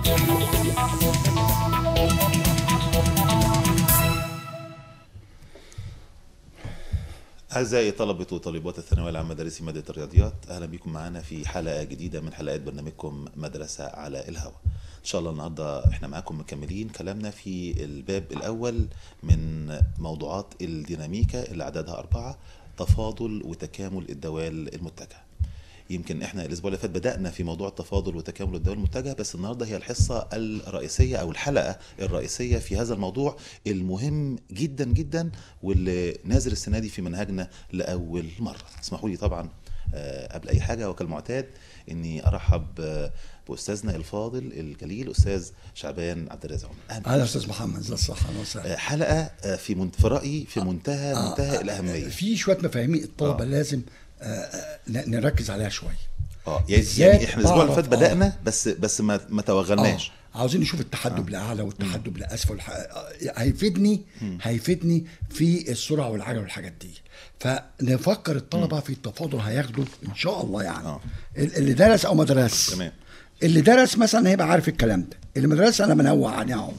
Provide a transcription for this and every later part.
أعزائي طلبة وطالبات الثانوية العامة مدارس مادة الرياضيات أهلا بكم معنا في حلقة جديدة من حلقات برنامجكم مدرسة على الهواء إن شاء الله النهاردة إحنا معاكم مكملين كلامنا في الباب الأول من موضوعات الديناميكا اللي عددها أربعة تفاضل وتكامل الدوال المتجهة يمكن احنا الاسبوع اللي فات بدانا في موضوع التفاضل وتكامل الدول المتجهه بس النهارده هي الحصه الرئيسيه او الحلقه الرئيسيه في هذا الموضوع المهم جدا جدا واللي نازل السنه دي في منهجنا لاول مره اسمحوا لي طبعا آه، قبل اي حاجه وكالمعتاد اني ارحب آه، باستاذنا الفاضل الجليل استاذ شعبان عبد الرازق عمر. اهلا اهلا استاذ محمد ازي الصحه اهلا وسهلا آه، حلقه آه، في من- في رايي في منتهى منتهى الاهميه في شويه مفاهيم الطلبه آه. لازم آه، آه، ن- نركز عليها شويه اه يعني, بالذات يعني احنا الاسبوع اللي بعرف- فات بدانا بس بس ما ما توغلناش آه. عاوزين نشوف التحدب لاعلى والتحدب لاسفل ح- آه، هيفيدني هيفيدني في السرعه والعجله والحاجات دي فنفكر الطلبه في التفاضل هياخدوا ان شاء الله يعني آه. ال- اللي درس او ما درس تمام. اللي درس مثلا هيبقى عارف الكلام ده اللي ما درس انا بنوع عليه اهو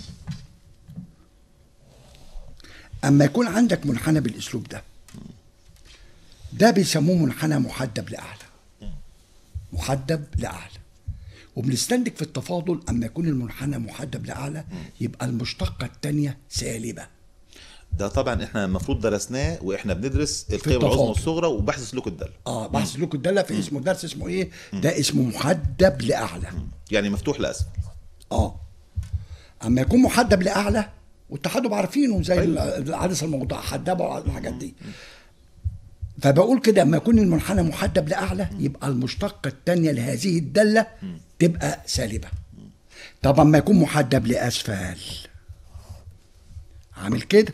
اما يكون عندك منحنى بالاسلوب ده ده بيسموه منحنى محدب لاعلى محدب لاعلى وبنستنتج في التفاضل اما يكون المنحنى محدب لاعلى يبقى المشتقه الثانيه سالبه ده طبعا احنا المفروض درسناه واحنا بندرس القيم التفاضل. العظمى والصغرى وبحث سلوك الداله اه بحث سلوك الداله في اسمه درس اسمه ايه ده اسمه محدب لاعلى يعني مفتوح لاسفل اه اما يكون محدب لاعلى والتحدب عارفينه زي أيوة. العدسه الموضوع حدبه والحاجات دي فبقول كده اما يكون المنحنى محدب لاعلى يبقى المشتقه الثانيه لهذه الداله تبقى سالبه طب اما يكون محدب لاسفل عامل كده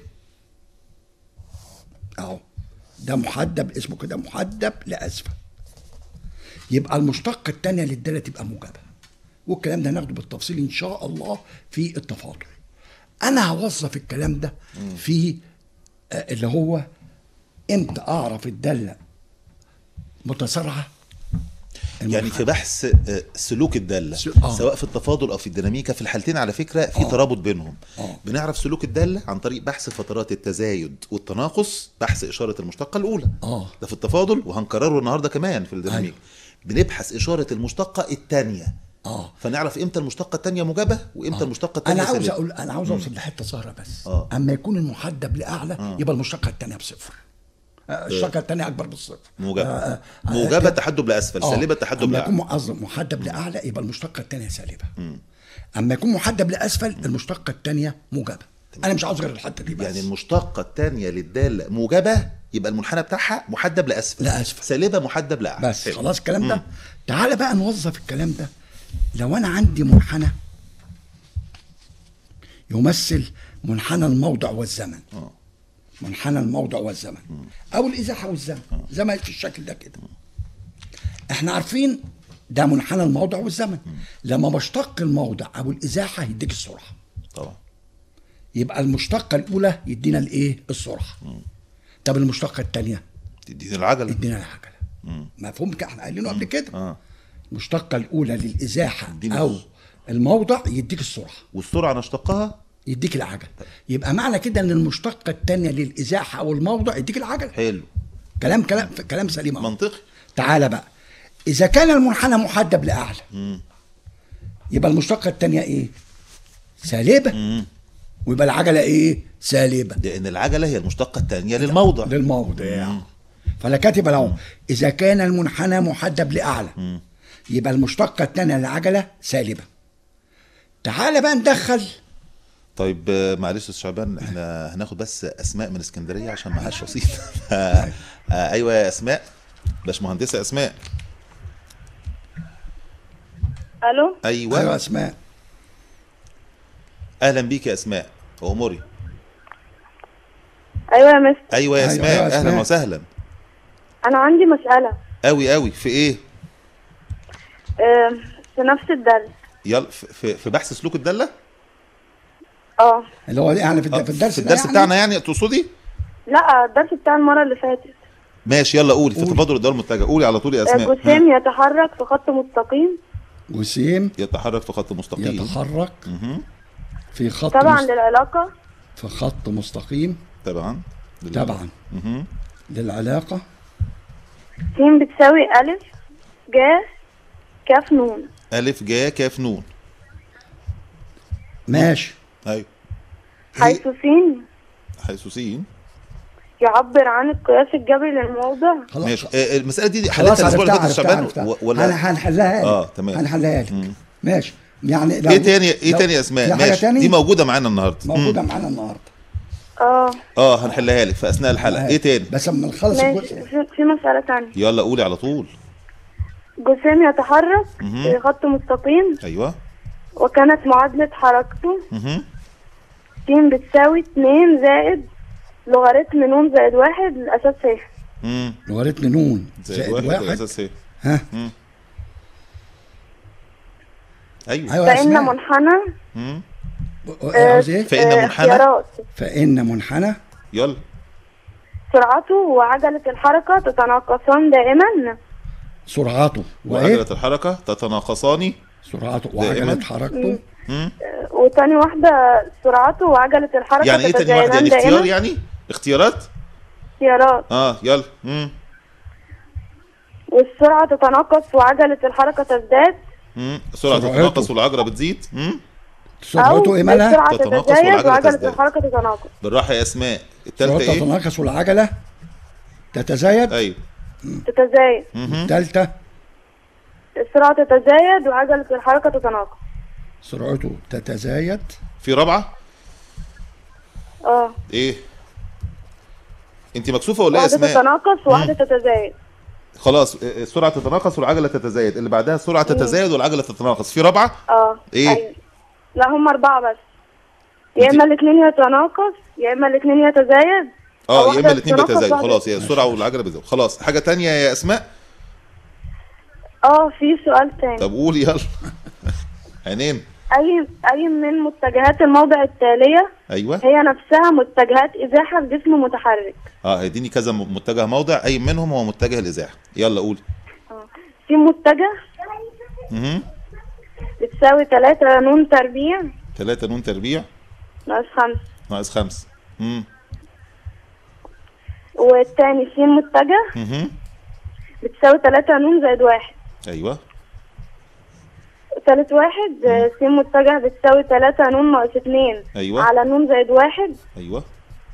اهو ده محدب اسمه كده محدب لاسفل يبقى المشتقة الثانية للدالة تبقى موجبة والكلام ده هناخده بالتفصيل إن شاء الله في التفاضل أنا هوظف الكلام ده في آه، اللي هو إمتى أعرف الدالة متسارعة يعني في بحث آه، سلوك الداله س- آه. سواء في التفاضل او في الديناميكا في الحالتين على فكره في ترابط بينهم آه. بنعرف سلوك الداله عن طريق بحث فترات التزايد والتناقص بحث اشاره المشتقه الاولى آه. ده في التفاضل وهنكرره النهارده كمان في الديناميكا بنبحث اشاره المشتقه الثانيه آه. فنعرف امتى المشتقه الثانيه موجبه وامتى المشتقه الثانيه أنا عاوز سالبة. أقول أنا عاوز أوصل لحتة صغيرة بس آه. أما يكون المحدب لأعلى يبقى المشتقة الثانية بصفر آه، الشقة الثانية أكبر بالصفر موجبه آه، آه، آه، موجبه كده. تحدب لاسفل آه. سالبه تحدب اما لاعلى يكون قصدي محدب لاعلى يبقى المشتقه الثانيه سالبه اما يكون محدب لاسفل المشتقه الثانيه موجبه انا مش عاوز غير الحته دي بس يعني المشتقة الثانية للدالة موجبة يبقى المنحنى بتاعها محدب لأسفل لأسفل. سالبة محدب لأعلى بس حلو. خلاص الكلام ده تعالى بقى نوظف الكلام ده لو انا عندي منحنى يمثل منحنى الموضع والزمن آه. منحنى الموضع والزمن او الازاحه والزمن زي ما في الشكل ده كده احنا عارفين ده منحنى الموضع والزمن لما بشتق الموضع او الازاحه يديك السرعه طبعا يبقى المشتقه الاولى يدينا الايه السرعه طب المشتقه الثانيه تديني العجلة يدينا العجله مفهوم كده احنا قايلينه قبل كده اه المشتقه الاولى للازاحه يديني او الس- الموضع يديك السرعه والسرعة نشتقها يديك العجله يبقى معنى كده ان المشتقه الثانيه للازاحه او الموضع يديك العجله حلو كلام كلام كلام سليم أهو. منطقي تعالى بقى اذا كان المنحنى محدب لاعلى يبقى المشتقه الثانيه ايه سالبه ويبقى العجله ايه سالبه لأن العجلة هي المشتقة الثانية للموضع للموضع فانا كاتب اهو اذا كان المنحنى محدب لاعلى يبقى المشتقه الثانيه للعجله سالبه تعالى بقى ندخل طيب آه، معلش يا أستاذ شعبان احنا هناخد بس اسماء من اسكندريه عشان معهاش رصيد آه، آه، ايوه يا اسماء باشمهندسه اسماء الو ايوه, ايوه اسماء اهلا بيك يا اسماء اموري ايوه يا مستر ايوه يا أيوة، اسماء أيوة يا اهلا أسماء. وسهلا انا عندي مساله قوي قوي في ايه آم، في نفس الدرس يلا في- في في بحث سلوك الداله اه اللي هو يعني في الد- آه، في الدرس في ده الدرس يعني؟ بتاعنا يعني تقصدي لا الدرس بتاع المره اللي فاتت ماشي يلا قولي في قولي. تفاضل الدول المتجهه قولي على طول يا آه، اسماء جسيم يتحرك في خط مستقيم جسيم يتحرك في خط مستقيم يتحرك مهم. في خط طبعا مست... للعلاقة في خط مستقيم طبعا طبعا مهم. للعلاقة س بتساوي ألف جا كاف نون الف جا كاف نون ماشي ايوه حيث س حيث س يعبر عن القياس الجبري للموضع خلاص ماشي آه، المساله دي خلاص حلتها الاسبوع اللي عرفتها فات يا عرفتها شعبان عرفتها و- ولا هن- هنحلها لك آه، تمام. هنحلها لك مم. ماشي يعني لو ايه تاني ايه لو- تاني يا اسماء في حاجة ماشي تاني دي موجوده معانا النهارده موجودة مم. معانا النهارده اه اه هنحلها لك في اثناء الحلقه ايه تاني بس اما نخلص ماشي الجزء في في مسألة تانية يلا قولي على طول جسيم يتحرك مهم. في خط مستقيم ايوه وكانت معادلة حركته مهم. س بتساوي اتنين زائد لوغاريتم نون زائد واحد الأساس س مم. لغاريتم نون زائد زائد واحد واحد الاساس ايه ها ايوه ايوه يا فإن اسماء منحنى مم. عاوز ايه فإن آه، منحنى اختيارات فإن منحنى يلا سرعته وعجلة الحركة تتناقصان دائما سرعته وايه وعجله الحركه تتناقصان سرعته دائماً. وعجلة حركته مم. آه، وتاني واحدة سرعته وعجلة الحركة يعني ايه تاني واحده تتزايدان يعني اختيار دائما يعني اختيارات اختيارات اه يلا مم. والسرعة تتناقص وعجلة الحركة تزداد مم. سرعه سرعته. تتناقص والعجله بتزيد مم. سرعته ايه مالها السرعة تتناقص تتزايد والعجلة وعجلة تزداد. الحركة تتناقص بالراحه يا اسماء الثالثه سرعته ايه تتناقص والعجلة تتزايد ايوه تتزايد مهم. الثالثة السرعة تتزايد وعجلة الحركة تتناقص سرعته تتزايد في رابعه اه ايه انت مكسوفه ولا ايه يا واحدة اسماء تتناقص وواحدة تتزايد خلاص آه، السرعه تتناقص والعجله تتزايد اللي بعدها السرعه تتزايد والعجله تتناقص في رابعه اه إيه؟ أيوة. لا هم أربعة بس يا إما الاتنين يتناقص يا إما الاتنين يتزايد أو اه يا واحدة اما الاثنين تتناقص بيتزايدوا واحدة خلاص هي السرعه والعجله بيتزايدوا خلاص حاجه تانية يا اسماء اه في سؤال تاني طب قولي يلا عينين أي أي من متجهات الموضع التالية ايوه هي نفسها متجهات إزاحة لجسم متحرك اه هيديني كذا م- متجه موضع اي منهم هو متجه الازاحه يلا قولي اه في متجه اها بتساوي تلاتة نون تربيع 3 نون تربيع ناقص خمسة ناقص 5 امم والتاني في متجه اها بتساوي تلاتة نون زائد واحد ايوه تالت واحد آه، س متجه بتساوي تلاتة نون ناقص اتنين أيوة. على نون زائد واحد ايوه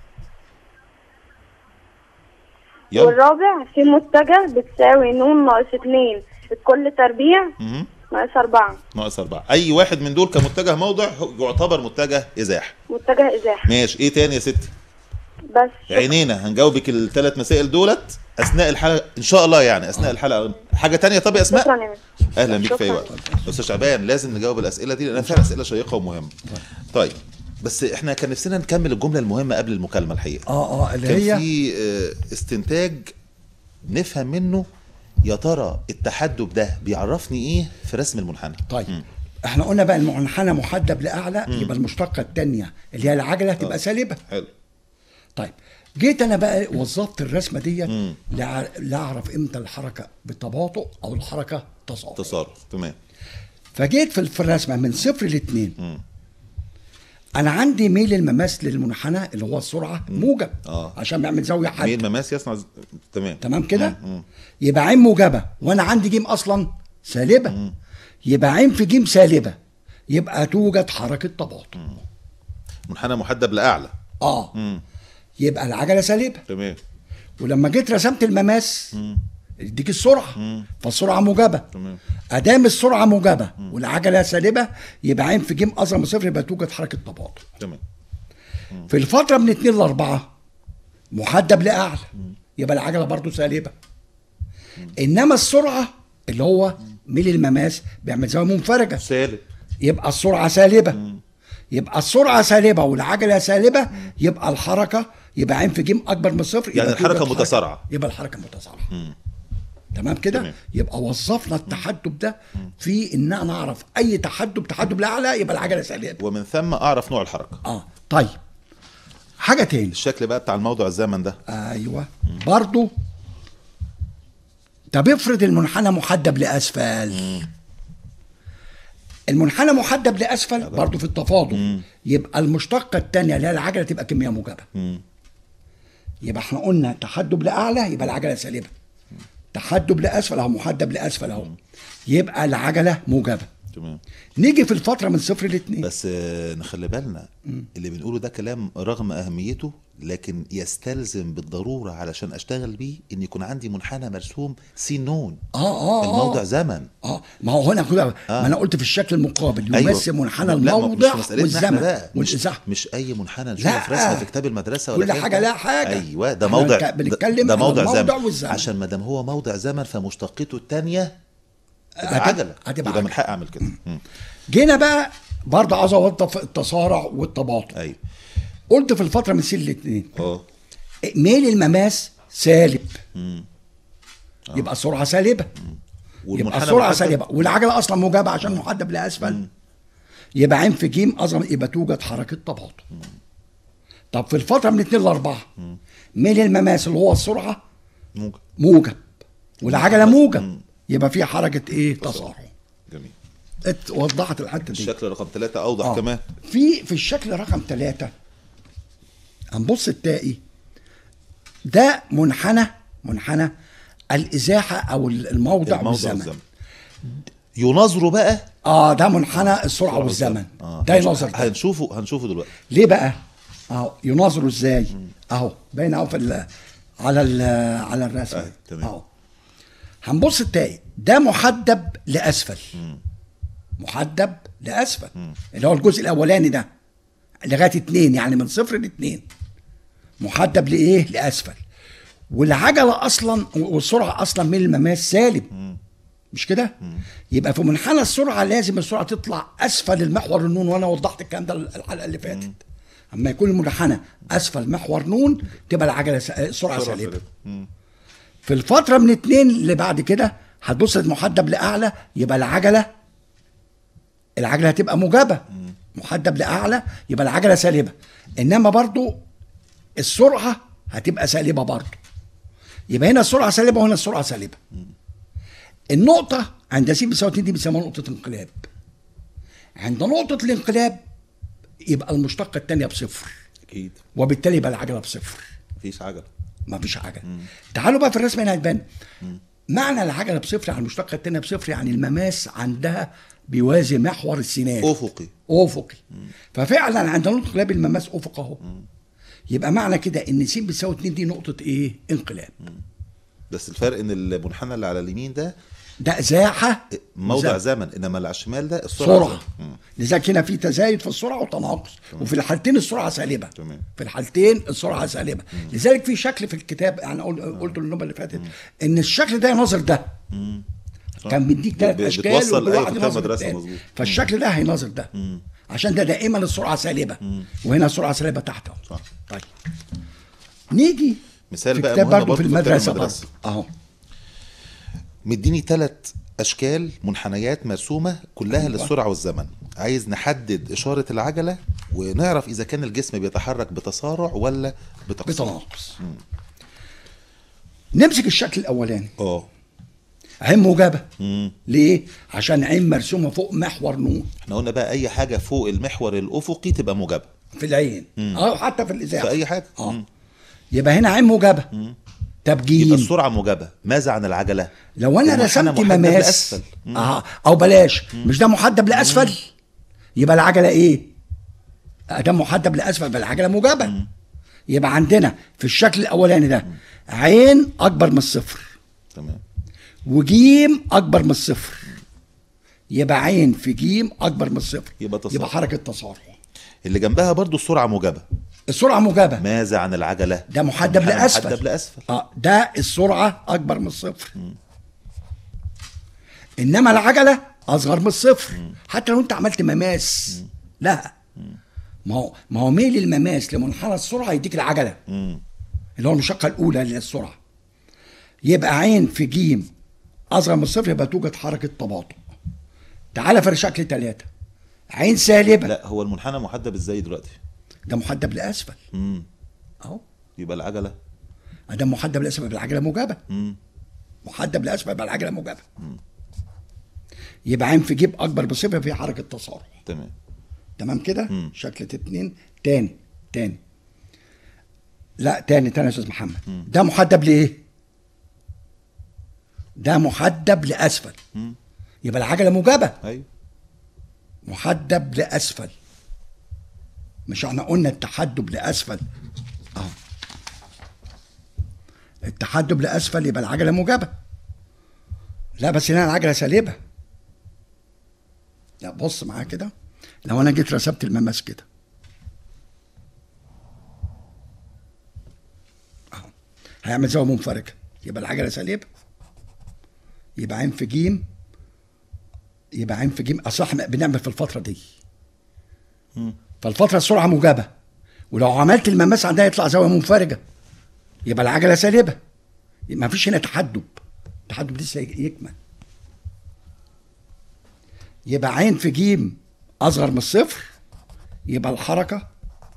يلا والرابع في متجه بتساوي نون ناقص اتنين الكل تربيع اها ناقص أربعة ناقص 4 اي واحد من دول كمتجه موضع هو يعتبر متجه ازاحه متجه إزاحة ماشي ايه تاني يا ستي بس عينينا هنجاوبك الثلاث مسائل دولت اثناء الحلقه ان شاء الله يعني اثناء الحلقه حاجه تانية طب يا اسماء شكرا يا مس اهلا بيك في اي شكراً. وقت استاذ شعبان لازم نجاوب الاسئله دي لان فيها اسئله شيقه ومهمه طيب بس احنا كان نفسنا نكمل الجمله المهمه قبل المكالمه الحقيقه اه اه اللي كان هي في آه، استنتاج نفهم منه يا ترى التحدب ده بيعرفني ايه في رسم المنحنى طيب مم. احنا قلنا بقى المنحنى محدب لاعلى يبقى المشتقه الثانيه اللي هي العجله تبقى سالبه حلو طيب جيت انا بقى وظفت الرسمه ديت مم. لع- لاعرف امتى الحركه بالتباطؤ او الحركه تصاعد تصرف تمام فجيت في في الرسمه من صفر لاثنين مم. انا عندي ميل المماس للمنحنى اللي هو السرعه موجب آه. عشان بيعمل زاويه حد مين مماس يصنع ز- تمام تمام كده مم. مم. يبقى عين موجبه وانا عندي جيم اصلا سالبه يبقى عين في جيم سالبه يبقى توجد حركه تباطؤ منحنى محدب لاعلى اه مم. يبقى العجله سالبه تمام ولما جيت رسمت المماس يديك السرعه فالسرعه موجبه تمام ادام السرعه موجبه والعجله سالبه يبقى عين في جيم اصغر من صفر يبقى توجد حركه تباطؤ تمام في الفتره من 2 ل 4 محدب لاعلى يبقى العجله برضو سالبه انما السرعه اللي هو ميل المماس بيعمل زاويه منفرجه سالب يبقى السرعه سالبه يبقى السرعه سالبه والعجله سالبه يبقى الحركه يبقى عين في جيم اكبر من صفر يعني يبقى الحركة توجد حركة- متسارعة. يبقى الحركه متسارعه تمام كده تمام. يبقى وظفنا التحدب ده في ان انا اعرف اي تحدب تحدب لاعلى يبقى العجله سالبه ومن ثم اعرف نوع الحركه اه طيب حاجه تاني الشكل بقى بتاع الموضوع الزمن ده ايوه برضو طب افرض المنحنى محدب لاسفل المنحنى محدب لاسفل برضه في التفاضل يبقى المشتقه الثانيه اللي هي العجله تبقى كميه موجبه مم. يبقى احنا قلنا تحدب لاعلى يبقى العجله سالبه تحدب لاسفل اهو محدب لاسفل اهو يبقى العجله موجبه تمام نيجي في الفتره من صفر لاثنين بس آه، نخلي بالنا اللي بنقوله ده كلام رغم اهميته لكن يستلزم بالضروره علشان اشتغل بيه ان يكون عندي منحنى مرسوم سين نون اه اه الموضع اه زمن اه ما هو هنا كده ما انا قلت في الشكل المقابل أيوة. يمثل منحنى لا، ما- الموضع مش مسألتنا والزمن احنا بقى. مش, والازاحه مش اي منحنى نشوفه لا. في رسمه في كتاب المدرسه ولا كل كده. حاجة لها حاجة. ايوه ده احنا موضع بنك- بنتكلم ده عن موضع الموضع زمن والزمن. عشان ما دام هو موضع زمن فمشتقته الثانيه هتبقى- عجله هتبقى يبقى من عجلة. حق اعمل كده مم. جينا بقى برضه عاوز اوظف التصارع والتباطؤ ايوه قلت في الفتره من سين لاثنين اه ميل المماس سالب مم. يبقى السرعه سالبه يبقى والمنحنى السرعه محدد. سالبه والعجله اصلا موجبه عشان محدب لاسفل يبقى عين في جيم اصغر يبقى توجد حركه تباطؤ طب في الفتره من اثنين لاربعه ميل المماس اللي هو السرعه ممكن موجب والعجله موجب يبقى في حركه ايه تصارع جميل ات- وضحت الحته دي الشكل رقم ثلاثة أوضح آه. كمان في في الشكل رقم ثلاثة هنبص تلاقي ده منحنى منحنى الازاحه او الموضع, الموضع والزمن والزمن يناظروا بقى اه ده منحنى السرعه والزمن آه. ده يناظر ده. هنشوفه هنشوفه دلوقتي ليه بقى اهو يناظروا ازاي اهو باين اهو في ال- على ال على الرسم أيوة، تمام. اهو هنبص تلاقي ده محدب لاسفل محدب لاسفل اللي هو الجزء الاولاني ده لغايه اتنين يعني من صفر لاتنين محدب لايه لاسفل والعجله اصلا والسرعه اصلا من المماس سالب مش كده يبقى في منحنى السرعه لازم السرعه تطلع اسفل المحور النون وانا وضحت الكلام ده الحلقه اللي فاتت اما يكون المنحنى اسفل محور نون تبقى العجله س- السرعه سالبه مم. في الفتره من اتنين اللي بعد كده هتبص المحدب لاعلى يبقى العجله العجله هتبقى موجبه محدب لاعلى يبقى العجله سالبه انما برضو السرعه هتبقى سالبه برضو يبقى هنا السرعه سالبه وهنا السرعه سالبه النقطه عند س بيساوي 2 دي بيسموها نقطه انقلاب عند نقطه الانقلاب يبقى المشتقه الثانيه بصفر أكيد وبالتالي يبقى العجله بصفر مفيش عجلة ما فيش عجله تعالوا بقى في الرسم هنا هتبان معنى العجله بصفر يعني المشتقه الثانيه بصفر يعني المماس عندها بيوازي محور السينات أفقي افقي ففعلا عند نقطه انقلاب المماس افق اهو يبقى معنى كده ان س بتساوي 2 دي نقطه ايه انقلاب بس الفرق إن المنحنى اللي على اليمين ده ده ازاحه موضع وزمن. زمن إنما اللي على الشمال ده السرعة سرعه لذلك هنا في تزايد في السرعه وتناقص وفي الحالتين السرعه سالبه تمام. في الحالتين السرعه سالبه لذلك في شكل في الكتاب انا قل- قلت النوبه اللي فاتت ان الشكل ده يناظر ده كان بيديك ب- ثلاث ب- اشكال بتوصل وكل أيوة واحد في كتاب يناظر مدرسة التاني. مظبوط. فالشكل ده هيناظر ده عشان ده دائما السرعه سالبه وهنا السرعه سالبه تحت اهو صح. طيب نيجي مثال في بقى كتاب مهم برضه في برضه في كتاب المدرسه المدرسة. برضه اهو مديني ثلاث اشكال منحنيات مرسومه كلها للسرعه والزمن عايز نحدد اشاره العجله ونعرف اذا كان الجسم بيتحرك بتسارع ولا بتقصير بتناقص نمسك الشكل الاولاني اه عين موجبه مم. ليه؟ عشان عين مرسومه فوق محور نون احنا قلنا بقى اي حاجه فوق المحور الافقي تبقى موجبه في العين او حتى في الازاحه في اي حاجه اه مم. يبقى هنا عين موجبه طب يبقى جيم السرعه موجبه ماذا عن العجله لو انا المنحنى رسمت محدب مماس لأسفل. مم. اه او بلاش مش ده محدب لاسفل يبقى العجله ايه؟ آه، ده محدب لاسفل يبقى العجله موجبه يبقى عندنا في الشكل الاولاني ده عين اكبر من الصفر تمام وجيم اكبر من الصفر يبقى عين في جيم اكبر من الصفر يبقى تصارع. يبقى حركه تصارع اللي جنبها برضو السرعه موجبه السرعه موجبه ماذا عن العجله ده محدب المنحنى لاسفل محدب لاسفل اه ده السرعه اكبر من الصفر انما العجله اصغر من الصفر حتى لو انت عملت مماس لا ما هو ما هو ميل المماس لمنحنى السرعه يديك العجله مم. اللي هو المشقه الاولى للسرعه يبقى عين في جيم اصغر من الصفر يبقى توجد حركه تباطؤ تعالى في شكل ثلاثه عين سالبه لا هو المنحنى محدب ازاي دلوقتي ده محدب لاسفل مم. اهو يبقى العجله ده محدب لاسفل يبقى العجله موجبه مم. محدب لاسفل يبقى العجله موجبه يبقى عين في جيب اكبر بصفه في حركه تصارع تمام تمام كده مم. شكلة اتنين تاني تاني لا تاني تاني يا استاذ محمد ده محدب لايه ده محدب لاسفل مم. يبقى العجله موجبه ايوه محدب لاسفل مش احنا قلنا التحدب لاسفل اهو التحدب لاسفل يبقى العجله موجبه لا بس هنا العجله سالبه لا بص معايا كده لو انا جيت رسمت المماس كده اهو هيعمل زاويه منفرجه يبقى العجله سالبه يبقى عين في جيم يبقى عين في جيم اصل احنا بنعمل في الفتره دي مم. فالفتره السرعه موجبه ولو عملت المماس عندها يطلع زاويه منفرجه يبقى العجله سالبه ما فيش هنا تحدب التحدب لسه يكمل يبقى عين في جيم اصغر من الصفر يبقى الحركه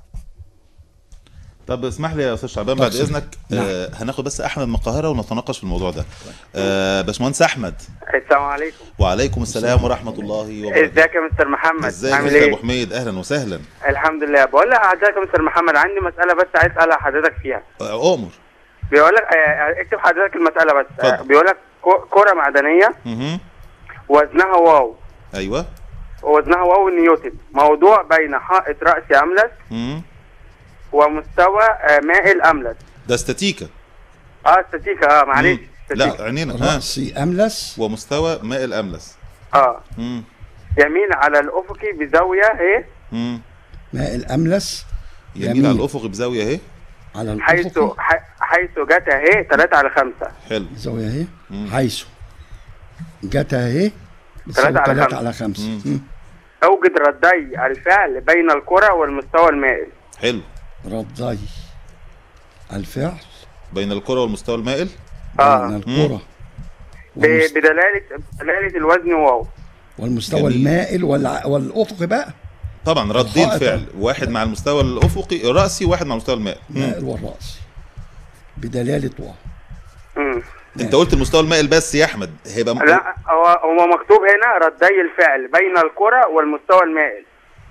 طب اسمح لي يا استاذ شعبان بعد اتفضل. اذنك نعم. آه هناخد بس احمد من القاهره ونتناقش في الموضوع ده آه باشمهندس احمد السلام عليكم وعليكم السلام ورحمه الله وبركاته ازيك يا مستر محمد ازيك عامل يا ابو ايه حميد اهلا وسهلا الحمد لله بقول لك حضرتك يا مستر محمد عندي مساله بس عايز اسال حضرتك فيها آه، امر بيقول لك آه، اكتب حضرتك المساله بس آه، اتفضل. بيقول لك كو- كره معدنيه مهم. وزنها واو ايوه وزنها واو نيوتن موضوع بين حائط راس املس مم. ومستوى آه، مائل املس ده استاتيكا اه استاتيكا اه معلش مم. استاتيكا. لا عينينا ها راسي املس ومستوى ماء الاملس اه مم. يمين على الافقي بزاويه ايه مم. ماء الاملس يمين يمين. على الافق بزاويه اهي على حيث الافق ح- حيث جت اهي 3 على 5 حلو زاويه اهي مم. حيث جت اهي بتساوي تلاتة على 3 خمسة. على 5 مم. اوجد ردي الفعل بين الكره والمستوى المائل حلو ردي الفعل بين الكره والمستوى المائل آه. بين الكرة ب- والمست- بدلاله بدلاله الوزن واو والمستوى جميل. المائل والع- والافق بقى طبعا ردي الحائط. الفعل واحد مع المستوى الافقي الراسي وواحد مع المستوى المائل مم. المائل والرأس بدلالة واو مم. انت قلت المستوى المائل بس يا احمد هيبقى م- لا هو هو مكتوب هنا ردي الفعل بين الكره والمستوى المائل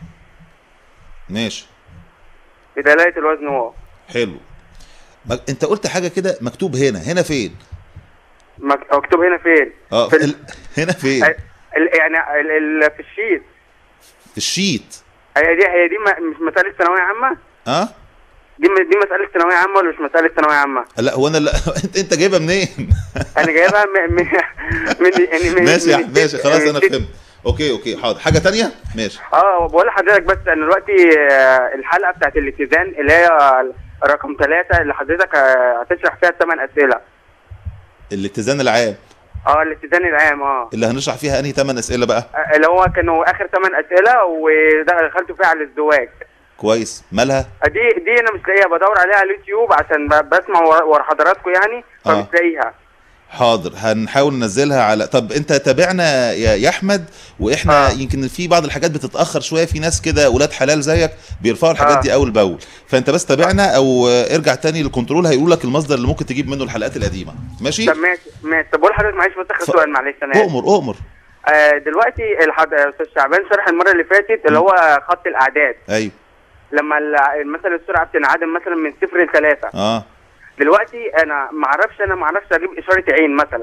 ماشي بدلاله الوزن واو حلو ما- انت قلت حاجه كده مكتوب هنا هنا فين مك- مكتوب هنا فين؟ اه في في ال- ال... هنا فين ال- ال- يعني ال- ال- في الشيت في الشيت هي دي هي دي م- مش مساله ثانويه عامه؟ اه دي م- دي مساله ثانويه عامه ولا مش مساله ثانويه عامه؟ لا هو انا لا انت انت جايبها منين انا جايبها من من من يعني من ماشي يا من أحمد، ماشي الشيت- خلاص من انا الشيت. فهمت اوكي اوكي حاضر حاجه تانية ماشي اه بقول لحضرتك بس انا دلوقتي آه، الحلقه بتاعت الاتزان اللي هي رقم ثلاثة اللي حضرتك آه، هتشرح فيها الثمان اسئله الاتزان العام اه الاتزان العام اه اللي هنشرح فيها انهي ثمان اسئله بقى آه، اللي هو كانوا اخر ثمان اسئله ودخلت فيها على الازدواج كويس مالها آه، دي دي انا مش لاقيها بدور عليها على اليوتيوب عشان ب- بسمع ورا ورا حضراتكم يعني آه. فمش لاقيها حاضر هنحاول ننزلها على طب انت تابعنا يا يا احمد واحنا آه. يمكن في بعض الحاجات بتتاخر شويه في ناس كده ولاد حلال زيك بيرفعوا الحاجات آه. دي اول باول فانت بس تابعنا او آه، ارجع تاني للكنترول هيقولوا لك المصدر اللي ممكن تجيب منه الحلقات القديمه ماشي طب ماشي ماشي طب بقول لحضرتك معلش بس اخر ف- سؤال معلش انا آسف. اؤمر اؤمر آه دلوقتي الحد... استاذ شعبان شرح المره اللي فاتت اللي هو خط الاعداد ايوه لما ال- مثلا السرعه بتنعدم مثلا من صفر لثلاثه اه دلوقتي انا ما اعرفش انا ما اعرفش اجيب اشاره عين مثلا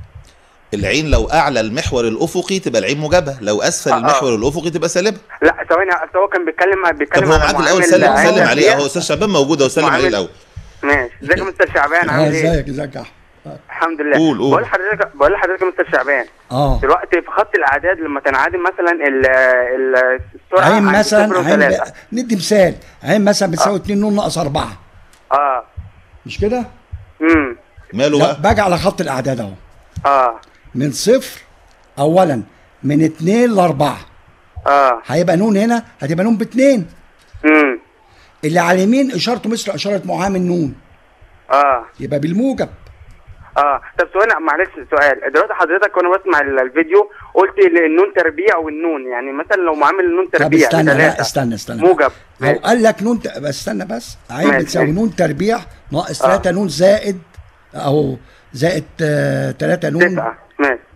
العين لو اعلى المحور الافقي تبقى العين موجبه لو اسفل آه، آه. المحور الافقي تبقى سالبه لا ثواني أصل هو كان بيتكلم طب بيتكلم هو على معاك الاول معامل سلم عين سلم عليه تربيع. اهو استاذ شعبان موجود اهو سلم عليه معامل- الاول ماشي ازيك يا مستر شعبان اه عامل ايه؟ ازيك ازيك يا احمد الحمد لله قول، قول. بقول لحضرتك بقول لحضرتك يا مستر شعبان اه دلوقتي في خط الاعداد لما تنعدم مثلا ال ال السرعه عين عند مثلا صفر عين وثلاثة. ب... ندي مثال عين مثلا بتساوي 2 نون ناقص 4 اه مش كده؟ امم ماله لا بقى باجي على خط الاعداد اهو اه من صفر اولا من 2 ل 4 اه هيبقى نون هنا هتبقى نون باتنين امم اللي على اليمين اشارته مثل اشاره معامل نون اه يبقى بالموجب اه طب سؤال معلش سؤال دلوقتي حضرتك وانا بسمع ال- الفيديو قلت ال- النون تربيع والنون يعني مثلا لو معامل النون طب تربيع استنى لا بثلاثة، استنى استنى موجب لو ماشي. قال لك نون ت... بس استنى بس عين ماشي، بتساوي ماشي. نون تربيع ناقص آه. 3 نون زائد او زائد 3 نون تسعة ماشي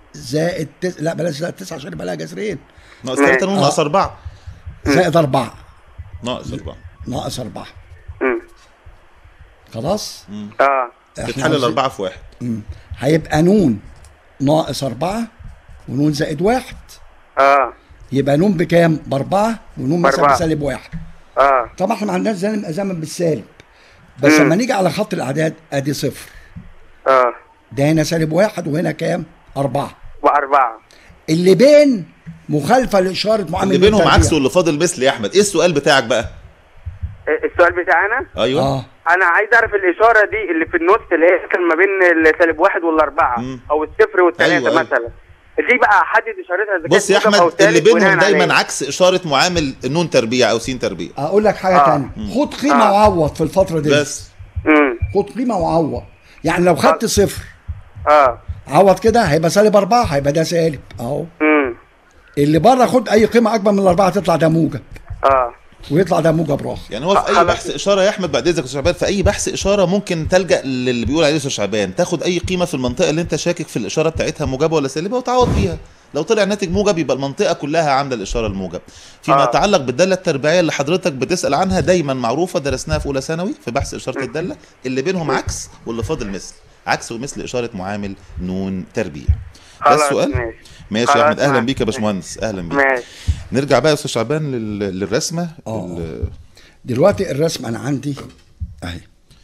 زائد تس... لا بلاش زائد تسعة عشان يبقى لها جذرين ناقص 3 نون آه. ناقص 4 زائد أربعة ناقص 4 ناقص أربعة مم. خلاص اه إحنا تتحل عاوزين- الأربعة في واحد مم. هيبقى نون ناقص أربعة ونون زائد واحد اه يبقى نون بكام؟ بأربعة ونون مثلا بأربعة. بسالب واحد اه طبعا احنا ما عندناش زمن زمن بالسالب بس مم. لما نيجي على خط الأعداد أدي صفر اه ده هنا سالب واحد وهنا كام؟ أربعة واربعه اللي بين مخالفة لإشارة معامل اللي بينهم التربيع. عكس واللي فاضل مثل يا أحمد إيه السؤال بتاعك بقى؟ السؤال بتاعنا أيوه اه انا عايز اعرف الاشاره دي اللي في النص اللي هي كان ما بين السالب واحد والاربعه مم. او الصفر والثلاثه أيوة، أيوة. مثلا دي بقى احدد اشارتها اذا بص يا كانت موجب أو أحمد اللي سالب بناء بينهم دايما عليه. عكس إشارة معامل نون تربيع أو سين تربيع اقول لك حاجه آه. تانية خد قيمه آه. وعوض في الفتره دي بس امم خد قيمه وعوض يعني لو خدت صفر اه عوض كده هيبقى سالب أربعة هيبقى ده سالب اهو امم اللي بره خد اي قيمه اكبر من الاربعه تطلع ده موجب اه ويطلع ده موجب راخر يعني هو في اي خلاص. بحث اشاره يا احمد بعد اذنك يا استاذ شعبان في اي بحث اشاره ممكن تلجا للي بيقول عليه استاذ شعبان تاخد اي قيمه في المنطقه اللي انت شاكك في الاشاره بتاعتها موجبه ولا سالبه وتعوض بيها لو طلع ناتج موجب يبقى المنطقه كلها عامله الاشاره الموجب فيما آه. يتعلق بالداله التربيعيه اللي حضرتك بتسال عنها دايما معروفه درسناها في اولى ثانوي في بحث اشاره الداله اللي بينهم عكس واللي فاضل مثل عكس ومثل اشاره معامل نون تربيع ده خلاص السؤال ماشي ماشي يا خلاص، احمد اهلا ماشي. بيك يا باشمهندس اهلا بيك ماشي نرجع بقى يا استاذ شعبان لل- للرسمه آه. ال- دلوقتي الرسم انا عندي اهي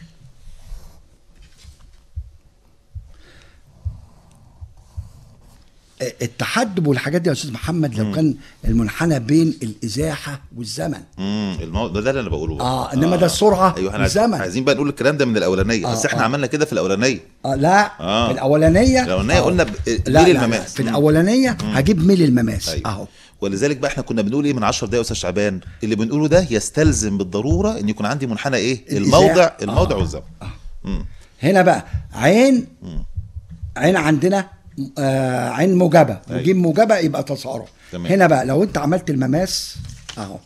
التحدب والحاجات دي يا استاذ محمد لو كان المنحنى بين الازاحه والزمن امم المو... ده اللي انا بقوله بقى. اه انما ده السرعه ايوه احنا عايزين- والزمن عايزين بقى نقول الكلام ده من الاولانيه آه، بس احنا آه. عملنا كده في الاولانيه آه لا آه. في الاولانيه الاولانيه آه. قلنا ب... لا, ميل لا, لا المماس في مم. الاولانيه هجيب ميل المماس أيوة. اهو ولذلك بقى احنا كنا بنقول ايه من 10 دقايق يا استاذ شعبان اللي بنقوله ده يستلزم بالضروره ان يكون عندي منحنى ايه الإذاعة. الموضع آه. الموضع والزمن مم. هنا بقى عين عين عندنا آه عين موجبه أيوة. وجيم موجبه يبقى تسارع تمام. هنا بقى لو انت عملت المماس اهو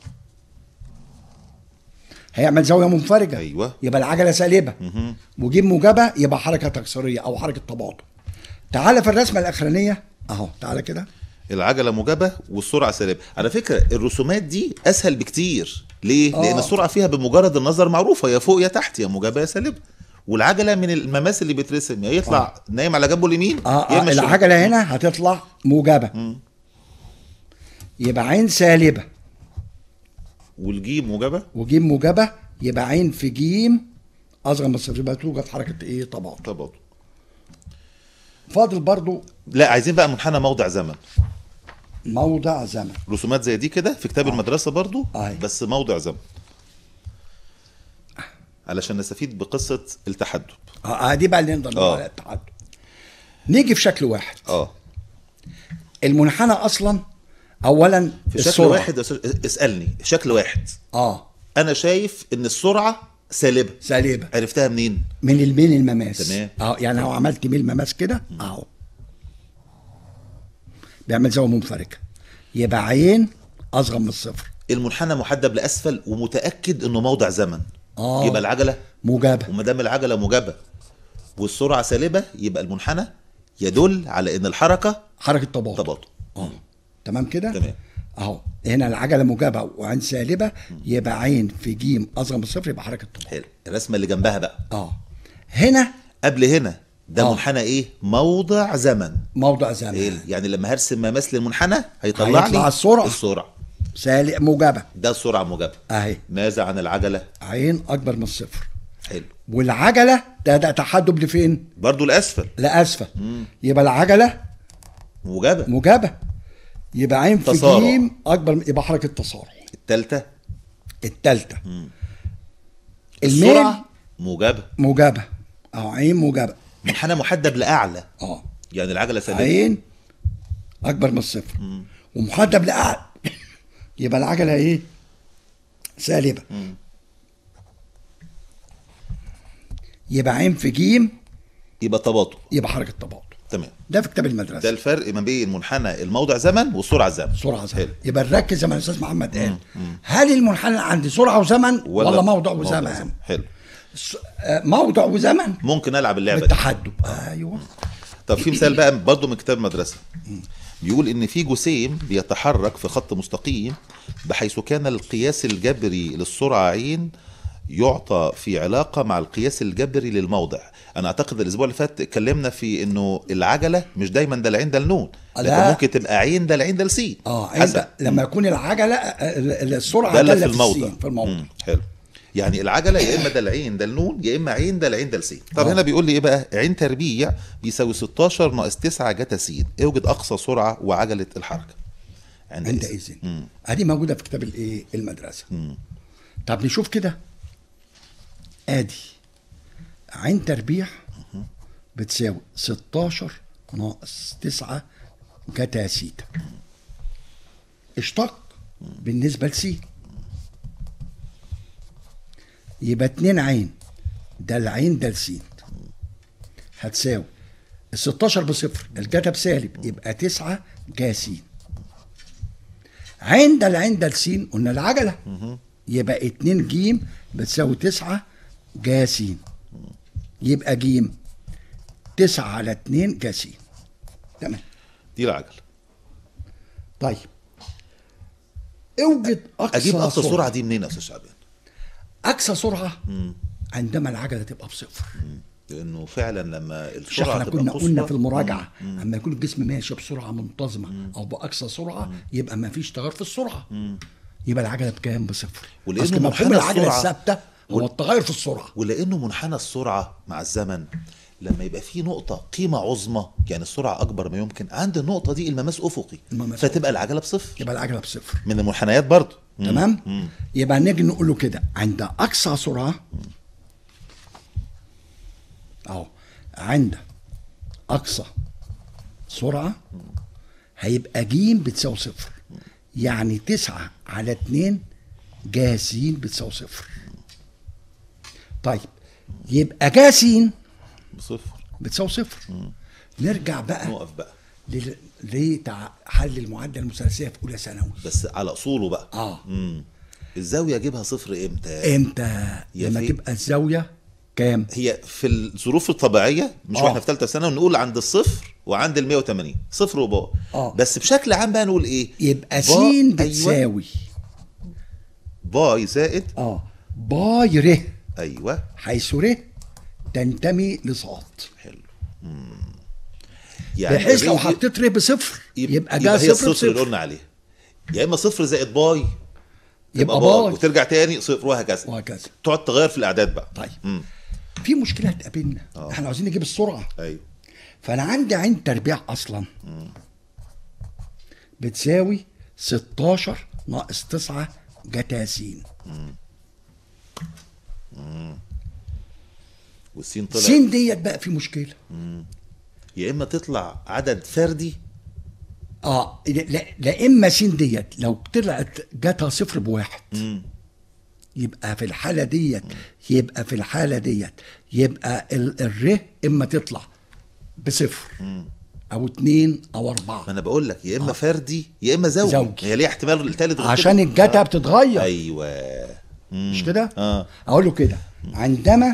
هيعمل زاويه منفرجه أيوة. يبقى العجله سالبه مهم. وجيم موجبه يبقى حركه تكسيريه او حركه تباطؤ تعالى في الرسمه الاخرانيه اهو تعالى كده العجله موجبه والسرعه سالبه على فكره الرسومات دي اسهل بكتير ليه آه. لان السرعه فيها بمجرد النظر معروفه يا فوق يا تحت يا موجبه يا سالبه والعجله من المماس اللي بيترسم يا يطلع نايم على جنبه اليمين اه, يا آه إما الشمال. العجله هنا هتطلع موجبه يبقى عين سالبه والجيم موجبه وجيم موجبه يبقى عين في جيم اصغر من الصفر يبقى توجد حركه ايه تباطؤ طبعا فاضل برضو لا عايزين بقى منحنى موضع زمن موضع زمن رسومات زي دي كده في كتاب المدرسه برضو أي. بس موضع زمن علشان نستفيد بقصه التحدب اه آه، دي بقى اللي نقدر نقول آه. عليها التحدث نيجي في شكل واحد اه المنحنى اصلا اولا في شكل السرعة. واحد يا أستاذ- اسالني شكل واحد اه انا شايف ان السرعه سالبه سالبه عرفتها منين من الميل المماس تمام. اه يعني لو عملت ميل مماس كده اهو بيعمل زاويه منفرجه يبقى عين اصغر من الصفر المنحنى محدب لاسفل ومتاكد انه موضع زمن آه. يبقى العجله موجبه وما دام العجله موجبه والسرعه سالبه يبقى المنحنى يدل على ان الحركه حركه تباطؤ تباطؤ اه تمام كده تمام. اهو هنا العجله موجبه وعين سالبه يبقى عين في جيم اصغر من الصفر يبقى حركه تباطؤ حلو الرسمه اللي جنبها بقى اه هنا قبل هنا ده آه. منحنى ايه موضع زمن موضع زمن إيه؟ يعني لما هرسم مماس للمنحنى هيطلع هيطلع لي السرعة. السرعه سالب موجبه ده السرعه موجبه اهي ماذا عن العجله عين اكبر من الصفر حلو والعجله ده ده تحدب لفين؟ برضو الاسفل لاسفل يبقى العجله موجبه موجبه يبقى عين في تسارع. جيم اكبر من يبقى حركه تسارع الثالثه الثالثه الميل السرعه موجبه موجبه اهو عين موجبه منحنى محدب لاعلى اه يعني العجله سالبه عين اكبر من الصفر ومحدب لاعلى يبقى العجله ايه؟ سالبه يبقى عين في جيم يبقى تباطؤ يبقى حركه تباطؤ تمام ده في كتاب ده المدرسه الفرق ما بين منحنى الموضع زمن والسرعه زمن سرعه زمن حلو. يبقى نركز زي ما الاستاذ محمد قال هل المنحنى عندي سرعه وزمن ولا, ولا موضع وزمن؟ حلو س- آه، موضع وزمن ممكن العب اللعبه دي بالتحدب ايوه طب في مثال بقى برضه من كتاب المدرسه بيقول ان في جسيم بيتحرك في خط مستقيم بحيث كان القياس الجبري للسرعه عين يعطى في علاقه مع القياس الجبري للموضع انا اعتقد الاسبوع اللي فات اتكلمنا في انه العجله مش دايما ده العين ده النون لكن لا. ممكن تبقى عين ده العين ده السين اه حسب. انت لما يكون العجله آه، ال- السرعه داله داله في الموضع السين، في الموضع مم. حلو يعني العجله يا اما ده العين ده النون يا اما عين ده العين ده السين طب آه. هنا بيقول لي ايه بقى عين تربيع بيساوي 16 ناقص 9 جتا س اوجد اقصى سرعه وعجله الحركه عندئذ مم. ادي موجوده في كتاب الايه المدرسه مم. طب نشوف كده ادي عين تربيع بتساوي 16 ناقص 9 جتا سيتا اشتق بالنسبه لسي يبقى 2 عين ده العين ده السين هتساوي ال 16 بصفر الجتا بسالب يبقى 9 جاسين عند العين ده السين قلنا العجله يبقى 2 جيم بتساوي 9 جاسين يبقى جيم 9 على 2 جاسين تمام دي العجله طيب اوجد اقصى اجيب اقصى سرعه دي منين يا استاذ شعبان اقصى سرعه عندما العجله تبقى بصفر لانه فعلا لما مش السرعه احنا تبقى كنا قصوى قلنا في المراجعه اما يكون الجسم ماشي بسرعه منتظمه او باقصى سرعه يبقى ما فيش تغير في السرعه يبقى العجله بكام بصفر ولأنه أصل مفهوم منحنى العجله السرعة- الثابته هو وال- التغير في السرعه ولانه منحنى السرعه مع الزمن لما يبقى في نقطة قيمة عظمى يعني السرعة أكبر ما يمكن عند النقطة دي المماس أفقي المماس فتبقى العجلة بصفر يبقى العجله بصفر من المنحنيات برضه مم. تمام مم. يبقى نيجي نقول له كده عند اقصى سرعه اهو عند اقصى سرعه هيبقى ج بتساوي صفر يعني تسعة على اتنين جاسين بتساوي صفر طيب يبقى جاسين بصفر بتساوي صفر نرجع بقى نقف بقى لل- لتع- حل المعادله المثلثيه في اولى ثانوي بس على أصوله بقى اه مم. الزاوية أجيبها صفر إمتى؟ امتى يا لما في- تبقى الزاويه كام هي في الظروف الطبيعية مش آه. واحنا في ثالثة ثانوي نقول عند الصفر وعند ال 180 صفر وباء آه. بس بشكل عام بقى نقول إيه؟ يبقى باء- س أيوة بتساوي باي زائد اه باي ر أيوه حيث ر تنتمي لصاد حلو بحيث لو الري- حطيت ر بصفر يبقى, يبقى يبقى جا هي صفر الصفر اللي بصفر قلنا عليه يا اما صفر زائد باي يبقى باي باي وترجع تاني صفر وهكذا وهكذا تقعد تغير في الاعداد بقى طيب. مم. في مشكله هتقابلنا آه. احنا عاوزين نجيب السرعه ايوه فانا عندي عين تربيع اصلا بتساوي 16 ناقص 9 جتا س والسين طلع س ديت بقى في مشكله يا اما تطلع عدد فردي اه لا, لا اما س ديت لو طلعت جاتها صفر بواحد مم. يبقى في الحاله ديت يبقى في الحاله ديت يبقى ال- الر اما تطلع بصفر او اتنين او ما اربعه انا بقول لك يا اما فردي يا اما زوجي, زوجي. هي ليها احتمال الثالث غير عشان كده؟ الجتا آه. بتتغير ايوه مم. مش كده؟ اه اقول له كده عندما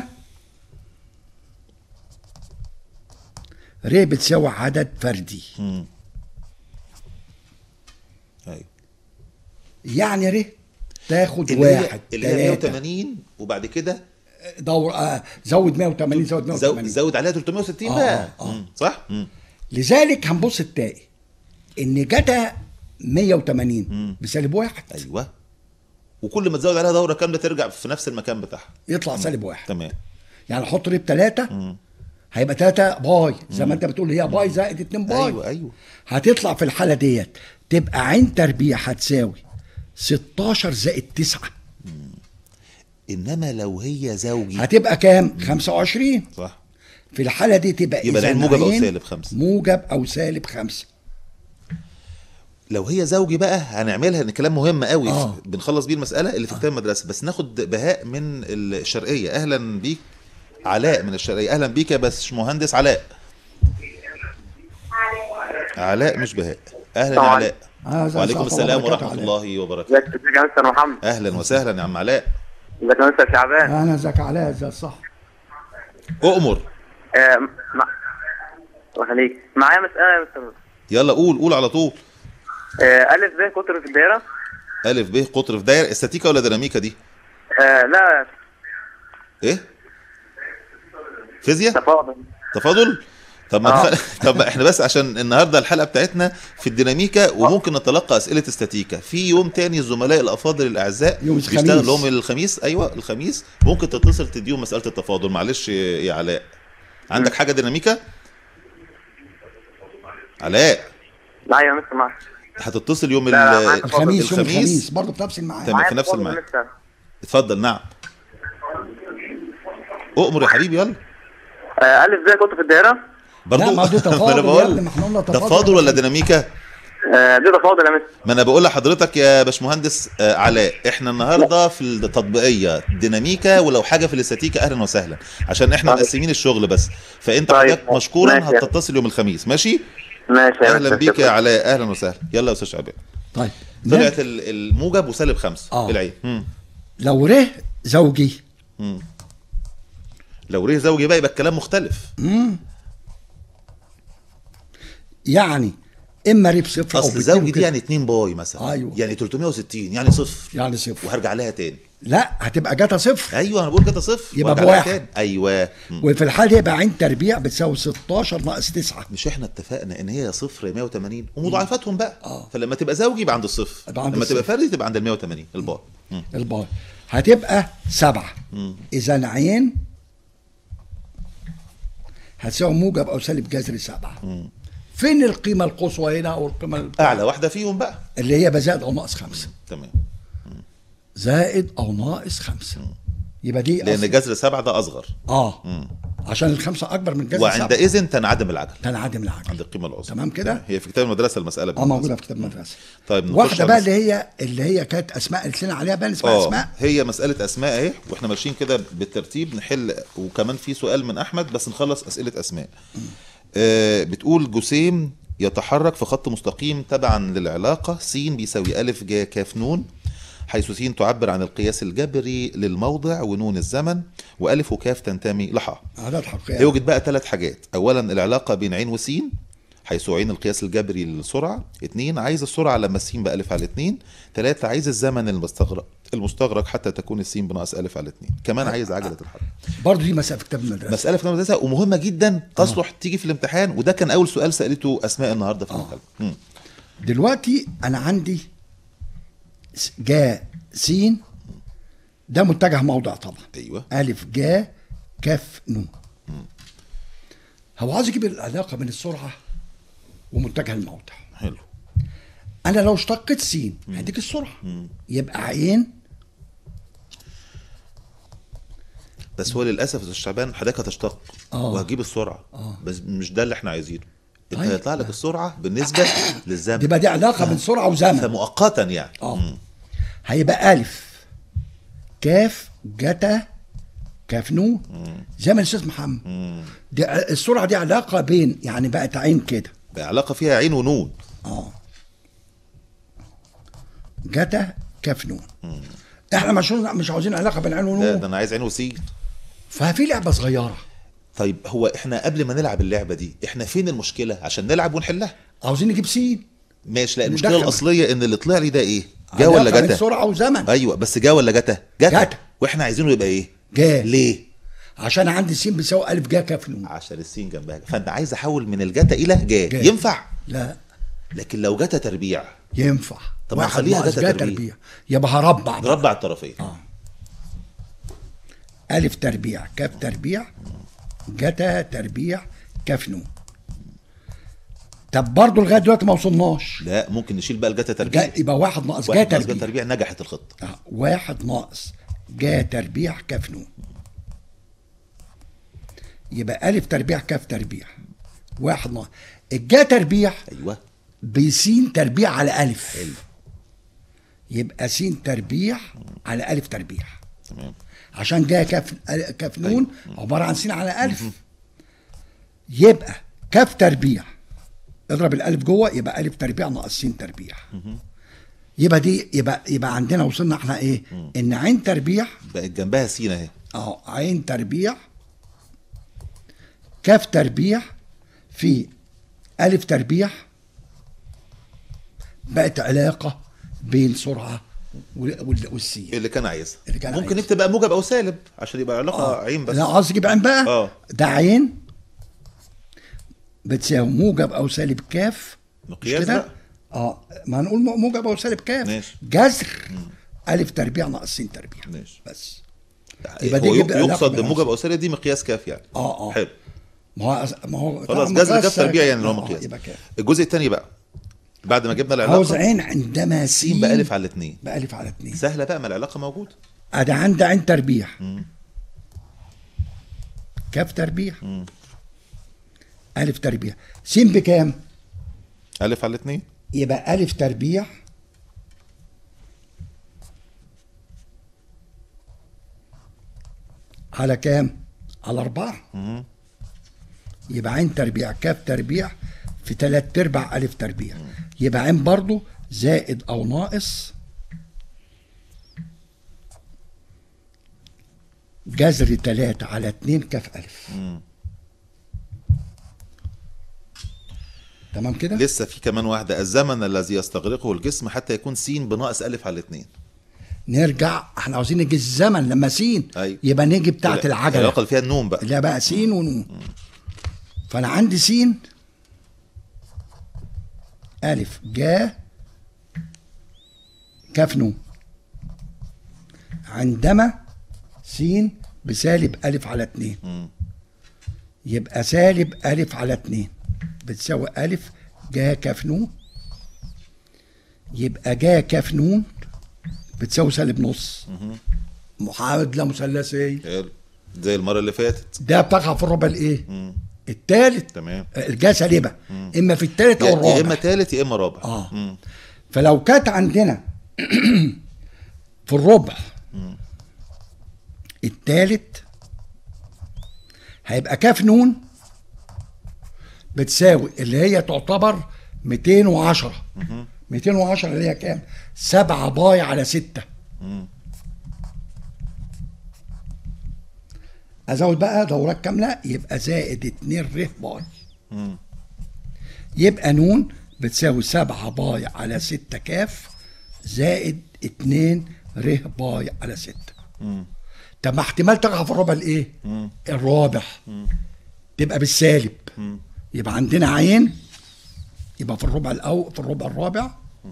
ر بتساوي عدد فردي مم. ايوه يعني ر تاخد اللي هي واحد اللي هي تلاتة. 180 وبعد كده دور آه زود 180 زود زود 180 زود عليها 360 آه، بقى آه. مم. صح؟ مم. لذلك هنبص تلاقي ان جتا 180 بسالب واحد ايوه وكل ما تزود عليها دوره كامله ترجع في نفس المكان بتاعها يطلع سالب واحد تمام يعني حط ريب ثلاثة هيبقى ثلاثة باي زي ما انت بتقول هي باي زائد اتنين باي ايوه ايوه هتطلع في الحالة ديت تبقى عين تربيع هتساوي 16 زائد 9 انما لو هي زوجي هتبقى كام؟ 25 صح في الحالة دي تبقى يبقى إذا العين موجب أو عين سالب خمسة. موجب أو سالب خمسة لو هي زوجي بقى هنعملها ان كلام مهم قوي آه. بنخلص بيه المساله اللي في كتاب المدرسه بس ناخد بهاء من الشرقيه اهلا بيك علاء من الشرقيه اهلا بيك يا بس مهندس علاء علاء مش بهاء اهلا يا السلام علاء آه، زي وعليكم الصحة السلام وبركاته ورحمه علاء. الله وبركاته ازيك ازيك يا مستر محمد اهلا وسهلا يا عم علاء ازيك يا مستر شعبان أنا ذاك علاء زي الصح اؤمر آه، ما- وخليك معايا مسألة يا مستر يلا قول قول على طول آه، ألف ب قطر في الدائرة الف ب قطر في دايره استاتيكا ولا ديناميكا دي آه، لا ايه فيزياء تفاضل تفاضل طب ما آه. تخ... طب احنا بس عشان النهارده الحلقه بتاعتنا في الديناميكا وممكن نتلقى اسئله استاتيكا في يوم تاني الزملاء الافاضل الاعزاء يوم الخميس. بيشتغلوا يوم الخميس ايوه الخميس ممكن تتصل تديهم مساله التفاضل معلش يا علاء عندك حاجه ديناميكا علاء معايا يا مستر معايا هتتصل يوم لا، ال- معاك الخميس يوم الخميس. الخميس برضه بنفس الميعاد تمام. معايا في نفس تفاضل يا الميعاد. مستر. اتفضل نعم اؤمر يا حبيبي يلا آه، ألف ب قطر في الدائرة برضو لا، ما دي تفاضل ما انا يا بقول ابني، ما احنا قلنا تفاضل. تفاضل ولا ديناميكا آه، دي تفاضل يا مستر ما انا بقول لحضرتك يا باشمهندس آه، علاء احنا النهارده في التطبيقيه ديناميكا ولو حاجه في الاستاتيكا اهلا وسهلا عشان احنا طيب. مقسمين الشغل بس فانت طيب. حضرتك مشكورا ماشي. هتتصل يوم الخميس ماشي ماشي يا اهلا مستر بيك يا شكراً. علاء اهلا وسهلا يلا يا استاذ شعبان طيب طلعت ال- الموجب وسالب خمسه آه. العين مم. لو ره زوجي لو ريه زوجي بقى يبقى الكلام مختلف يعني اما ره بصفر او اصل باتنين زوجي دي وكده. يعني 2 باي مثلا أيوة. يعني 360 يعني صفر يعني صفر وهرجع لها تاني لا هتبقى جاتا صفر ايوه انا بقول كده صفر يبقى وهرجع لها بواحد. تاني. ايوه مم. وفي الحال دي يبقى عين تربيع بتساوي 16 ناقص 9 مش احنا اتفقنا ان هي صفر 180 ومضاعفاتهم بقى آه. فلما تبقى زوجي يبقى عند الصفر يبقى عند لما تبقى الصفر. فردي تبقى عند ال 180 البار مم. البار هتبقى 7 اذا عين هتساوي موجب او سالب جذر 7 فين القيمه القصوى هنا او القيمه ال- اعلى واحده فيهم بقى اللي هي بزائد او ناقص 5 تمام زائد او ناقص 5 يبقى دي لان أصل- جذر سبعه ده اصغر اه عشان الخمسه اكبر من جذر 7 وعندئذ تنعدم العجل تنعدم العجل عند القيمه العظمى تمام كده؟ هي في كتاب المدرسه المساله اه بالمناسبة. موجوده في كتاب المدرسه طيب نخش واحده على بقى مس- اللي هي اللي هي كانت اسماء قالت لنا عليها بقى اسمها اه اسماء هي مساله اسماء اهي واحنا ماشيين كده بالترتيب نحل وكمان في سؤال من احمد بس نخلص اسئله اسماء آه بتقول جسيم يتحرك في خط مستقيم تبعا للعلاقه س بيساوي الف ج كاف نون حيث س تعبر عن القياس الجبري للموضع ونون الزمن والف وكاف تنتمي لحا عدد حقيقيه يوجد بقى ثلاث حاجات اولا العلاقه بين عين وسين حيث عين القياس الجبري للسرعه اثنين عايز السرعه لما السين بألف على اثنين ثلاثة عايز الزمن المستغرق المستغرق حتى تكون السين بناقص ألف على اثنين كمان عايز عجلة الحركة برضه دي مساله في كتاب المدرسه مسألة في المدرسة ومهمة جدا تصلح تيجي في الامتحان وده كان أول سؤال سألته أسماء النهاردة في الحلقة مم. دلوقتي انا عندي س- جا س ده متجه موضع طبعا أيوه الف جا كاف نون هو عاوز يجيب العلاقه بين السرعه ومتجه الموضع حلو انا لو اشتقت س هديك السرعه يبقى عين بس هو للأسف يا أستاذ شعبان حضرتك هتشتق آه. وهتجيب السرعة بس مش ده اللي احنا عايزينه انت طيب. هيطلع لك السرعة بالنسبة للزمن يبقى دي علاقه بين سرعه وزمن فمؤقتا يعني اه هيبقى الف كاف جتا كاف نون زي ما الاستاذ محمد دي السرعه دي علاقه بين يعني بقت عين كده علاقة فيها عين ونون اه جتا كاف نون احنا مش مش عاوزين علاقه بين عين لا ونون ده انا عايز عين وسين ففي لعبه صغيره طيب هو احنا قبل ما نلعب اللعبه دي احنا فين المشكله عشان نلعب ونحلها عاوزين نجيب سين ماشي لا المشكله ندخل. الاصليه ان اللي طلع لي ده ايه جا علاقة ولا بين جتا سرعه وزمن ايوه بس جا ولا جتا جتا جتا. واحنا عايزينه يبقى ايه جا. ليه عشان عندي سين بيساوي الف جا كاف نون عشان السين جنبها فانت عايز احول من الجتا الى جا جا. ينفع لا لكن لو جتا تربيع ينفع طب واحد نخليها ناقص جتا جا تربيع. تربيع يبقى هربع بقى. نربع الطرفين اه ألف تربيع كاف تربيع جتا تربيع كاف نون طب برضه لغايه دلوقتي ما وصلناش لا ممكن نشيل بقى الجتا تربيع جا يبقى واحد ناقص جا واحد ناقص جا تربيع تربيع نجحت الخطه آه. واحد ناقص جا تربيع كاف نون يبقى ألف تربيع كاف تربيع واحد ناقص الجا تربيع ايوه بسين تربيع على ألف يبقى سين تربيع على ألف تربيع تمام عشان جاء كاف كاف نون عباره عن س على الف يبقى كاف تربيع اضرب الالف جوه يبقى الف تربيع ناقص س تربيع يبقى دي يبقى يبقى عندنا وصلنا احنا ايه ان عين تربيع بقت جنبها سين اهي اه عين تربيع كاف تربيع في ألف تربيع بقت علاقة بين سرعة وال- وال- والسين اللي كان عايزها اللي كان ممكن عايزها. نكتب بقى موجب او سالب عشان يبقى علاقه عين بس لا قصدي اجيب عين بقى آه. ده عين بتساوي موجب او سالب كاف مش مقياس كده؟ بقى. اه ما هنقول م- موجب او سالب كاف ماشي. جذر الف تربيع ناقص س تربيع ماشي. بس يبقى يبقى دي هو يجيب علاقة يقصد بين بموجب او سالب دي مقياس كاف يعني اه اه حلو ما هو ما هو خلاص طبعاً جذر كاف مقياس- تربيع يعني اللي هو آه، مقياس يبقى كاف الجزء الثاني بقى بعد ما جبنا عاوز العلاقه عين عندما س س بألف على الاثنين بألف على اتنين سهله بقى ما العلاقه موجوده ادي عندي عين تربيع كاف تربيع ألف تربيع س بكام؟ الف على الاثنين يبقى ألف تربيع على كام؟ على أربعة يبقى عين تربيع كاف تربيع في تلات أرباع ألف تربيع يبقى عين برضو زائد أو ناقص جذر تلاتة على اتنين كاف ألف تمام كده؟ لسه في كمان واحده الزمن الذي يستغرقه الجسم حتى يكون س بناقص الف على الاثنين نرجع احنا عاوزين نجي الزمن لما سين أيوة. يبقى نيجي بتاعت العجله العلاقه اللي فيها النوم بقى اللي هي بقى سين ونون فانا عندي سين الف جا كاف نون عندما سين بسالب الف على اتنين مم. يبقى سالب الف على اتنين بتساوي الف جا كاف نون يبقى جا كاف نون بتساوي سالب نص معادله مثلثيه حلو زي المره اللي فاتت ده بتقع في الربع الايه؟ الثالث تمام الجا سالبه اما في الثالث او يا يا اما الرابع ثالث يا اما رابع اه مم. فلو كانت عندنا في الربع الثالث هيبقى كاف نون بتساوي اللي هي تعتبر 210 210 اللي هي كام؟ 7 باي على 6 ازود بقى دورات كامله يبقى زائد 2 ر باي يبقى نون بتساوي 7 باي على 6 كاف زائد 2 ر باي على 6 طب ما احتمال تقع في الربع الايه؟ الرابع تبقى بالسالب يبقى عندنا عين يبقى في الربع الاول في الربع الرابع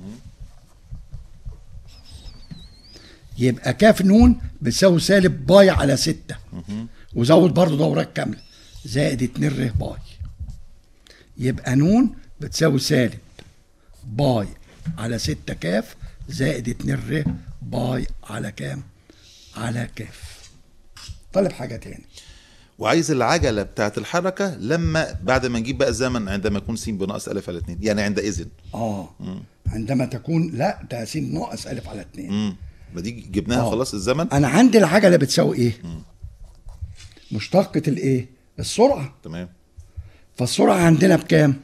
يبقى كاف نون بتساوي سالب باي على ستة وزود برضو دورات كاملة زائد اتنين ر باي يبقى نون بتساوي سالب باي على ستة كاف زائد اتنين ر باي على كام؟ على كاف طالب حاجة تاني وعايز العجله بتاعت الحركه لما بعد ما نجيب بقى الزمن عندما يكون س بناقص الف على الاثنين يعني عندئذ اه عندما تكون لا ده س ناقص الف على اتنين امم ما دي جبناها آه. خلاص الزمن انا عندي العجله بتساوي ايه مشتقة الايه السرعه تمام فالسرعه عندنا بكام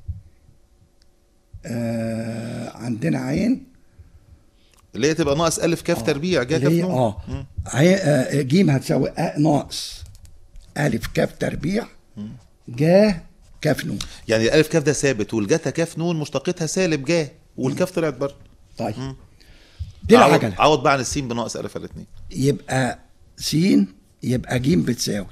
آه عندنا عين اللي هي تبقى ناقص الف كاف تربيع جا كاف اللي هي نون اه عين آه جيم هتساوي آه ناقص الف كاف تربيع جا كاف نون يعني الالف كاف ده ثابت والجاتا كاف نون مشتقتها سالب جا والكاف طلعت بره طيب دي عوض- العجله عوض بقى عن السين بناقص الف على الاثنين يبقى س يبقى ج بتساوي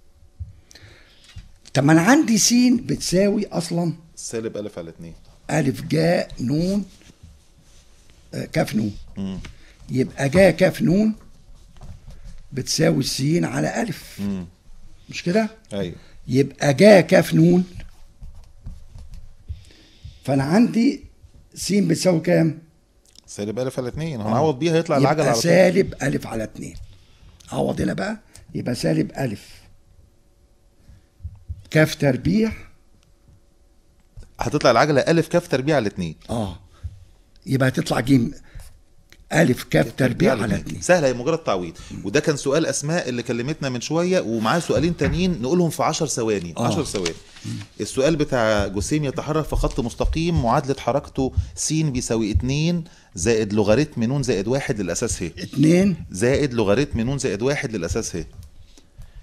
طب ما انا عندي س بتساوي اصلا سالب الف على الاثنين ألف جاء نون آه، كاف نون يبقى جاء كاف نون بتساوي السين على ألف مش كده؟ ايوه يبقى جاء كاف نون فأنا عندي س بتساوي كام؟ سالب الف على الاثنين هنعوض بيها يطلع العجله يبقى على طول سالب ألف على اتنين عوض هنا بقى يبقى سالب ألف كاف تربيع هتطلع العجله الف كاف تربيع على الاثنين اه يبقى هتطلع جيم ألف كاف تربيع على اتنين سهله هي مجرد تعويض وده كان سؤال اسماء اللي كلمتنا من شويه ومعاه سؤالين تانيين نقولهم في 10 ثواني آه. 10 ثواني السؤال بتاع جسيم يتحرك في خط مستقيم معادله حركته س بيساوي 2 زائد لوغاريتم نون زائد واحد للاساس ه اتنين زائد لوغاريتم نون زائد واحد للاساس ه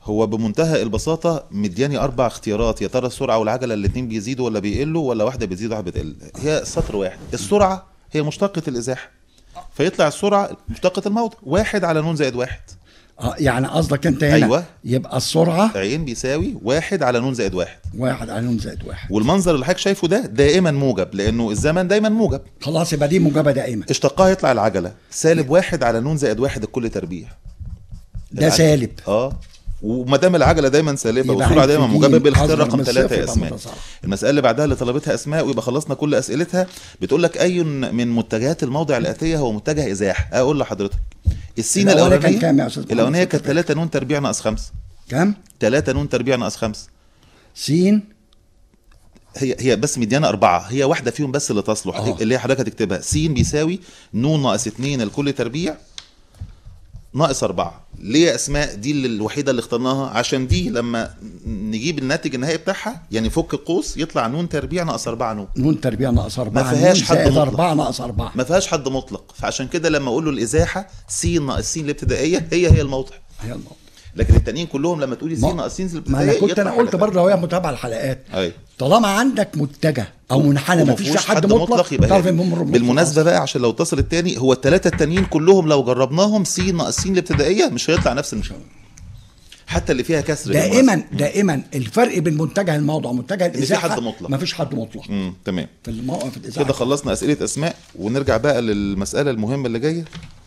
هو بمنتهى البساطة مدياني أربع اختيارات يا ترى السرعة والعجلة الاتنين بيزيدوا ولا بيقلوا ولا واحدة بتزيد وواحدة بتقل هي سطر واحد السرعة هي مشتقة الإزاحة فيطلع السرعة مشتقة الموضع واحد على نون زائد واحد اه يعني قصدك انت هنا أيوة. يبقى السرعه عين بيساوي واحد على نون زائد واحد واحد على نون زائد واحد والمنظر اللي حضرتك شايفه ده دائما موجب لأنه الزمن دايما موجب خلاص يبقى دي موجبه دائما اشتقاها يطلع العجلة سالب واحد على نون زائد واحد الكل تربيع ده العجلة. سالب اه وما دام العجله دايما سالبه يبقى والسرعه دايما هنبتدي موجبه بالاختيار أصغر رقم من ثلاثه الصفر يا يبقى اسماء متصاعد. المساله اللي بعدها اللي طلبتها اسماء ويبقى خلصنا كل اسئلتها بتقول لك اي من متجهات الموضع الاتيه هو متجه ازاح اقول لحضرتك السين الأولانية كان الاولانيه كام يا أستاذ محمد؟ الاولانيه كانت 3 نون تربيع ناقص 5 كم 3 نون تربيع ناقص 5 سين هي هي بس مديانه أربعة هي واحدة فيهم بس اللي تصلح آه. اللي هي حضرتك هتكتبها س بيساوي ن ناقص 2 الكل تربيع ناقص أربعة ليه يا أسماء دي اللي الوحيدة اللي اخترناها عشان دي لما نجيب الناتج النهائي بتاعها يعني فك القوس يطلع نون تربيع ناقص أربعة نون نون تربيع ناقص أربعة ما فيهاش نون حد زائد مطلق. أربعة ناقص أربعة ما فيهاش حد مطلق فعشان كده لما أقول له الإزاحة س ناقص س الابتدائية هي هي الموضع هي الموضوع لكن التانيين كلهم لما تقولي س ما- ناقص س ما الابتدائية أنا كنت يطلع أنا حاجة قلت تانية. برضه وهي متابعة الحلقات أيوة طالما عندك متجه أو منحنى ما فيش ومفيهوش حد مطلق يبقى تعرف هي. إن هم مطلق بالمناسبه بقى عشان لو اتصل التاني هو الثلاثه التانيين كلهم لو جربناهم س ناقص س الابتدائيه مش هيطلع نفس المشكله حتى اللي فيها كسر دائما بالمناسبة. دائما الفرق بين منتجه الموضع ومنتجه في الازاحه حد مطلق. ما فيش حد مطلق امم تمام في الموقف الازاحه كده خلصنا اسئله اسماء ونرجع بقى للمساله المهمه اللي جايه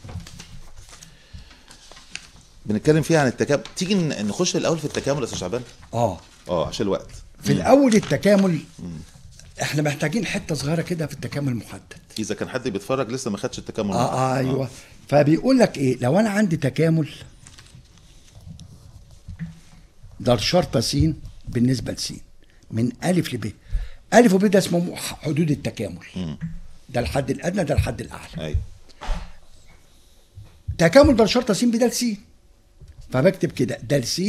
بنتكلم فيها عن التكامل تيجي ن- نخش الاول في التكامل يا استاذ شعبان اه اه عشان الوقت في الاول التكامل احنا محتاجين حته صغيره كده في التكامل المحدد اذا كان حد بيتفرج لسه ما خدش التكامل اه, آه ايوه فبيقول لك ايه لو انا عندي تكامل ده الشرطه س بالنسبه لس من الف لب الف وب ده اسمه حدود التكامل ده الحد الادنى ده الحد الاعلى ايوه تكامل ده شرطه س بدال س فبكتب كده دال س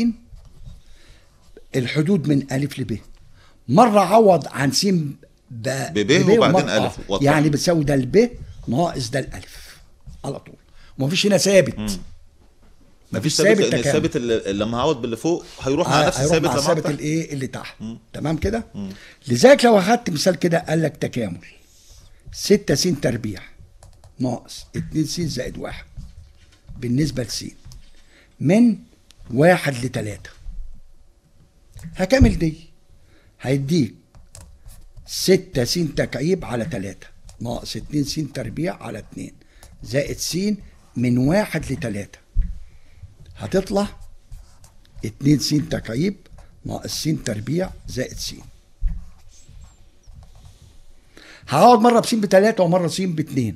الحدود من الف لب مره عوض عن س ب بب وبعدين ومرة- ألف. آه، وضح. يعني بتساوي ده الب ناقص ده الالف على طول ومفيش هنا ثابت مفيش ثابت ثابت ان تكامل. الثابت اللي لما هعوض باللي فوق هيروح مع آه، نفس هيروح الثابت مع لما الثابت أقطع. الايه اللي تحت تمام كده لذلك لو اخدت مثال كده قال لك تكامل 6 س تربيع ناقص 2 س زائد 1 بالنسبه لس من واحد لتلاتة هكمل دي هيديك ستة س تكعيب على تلاتة ناقص اتنين س تربيع على اتنين زائد س من واحد لتلاتة هتطلع اتنين س تكعيب ناقص س تربيع زائد س هقعد مرة بس بتلاتة ومرة س باتنين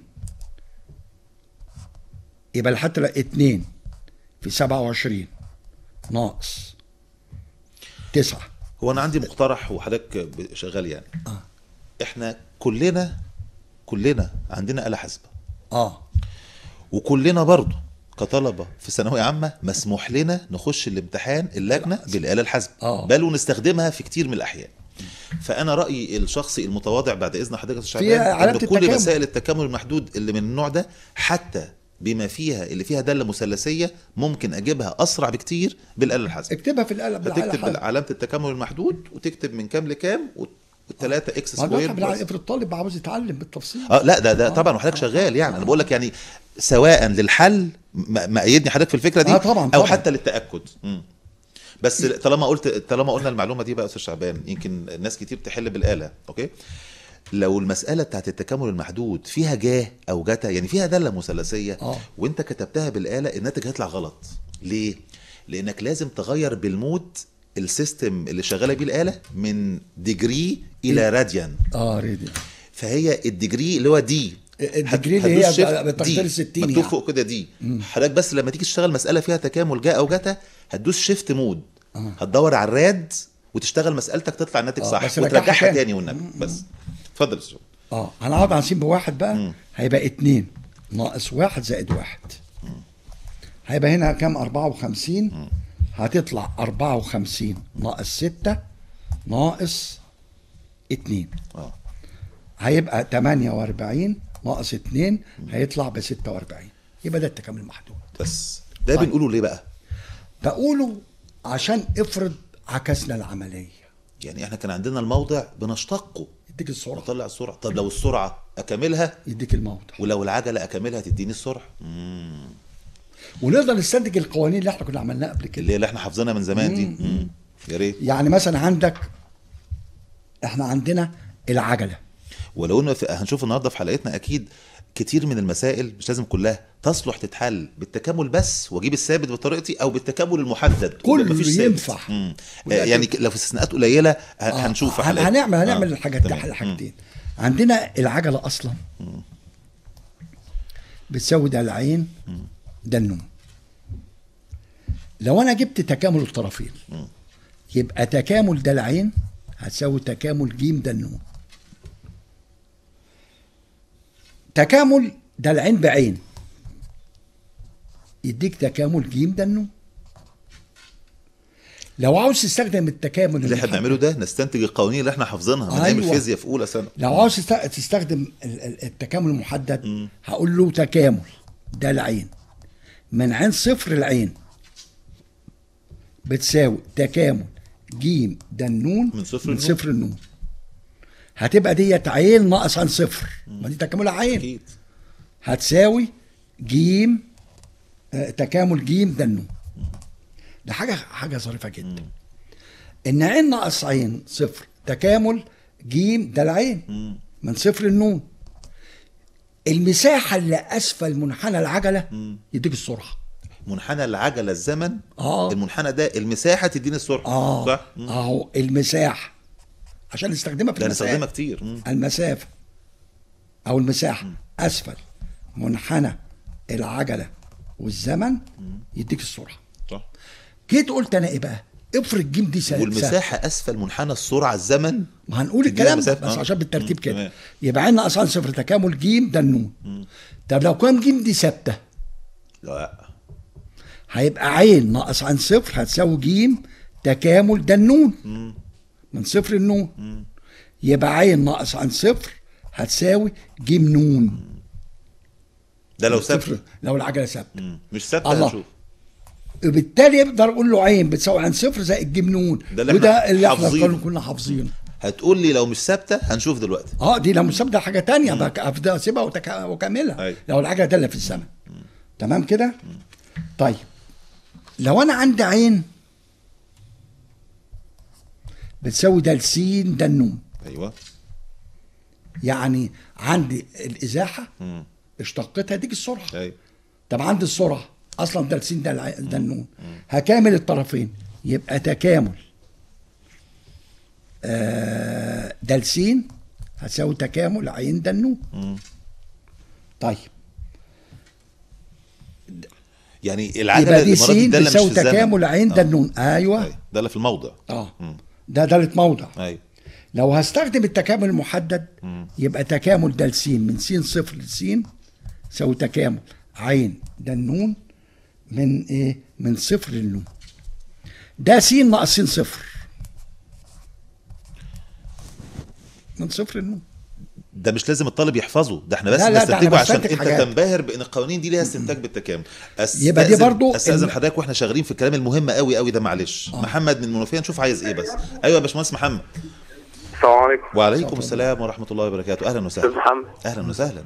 يبقى لحد اتنين في سبعة وعشرين ناقص تسعة هو انا عندي مقترح وحضرتك ب- شغال يعني آه. احنا كلنا كلنا عندنا آلة حاسبة اه وكلنا برضو كطلبة في ثانوية عامة مسموح لنا نخش الامتحان اللجنة بالآلة الحاسبة آه. بل ونستخدمها في كتير من الأحيان فأنا رأيي الشخصي المتواضع بعد إذن حضرتك يا أستاذ في شعبان علامة إن كل التكامل. مسائل التكامل المحدود اللي من النوع ده حتى بما فيها اللي فيها دالة مثلثية ممكن أجيبها أسرع بكتير بالآلة الحاسبة اكتبها في القلم هتكتب علامة التكامل المحدود وتكتب من كام لكام والثلاثة اكس ما ده سكوير بالع- بلس. افرض الطالب عاوز يتعلم بالتفصيل اه لا ده ده طبعا وحضرتك شغال يعني انا بقول لك يعني سواء للحل م- مأيدني حضرتك في الفكره دي آه طبعاً، او طبعاً. حتى للتاكد مم. بس طالما قلت طالما قلنا المعلومه دي بقى يا استاذ شعبان يمكن ناس كتير تحل بالاله اوكي لو المساله بتاعت التكامل المحدود فيها جاه او جتا يعني فيها داله مثلثيه آه. وانت كتبتها بالاله الناتج هيطلع غلط ليه لانك لازم تغير بالمود السيستم اللي شغاله بيه الاله من ديجري الى راديان اه ريدي فهي الديجري اللي هو دي الديجري هت- اللي هي هتدوس shift بتقدير دي. 60 مكتوب يعني. فوق كده دي حضرتك بس لما تيجي تشتغل مساله فيها تكامل جاء او جتا هتدوس شيفت مود هتدور على الراد وتشتغل مسالتك تطلع الناتج آه، صح بس رجعها وترجعها تاني. تاني والنبي بس اتفضل يا استاذ اه هنقعد على س بواحد بقى هيبقى اتنين ناقص واحد زائد واحد هيبقى هنا كام 54 هتطلع 54 ناقص 6 ناقص 2 اه هيبقى 48 ناقص 2 هيطلع ب 46 يبقى ده التكامل المحدود بس ده طيب. بنقوله ليه بقى بقوله عشان افرض عكسنا العمليه يعني احنا كان عندنا الموضع بنشتقه يديك السرعه نطلع السرعه طب لو السرعه اكملها يديك الموضع ولو العجله اكملها تديني السرعه مم. ونقدر نستنتج القوانين اللي احنا كنا عملناها قبل كده اللي, اللي احنا حافظينها من زمان دي مم. يا ريت يعني مثلا عندك احنا عندنا العجله ولو انه في- هنشوف النهارده في حلقتنا اكيد كتير من المسائل مش لازم كلها تصلح تتحل بالتكامل بس واجيب الثابت بطريقتي او بالتكامل المحدد كله مفيش ثابت. ينفع. مم. آه ولكن- يعني ك- لو في استثناءات قليله ه- آه، هنشوف في هن- حلقات هنعمل هنعمل آه، الحاجات دي تمام. الحاجتين عندنا العجله اصلا بتساوي ده العين ده النون لو انا جبت تكامل الطرفين يبقى تكامل ده العين هتساوي تكامل جيم ده النون تكامل ده العين بعين يديك تكامل جيم ده النون لو عاوز تستخدم التكامل اللي احنا المحدد- بنعمله ده نستنتج القوانين اللي احنا حافظينها من ايام أيوة. الفيزياء في اولى سنه لو عاوز تست- تستخدم ال- ال- التكامل المحدد هقول له تكامل ده العين من عين صفر العين بتساوي تكامل جيم ده النون من صفر من النون. صفر النون هتبقى ديت عين ناقص عن صفر ما دي تكاملها عين اكيد هتساوي جيم آه، تكامل جيم ده النون ده حاجه حاجه ظريفه جدا ان عين ناقص عين صفر تكامل جيم ده العين من صفر النون المساحه اللي اسفل منحنى العجله يديك السرعه منحنى العجله الزمن آه. المنحنى ده المساحه تديني السرعه اه صح مم. اهو المساحه عشان نستخدمها في ده المسافه هنستخدمها كتير مم. المسافه او المساحه اسفل منحنى العجله والزمن يديك السرعه صح جيت قلت انا ايه بقى افرض جيم دي سهل والمساحه اسفل منحنى السرعه الزمن ما هنقول تدينا الكلام مسافة، بس آه. عشان بالترتيب مم، كده تمام. يبقى عندنا اصلا صفر تكامل جيم ده النون طب لو كان جيم دي ثابته لا هيبقى عين ناقص عن صفر هتساوي جيم تكامل ده النون من صفر النون يبقى عين ناقص عن صفر هتساوي جيم نون ده لو صفر ثابت لو العجله ثابته مم. مش ثابته الله. هنشوف وبالتالي يقدر اقول له عين بتساوي عن صفر زائد جيم نون ده اللي وده احنا اللي احنا حافظينه. كنا- كنا حافظينه هتقول لي لو مش ثابته هنشوف دلوقتي اه دي لو مثبته حاجه تانية بقى افضل اسيبها وتك- واكملها أيوة. لو العجله داله في الزمن تمام كده طيب لو انا عندي عين بتساوي ده السين ده النون ايوه يعني عندي الازاحه مم. اشتقتها ديك السرعه ايوه طب عندي السرعه اصلا ده السين ده الع- ده النون هكامل الطرفين يبقى تكامل آه ده السين هتساوي تكامل عين ده النون طيب يعني العجله يبقى دي المره دي سين ده اللي مش بتساوي في الزمن تكامل عين ده آه. النون ايوه أيوة. ده اللي في الموضع اه مم. ده دالة موضع ايوه لو هستخدم التكامل المحدد يبقى تكامل ده لسين من سين صفر لسين يساوي تكامل عين ده النون من ايه من صفر للنون ده سين ناقص سين صفر من صفر للنون ده مش لازم الطالب يحفظه ده احنا بس لا، لا، ده نستنتجه أنا عشان بستنتج انت حاجات. تنبهر بان القوانين دي ليها استنتاج بالتكامل يبقى دي أستأذن- برضو استاذن ال- حضرتك واحنا شغالين في الكلام المهم قوي قوي ده معلش محمد من المنوفيه نشوف عايز ايه بس ايوه يا باشمهندس محمد السلام عليكم وعليكم السلام ورحمه الله وبركاته اهلا استاذ وسهلا محمد اهلا وسهلا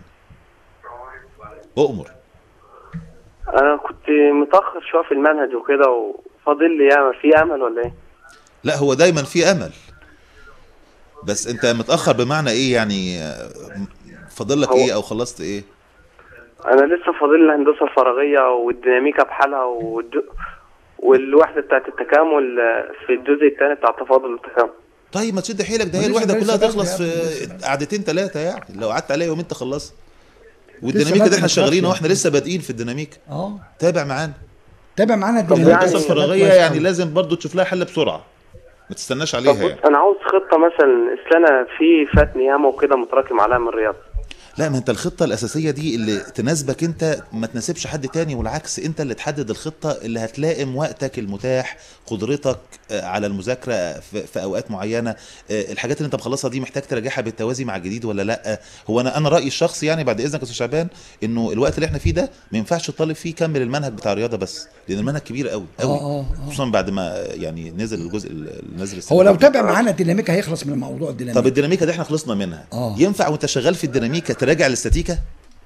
اؤمر انا كنت متاخر شويه في المنهج وكده وفاضل لي يعني في امل ولا ايه لا هو دايما في امل بس انت متاخر بمعنى ايه يعني آه، فاضل لك هو- ايه او خلصت ايه انا لسه فاضل لي الهندسه الفراغيه والديناميكا بحالها والد... والوحده بتاعت التكامل في الجزء الثاني بتاع تفاضل التكامل طيب ما تشد حيلك ده هي ولسه- الوحده لسه كلها بدري تخلص يا ابني، في لسه بدري. قعدتين ثلاثه يعني لو قعدت عليها يومين تخلص والديناميكا بدري دي احنا مش شغالين بدري. واحنا لسه بادئين في الديناميكا اه تابع معانا تابع معانا يعني الديناميكا الهندسه الفراغيه يعني لازم برضو تشوف لها حل بسرعه ما تستناش طب عليها بص يعني انا عاوز خطه مثلا اصل انا في فاتني ياما وكده متراكم عليها من الرياضه لا ما انت الخطه الاساسيه دي اللي تناسبك انت ما تناسبش حد تاني والعكس انت اللي تحدد الخطه اللي هتلائم وقتك المتاح قدرتك آه، على المذاكره في, في اوقات معينه آه، الحاجات اللي انت مخلصها دي محتاج تراجعها بالتوازي مع الجديد ولا لا هو انا انا رايي الشخصي يعني بعد اذنك يا استاذ شعبان انه الوقت اللي احنا فيه ده ما ينفعش الطالب فيه يكمل المنهج بتاع الرياضه بس لان المنهج كبير قوي قوي آه، آه، آه. خصوصا بعد ما يعني نزل الجزء ال- نزل هو لو السنة. تابع معانا الديناميكا هيخلص من موضوع الديناميكا طب الديناميكا دي احنا خلصنا منها آه. ينفع وانت شغال في الديناميكا تراجع الاستاتيكا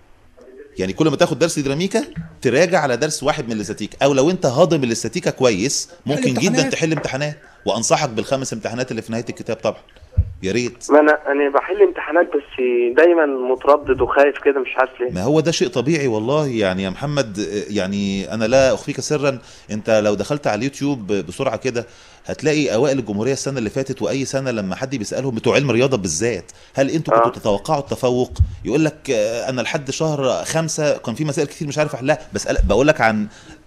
يعني كل ما تاخد درس ديناميكا تراجع على درس واحد من الاستاتيكا او لو انت هاضم الاستاتيكا كويس ممكن جدا امتحانات. تحل امتحانات وانصحك بالخمس امتحانات اللي في نهايه الكتاب طبعا يا ريت ما انا انا بحل امتحانات بس دايما متردد وخايف كده مش عارف ليه ما هو ده شيء طبيعي والله يعني يا محمد آه، يعني انا لا اخفيك سرا انت لو دخلت على اليوتيوب بسرعه كده هتلاقي اوائل الجمهوريه السنه اللي فاتت واي سنه لما حد بيسالهم بتوع علم رياضه بالذات هل انتوا آه. كنتوا تتوقعوا التفوق يقول لك آه، انا لحد شهر خمسة كان في مسائل كتير مش عارف احلها بس أنا بقول لك عن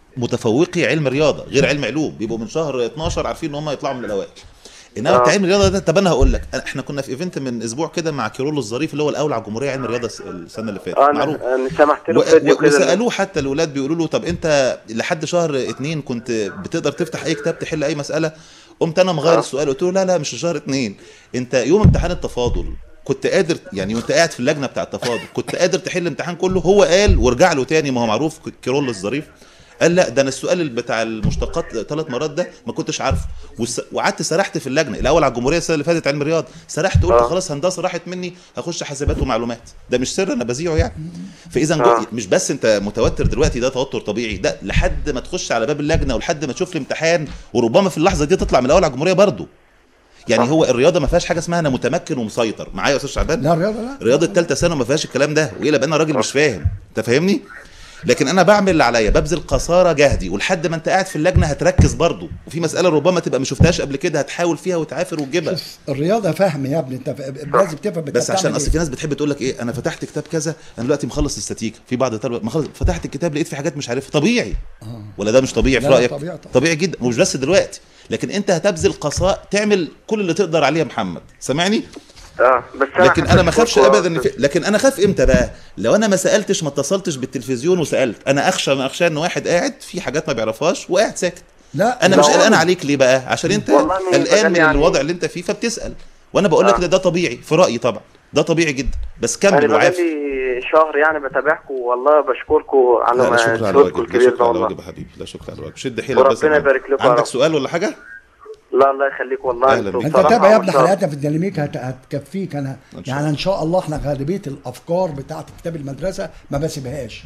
متفوقي علم رياضه غير علم علوم بيبقوا من شهر 12 عارفين ان هم يطلعوا من الاوائل انما آه. بتاع علم الرياضه ده طب انا هقول لك أنا- احنا كنا في ايفنت من اسبوع كده مع كيرولو الظريف اللي هو الاول على الجمهوريه علم الرياضه الس- السنه اللي فاتت اه معروف انا انا سمحت له و- فيديو و- كده وسالوه حتى الاولاد بيقولوا له طب انت لحد شهر اتنين كنت بتقدر تفتح اي كتاب تحل اي مساله قمت انا مغير آه. السؤال قلت له لا لا مش شهر اتنين انت يوم امتحان التفاضل كنت قادر يعني وانت قاعد في اللجنه بتاع التفاضل كنت قادر تحل الامتحان كله هو قال وارجع له تاني ما هو معروف كيرول الظريف قال لا ده انا السؤال اللي بتاع المشتقات ثلاث مرات ده ما كنتش عارفه والس- وقعدت سرحت في اللجنه الاول على الجمهوريه السنه اللي فاتت علم رياض سرحت قلت آه. خلاص هندسه راحت مني هخش حاسبات ومعلومات ده مش سر انا بذيعه يعني فاذا جو- آه. مش بس انت متوتر دلوقتي ده توتر طبيعي ده لحد ما تخش على باب اللجنه ولحد ما تشوف الامتحان وربما في اللحظه دي تطلع من الاول على الجمهوريه برضه يعني هو الرياضه ما فيهاش حاجه اسمها انا متمكن ومسيطر معايا يا استاذ شعبان لا رياضه لا رياضه ثالثه ثانوي ما فيهاش الكلام ده وايه بقى انا راجل مش فاهم انت فاهمني لكن انا بعمل اللي عليا ببذل قصارى جهدي ولحد ما انت قاعد في اللجنه هتركز برضه وفي مساله ربما تبقى ما شفتهاش قبل كده هتحاول فيها وتعافر وتجيبها شوف، الرياضه فهم يا ابني انت ف- لازم تفهم انت بس عشان بتعمل اصل إيه. في ناس بتحب تقول لك ايه انا فتحت كتاب كذا انا دلوقتي مخلص استاتيكا في بعض الطلبه مخلص فتحت الكتاب لقيت في حاجات مش عارفها طبيعي ولا ده مش طبيعي في لا، لا، رايك طبيعي طبعا. طبيعي جدا ومش بس دلوقتي لكن انت هتبذل قصاء تعمل كل اللي تقدر عليه يا محمد سامعني اه بس لكن انا ما اخافش حسيت ابدا إن في... لكن انا اخاف امتى بقى لو انا ما سالتش ما اتصلتش بالتلفزيون وسالت انا اخشى ما اخشى ان واحد قاعد في حاجات ما بيعرفهاش وقاعد ساكت لا انا لا مش والله. قلقان عليك ليه بقى عشان انت والله من قلقان زمان من يعني. الوضع اللي انت فيه فبتسال وانا بقول لك آه. ده ده طبيعي في رايي طبعا ده طبيعي جدا بس انا كمل وعافي بقالي شهر يعني بتابعكم والله بشكركم على لا لا ما شكرا على جهودكم الواجب لا الكبير شكرا ده على والله الواجب يا حبيبي لا شكرا على الواجب شد حيلك بس وربنا يا محمد. يبارك لكم يا عندك رب. سؤال ولا حاجه لا الله يخليك والله أهلا انتوا بيك. انت بصراحة تابع يا ابني ما شاء الله. حلقاتنا في الديناميكا هت- هتكفيك انا إن شاء يعني ان شاء الله احنا غالبيه الافكار بتاعت كتاب المدرسه ما بسيبهاش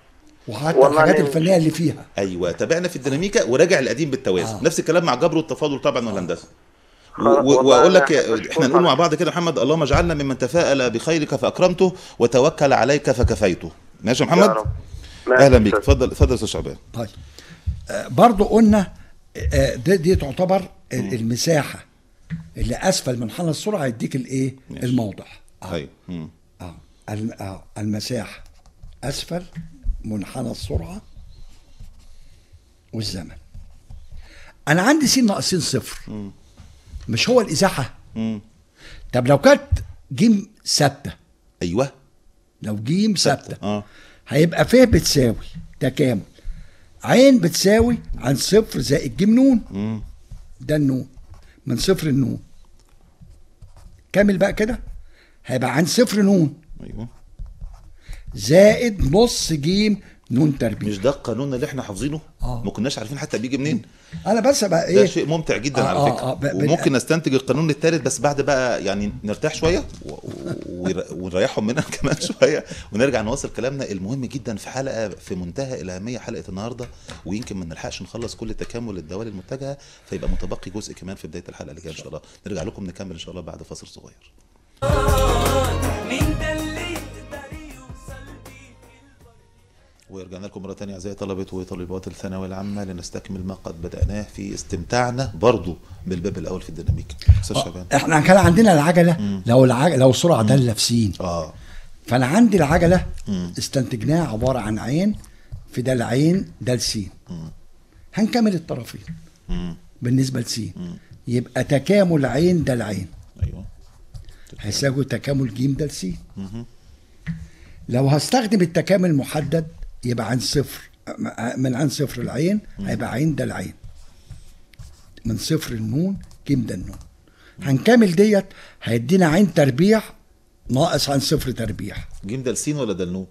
وحتى والله الحاجات أنا- الفنيه اللي فيها ايوه تابعنا في الديناميكا وراجع القديم بالتوازي آه. نفس الكلام مع جبر والتفاضل طبعا والهندسه و- خلاص، و- والله واقول أنا لك أحب أشكرك احنا نقول على- مع بعض كده يا محمد اللهم اجعلنا ممن تفاءل بخيرك فاكرمته وتوكل عليك فكفيته ماشي يا محمد يا رب. ماشي اهلا يا بيك أستاذ. اتفضل اتفضل يا استاذ شعبان طيب آه برضو قلنا آه دي, دي تعتبر ال- المساحه اللي اسفل منحنى السرعه يديك الايه ماشي. الموضع اه, ايوه مم. آه. الم- آه. المساحه اسفل منحنى السرعه والزمن انا عندي س ناقصين صفر مش هو الازاحه مم. طب لو كانت جيم ثابته ايوه لو جيم ثابته اه هيبقى ف بتساوي تكامل عين بتساوي عن صفر زائد جيم نون مم. ده النون من صفر النون كامل بقى كده هيبقى عن صفر نون ايوه زائد نص جيم نون تربيع مش ده القانون اللي احنا حافظينه آه. ما كناش عارفين حتى بيجي منين انا بس بقى ده ايه شيء ممتع جدا آه، على آه، فكره آه، ب- ب- وممكن نستنتج القانون الثالث بس بعد بقى يعني نرتاح شويه و- و- ونر- ونريحهم مننا كمان شويه ونرجع نواصل كلامنا المهم جدا في حلقه في منتهى الاهميه حلقه النهارده ويمكن ما نلحقش نخلص كل تكامل الدوال المتجهه فيبقى متبقي جزء كمان في بدايه الحلقه اللي جايه ان شاء الله نرجع لكم نكمل ان شاء الله بعد فاصل صغير مين ده اللي يقدر يوصل بيه ورجعنا لكم مرة تانية أعزائي طلبة وطالبات الثانوية العامة لنستكمل ما قد بدأناه في استمتاعنا برضو بالباب الأول في الديناميك أستاذ شعبان احنا كان عندنا العجله لو العجله لو السرعه داله في س آه فانا عندي العجله مم. استنتجناها عباره عن عين في ده العين ده س هنكمل الطرفين مم. بالنسبه لس يبقى تكامل عين ده العين أيوه هيساوي تكامل ج ده س لو هستخدم التكامل المحدد يبقى عن صفر من عن صفر العين هيبقى عين ده العين من صفر النون جيم ده النون هنكمل ديت هيدينا عين تربيع ناقص عن صفر تربيع جيم ده سين ولا ده النون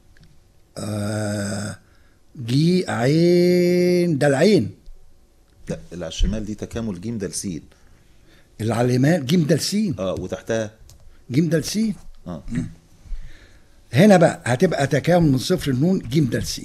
آه جي عين ده العين لا اللي على الشمال دي تكامل جيم ده سين اللي على اليمين جيم ده سين اه وتحتها جيم ده سين اه هنا بقى هتبقى تكامل من صفر النون جيم د س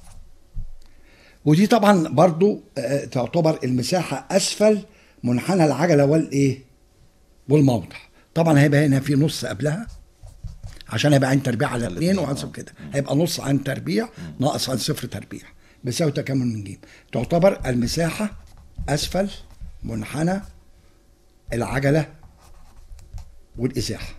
ودي طبعا برضو آه، تعتبر المساحة أسفل منحنى العجلة والإيه والموضع طبعا هيبقى هنا في نص قبلها عشان هيبقى عين تربيع على اثنين وعن صفر كده هيبقى نص عن تربيع ناقص عن صفر تربيع بيساوي تكامل من جيم تعتبر المساحة أسفل منحنى العجلة والإزاحة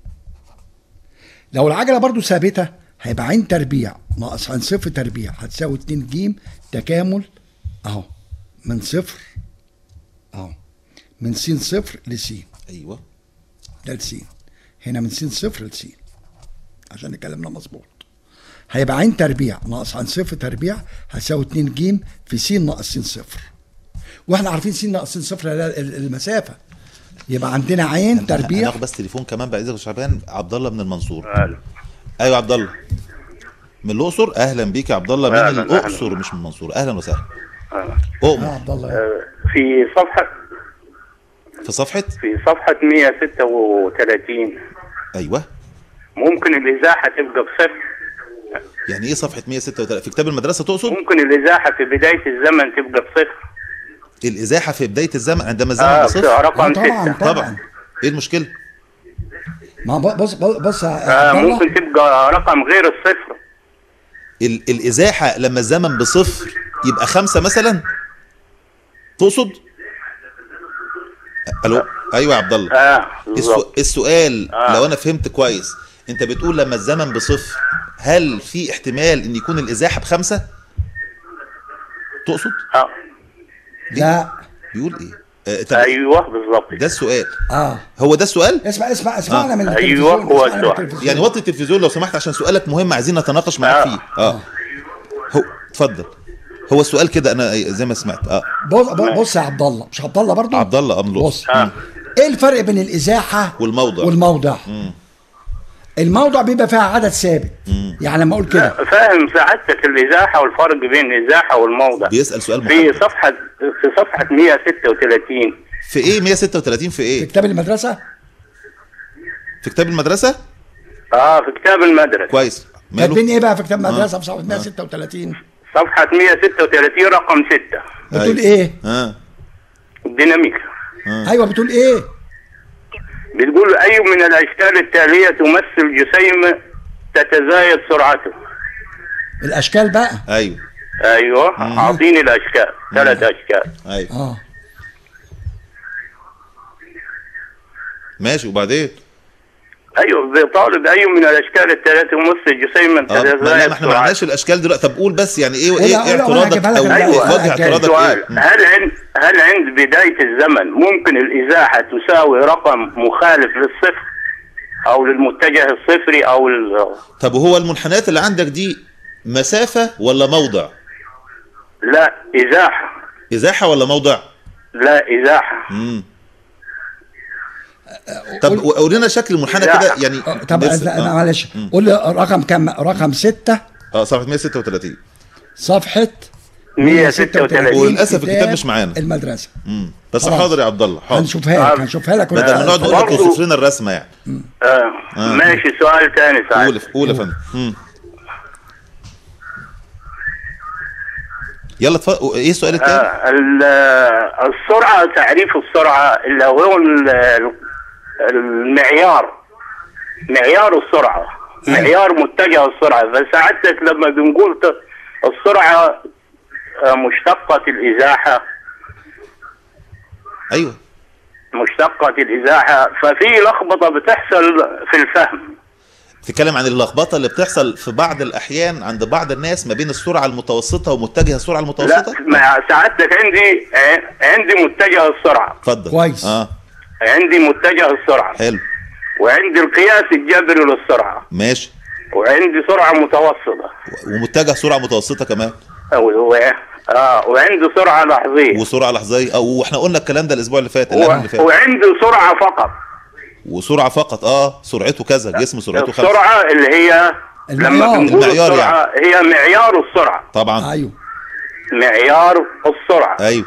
لو العجله برضو ثابته هيبقى عين تربيع ناقص عن صفر تربيع هتساوي 2 جيم تكامل اهو من صفر اهو من س صفر لس ايوه ده لس هنا من س صفر لس عشان كلامنا مظبوط هيبقى عين تربيع ناقص عن صفر تربيع هتساوي 2 جيم في س ناقص س صفر واحنا عارفين س ناقص س صفر ال- ال- المسافه يبقى عندنا عين تربيع هناخد بس تليفون كمان بعد اذنك يا شعبان عبد الله من المنصور أهلا. ايوه عبد الله من الاقصر اهلا بيك يا عبد الله من أهلاً، الاقصر أهلاً. مش من المنصوره اهلا وسهلا أهلا. اه اؤمن عبد الله آه، في صفحة في صفحه في صفحة 136 ايوه ممكن الإزاحة تبقى بصفر يعني ايه صفحه 136 في كتاب المدرسه تقصد ممكن الإزاحة في بداية الزمن تبقى بصفر الازاحه في بدايه الزمن عندما الزمن اه في بصفر آه رقم طبعا ستة طبعا ايه المشكله ما ب- بص بص بص يا آه عبد الله ممكن تبقى رقم غير الصفر ال- الازاحه لما الزمن بصفر يبقى خمسة مثلا تقصد الو ايوه يا عبد الله اه السو... بالظبط السؤال آه. لو انا فهمت كويس انت بتقول لما الزمن بصفر هل في احتمال ان يكون الازاحه بخمسة تقصد آه. لا بيقول ايه آه طب ايوه بالظبط ده السؤال اه هو ده السؤال اسمع اسمع اسمعنا آه. من أيوة، التلفزيون هو اسمعنا من السؤال. التلفزيون. يعني وطي التلفزيون لو سمحت عشان سؤالك مهم عايزين نتناقش معاك آه. فيه اه هو اتفضل هو السؤال كده انا زي ما سمعت اه بص بص يا عبد الله مش عبد الله برضه عبد الله امن بص الأقصر. مم. ايه الفرق بين الازاحه والموضع. والموضع الموضع بيبقى فيها عدد ثابت يعني لما اقول كده فاهم سعادتك الإزاحة والفرق بين الإزاحة والموضع بيسال سؤال في محدد صفحة في صفحة 136 في ايه 136 في في ايه كتاب المدرسه في كتاب المدرسه اه في كتاب المدرسة كويس كاتبين ماله ايه بقى في كتاب المدرسه في صفحه 136 صفحة 136 رقم 6 بتقول أيوة. ايه اه الديناميكا ايوه بتقول ايه بتقول أي من الأشكال التالية تمثل جسيم تتزايد سرعته الاشكال بقى ايوه أيوه أعطيني الأشكال ثلاث أشكال ايوه اه ماشي وبعدين أيوه بيطالب أي من الأشكال التالية تمثل جسيما اه ما لا تتزايد ما احنا ما عندناش الاشكال دلوقتي طب قول بس يعني ايه قولها- ايه قولها وأنا اعتراضك هجيبها لك او أنا. أيوة. وجه اعتراضك سؤال ايه مم. هل عند هل عند بداية الزمن ممكن الإزاحة تساوي رقم مخالف للصفر أو للمتجه الصفري أو ال... طب وهو المنحنيات اللي عندك دي مسافه ولا موضع لا إزاحة ازاحه ولا موضع لا إزاحة امم طب قول لنا شكل المنحنى لا. كده يعني آه، طب بس- لا، آه. لا، معلش قول لي رقم كام رقم 6 اه صفحه 136 صفحه 136 وللأسف الكتاب مش معانا. المدرسه امم بس خلاص. حاضر يا عبد الله حاضر هنشوفها لك هنشوفها لك بدل ما نقعد نقول لك برضو- وصف لنا الرسمه يعني آه. آه. ماشي سؤال ثاني قول سعد قول يا فندم مم. يلا اتفضل ايه السؤال التاني؟ آه. ال- آه، السرعة تعريف السرعة اللي هو ال- المعيار معيار السرعة معيار متجه السرعة فساعتك لما بنقول ت- السرعة آه، مشتقة الإزاحة ايوه مشتقة الإزاحة ففي لخبطة بتحصل في الفهم بتتكلم عن اللخبطه اللي بتحصل في بعض الاحيان عند بعض الناس ما بين السرعه المتوسطه ومتجه السرعه لا المتوسطه مع سعادتك عندي ع- عندي متجه السرعة اتفضل كويس. اه عندي متجه السرعة حلو وعندي القياس الجبري للسرعة ماشي وعندي سرعه متوسطه ومتجه سرعه متوسطه كمان و... و... اه وعندي سرعه لحظيه وسرعه لحظيه او واحنا قلنا الكلام ده الاسبوع اللي فات الأيام اللي و... فات وعندي سرعه فقط وسرعه فقط اه سرعته كذا جسم سرعته خمسة السرعه اللي هي لما المعيار. بنقول المعيار السرعه هي معيار السرعه طبعا ايوه معيار السرعه ايوه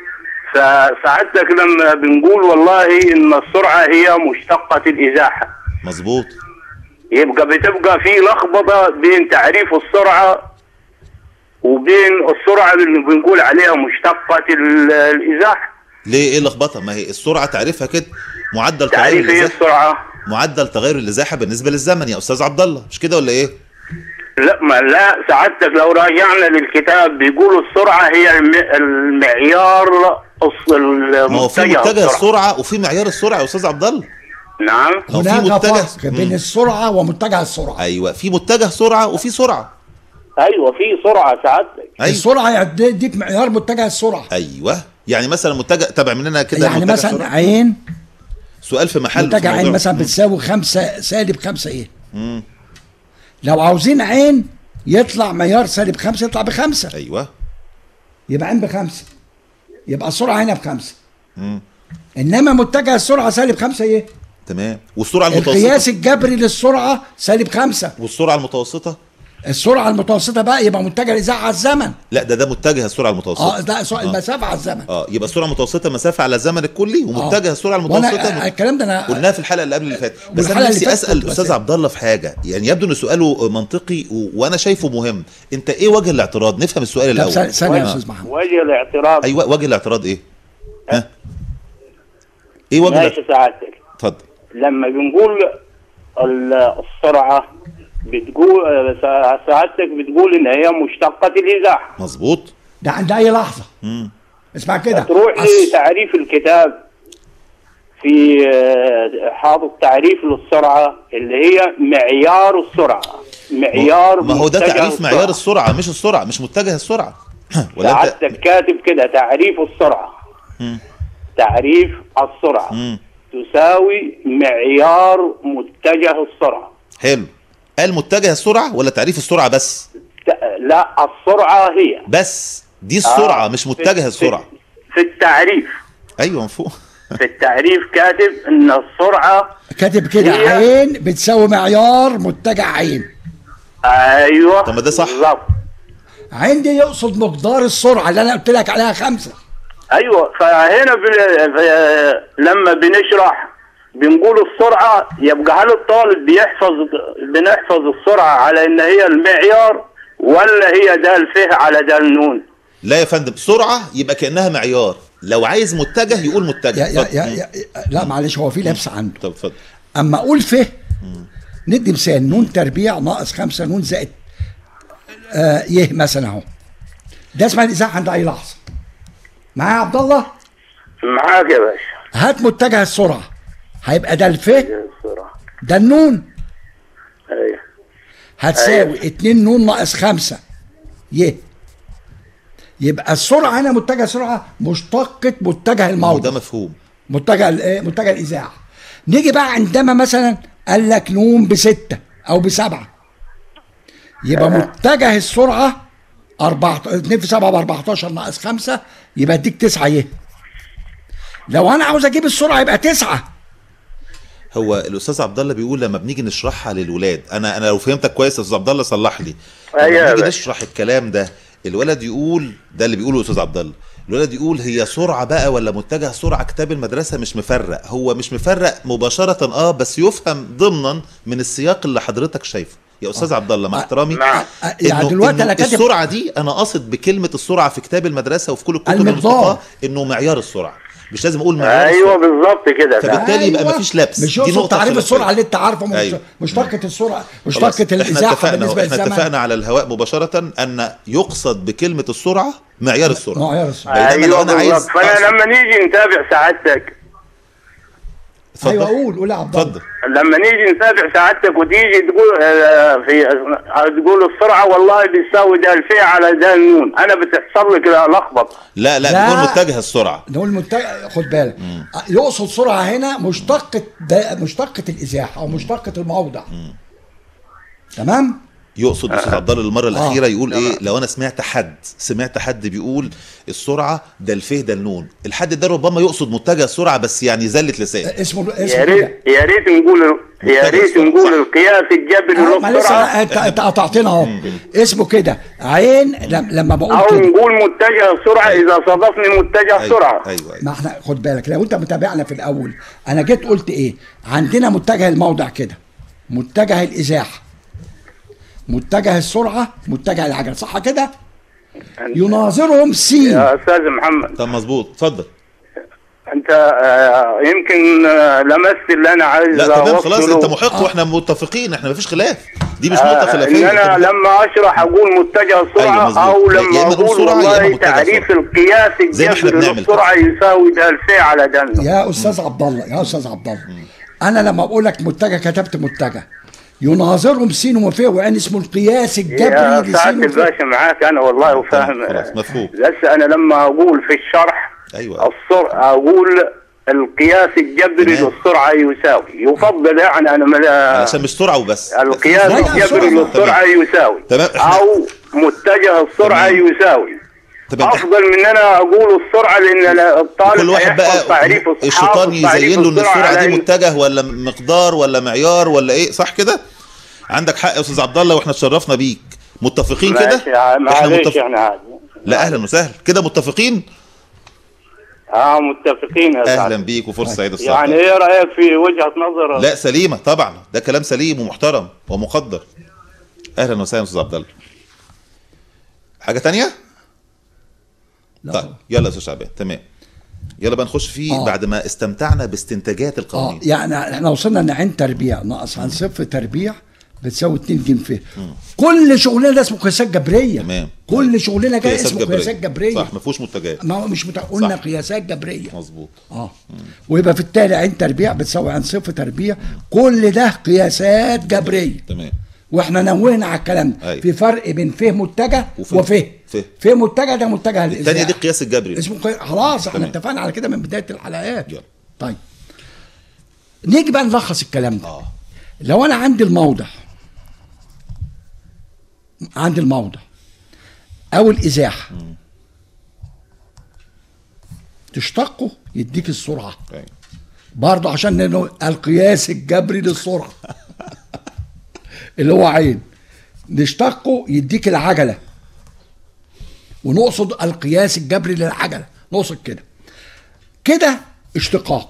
فسعادتك لما بنقول والله ان السرعه هي مشتقه الازاحه مظبوط يبقى بتبقى في لخبطه بين تعريف السرعه وبين السرعه اللي بنقول عليها مشتقه ال- الازاحه ليه ايه اللخبطه ما هي السرعه تعريفها كده معدل تغير تعريف ايه الازاحه السرعه؟ معدل تغير الازاحه بالنسبه للزمن يا استاذ عبد الله مش كده ولا ايه لا ما لا سعادتك لو راجعنا للكتاب بيقولوا السرعه هي الم- المعيار الص- ما هو في المتجه متجه السرعه السرعه وفي معيار السرعه يا استاذ عبد الله نعم هو في هناك متجه فرق بين مم. السرعه ومتجه السرعه ايوه في متجه سرعه وفي سرعه ايوه في سرعه سعادتك ايوه السرعه يعني ديك معيار متجه السرعه ايوه يعني مثلا متجه تابع مننا كده يعني متجه مثلا سرعة. عين سؤال في محل في متجه عين موضوع. مثلا بتساوي خمسة سالب خمسة ايه مم. لو عاوزين عين يطلع معيار سالب خمسة يطلع بخمسة ايوه يبقى عين بخمسة يبقى السرعة هنا بخمسة مم. انما متجه السرعة سالب خمسة ايه تمام والسرعه القياس المتوسطه الجبري للسرعة سالب خمسة والسرعه المتوسطه السرعة المتوسطة بقى يبقى متجه الإذاعة على الزمن لا ده ده متجه السرعه المتوسطه اه ده سرعة آه. المسافة على الزمن اه يبقى السرعه المتوسطه مسافه على الزمن الكلي ومتجه السرعه وانا المتوسطه الكلام ده انا قلناها في الحلقه اللي قبل اللي فاتت بس والحلقة انا اللي نفسي فاتت اسال كنت استاذ بسأل. عبد الله في حاجه يعني يبدو ان سؤاله منطقي و... وانا شايفه مهم انت ايه وجه الاعتراض نفهم السؤال طب الاول ثانية ثانية يا آه. أستاذ محمد وجه الاعتراض ايوه وجه الاعتراض ايه ها ايه وجه ماشي الاعتراض سعادتك اتفضل لما بنقول ال- السرعه بتقول سع- سعادتك بتقول ان هي مشتقه الازاحه مظبوط ده عند أي لحظة مم. اسمع كده تروح أص- لتعريف الكتاب في آه، حاطط تعريف للسرعه اللي هي معيار السرعه معيار ما هو ده متجه تعريف السرعة. معيار السرعه مش السرعه مش متجه السرعه ولا انت سعادتك كاتب كده تعريف السرعه مم. تعريف السرعه مم. تساوي معيار متجه السرعه حلو قال متجه السرعه ولا تعريف السرعه بس ت- لا السرعه هي بس دي السرعه آه، مش في- متجه في- السرعه في التعريف ايوه مفهوم في التعريف كاتب ان السرعه كاتب كده هي- عين بتساوي معيار متجه عين ايوه طب ما ده صح. بالظبط عين دي يقصد مقدار السرعة اللي أنا قلت لك عليها خمسة ايوه فهنا ب... ف... لما بنشرح بنقول السرعه يبقى هل الطالب بيحفظ بنحفظ السرعه على ان هي المعيار ولا هي دال فه على دال نون لا يا فندم سرعه يبقى كانها معيار لو عايز متجه يقول متجه يا يا اتفضل. يا, يا لا معلش هو في لبس عنده طب اتفضل اما اقول فه ندي مثال نون تربيع ناقص خمسة نون زائد آه يه مثلا اهو ده اسمها الازاحه عند اي لحظه معايا يا عبد الله معاك يا باشا هات متجه السرعه هيبقى ده الفه السرعه ده النون ايوه هتساوي 2 نون ناقص 5 يه يبقى السرعه هنا متجه السرعه مشتقه متجه ما هو الموضع ده مفهوم متجه الايه متجه الاذاعه نيجي بقى عندما مثلا قال لك نون بستة او بسبعة يبقى متجه السرعه 4 2 في 7 ب 14 ناقص 5 يبقى اديك 9 يه لو انا عاوز اجيب السرعه يبقى 9 هو الاستاذ عبد الله بيقول لما بنيجي نشرحها للولاد انا انا لو فهمتك كويس يا استاذ عبد الله صلح لي أيوة لما يا بنيجي باشا. نشرح الكلام ده الولد يقول ده اللي بيقوله الاستاذ عبد الله الولد يقول هي سرعه بقى ولا متجه سرعه كتاب المدرسه مش مفرق هو مش مفرق مباشره اه بس يفهم ضمنا من السياق اللي حضرتك شايفه يا استاذ عبد الله مع احترامي نعم. يعني إنه- دلوقتي إنه انا كاتب السرعه دي انا قاصد بكلمه السرعه في كتاب المدرسه وفي كل الكتب المقدار. المصطفى انه معيار السرعه مش لازم اقول معيار ايوه السرعه بالظبط كده فبالتالي يبقى مفيش لبس. مش دي يقصد نقطة تعريف خلافية. السرعه اللي انت عارفه مش أيوة. مشتقه السرعه خلاص. مشتقه احنا الازاحه اتفقنا بالنسبه احنا للزمن اتفقنا على الهواء مباشرة ان يقصد بكلمة السرعة معيار السرعة معيار السرعه بينما لو ايوه انا عايز بالظبط فانا أقصد- لما نيجي نتابع سعادتك اتفضل ايوه قول قول يا عبد الله اتفضل لما نيجي نتابع سعادتك وتيجي تقول آه، في تقول السرعه والله بيساوي دال في على دال نون انا بتحصل لك لخبطه لا لا لا. بيكون متجه السرعة نقول متجه خد بالك يقصد سرعه هنا مشتقه ده مشتقه الازاحه او مشتقه الموضع تمام يقصد استاذ عبد الله المره الاخيره يقول تمام. ايه لو انا سمعت حد سمعت حد بيقول السرعه ده الفه ده النون الحد ده ربما يقصد متجه السرعه بس يعني زله لسان اسمه يا اسمه ريت كده يا ريت نقول يا ريت نقول القياس الجبري آه، ما لسه للسرعه انت انت قطعتنا اهو اسمه كده عين لم- لما بقول او كده نقول متجه السرعه اذا صادفني متجه ايوه السرعه ايوه, أيوة. ما احنا خد بالك لو انت متابعنا في الاول انا جيت قلت ايه عندنا متجه الموضع كده متجه الازاحه متجه السرعه متجه العجله صح كده يناظرهم سين يا استاذ محمد طب مظبوط اتفضل انت آه، يمكن آه، لمست اللي انا عايز لا تمام خلاص أوصله. انت محق واحنا متفقين احنا مفيش خلاف دي مش نقطه آه، خلافيه ان انا أنت- لما اشرح اقول متجه السرعه أيوة، مظبوط. او يا لما إما نقول اقول سرعة، يا إما والله متجه تعريف سرعة. القياس زي ما إحنا الجبري بنعمل للسرعه يساوي ده الفي على دم يا استاذ عبد الله يا استاذ عبد الله انا لما اقول لك متجه كتبت متجه يناظرهم سين وفاء وان اسمه القياس يا الجبري سعاده لسين وفاء الباشا معاك انا والله وفاهم خلاص، مفهوم. بس انا لما اقول في الشرح ايوه السر... اقول القياس الجبري تمام. للسرعه يساوي يفضل يعني انا ملا... عشان مش سرعه وبس القياس لا، لا، الجبري السرعة. للسرعه يساوي تمام، إحنا- او متجه السرعه تمام. يساوي تمام افضل من ان انا اقول السرعه لان الطالب كل واحد هيحفظ بقى تعريف الصحاب الشيطان وتعريف يزين له ان السرعه على دي إن- متجه ولا مقدار ولا معيار ولا ايه صح كده عندك حق يا استاذ عبد الله واحنا اتشرفنا بيك متفقين كده ماشي يا- معلش يعني عادي لا اهلا وسهلا كده متفقين اه متفقين يا اهلا سعد. بيك وفرصه سعيده الصراحه يعني ايه رايك في وجهه نظر لا سليمه طبعا ده كلام سليم ومحترم ومقدر اهلا وسهلا استاذ عبد الله حاجه تانية لا. طيب يلا يا استاذ شعبان تمام يلا بقى نخش فيه آه. بعد ما استمتعنا باستنتاجات اه القوانين يعني احنا وصلنا ان عين تربيع ناقص عن صفر تربيع بتساوي 2 ج ف كل شغلنا ده اسمه قياسات جبريه تمام كل شغلنا ده قياسات اسمه قياسات جبريه صح ما فيهوش متجهات ما هو مش متع... قلنا صح. قياسات جبريه مظبوط اه ويبقى في التالي عين تربيع بتساوي عن صفر تربيع كل ده قياسات جبريه تمام واحنا نوهنا على الكلام ده أيوة. في فرق بين فه متجه وفه. وفه فه. فه متجه ده متجه الثانيه للإذاعة. دي القياس الجبري اسمه قي... خلاص احنا تمام. اتفقنا على كده من بدايه الحلقات يلا. طيب نيجي بقى نلخص الكلام ده اه لو انا عندي الموضع عندي الموضع او الازاحه تشتقه يديك السرعه أيوة. برضه عشان إنه القياس الجبري للسرعه اللي هو عين نشتقه يديك العجله ونقصد القياس الجبري للعجله نقصد كده كده اشتقاق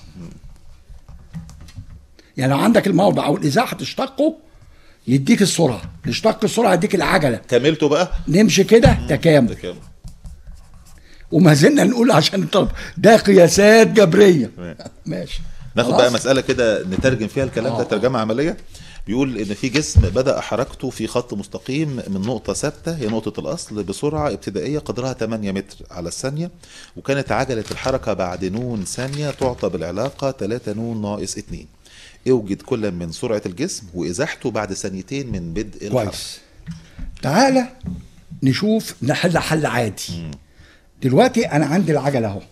يعني لو عندك الموضع او الازاحه تشتقه يديك السرعه نشتق السرعه يديك العجله كملته بقى نمشي كده تكامل ده كام وما زلنا نقول عشان الطلب ده قياسات جبريه تمام. ماشي ناخد خلاص؟ بقى مسألة كده نترجم فيها الكلام ده ترجمة عملية بيقول إن في جسم بدأ حركته في خط مستقيم من نقطة ثابتة هي نقطة الأصل بسرعة ابتدائية قدرها 8 متر على الثانية وكانت عجلة الحركة بعد نون ثانية تعطى بالعلاقة 3 نون ناقص 2 اوجد كل من سرعة الجسم وإزاحته بعد ثانيتين من بدء الحركة كويس تعالى نشوف نحل حل عادي دلوقتي انا عندي العجله اهو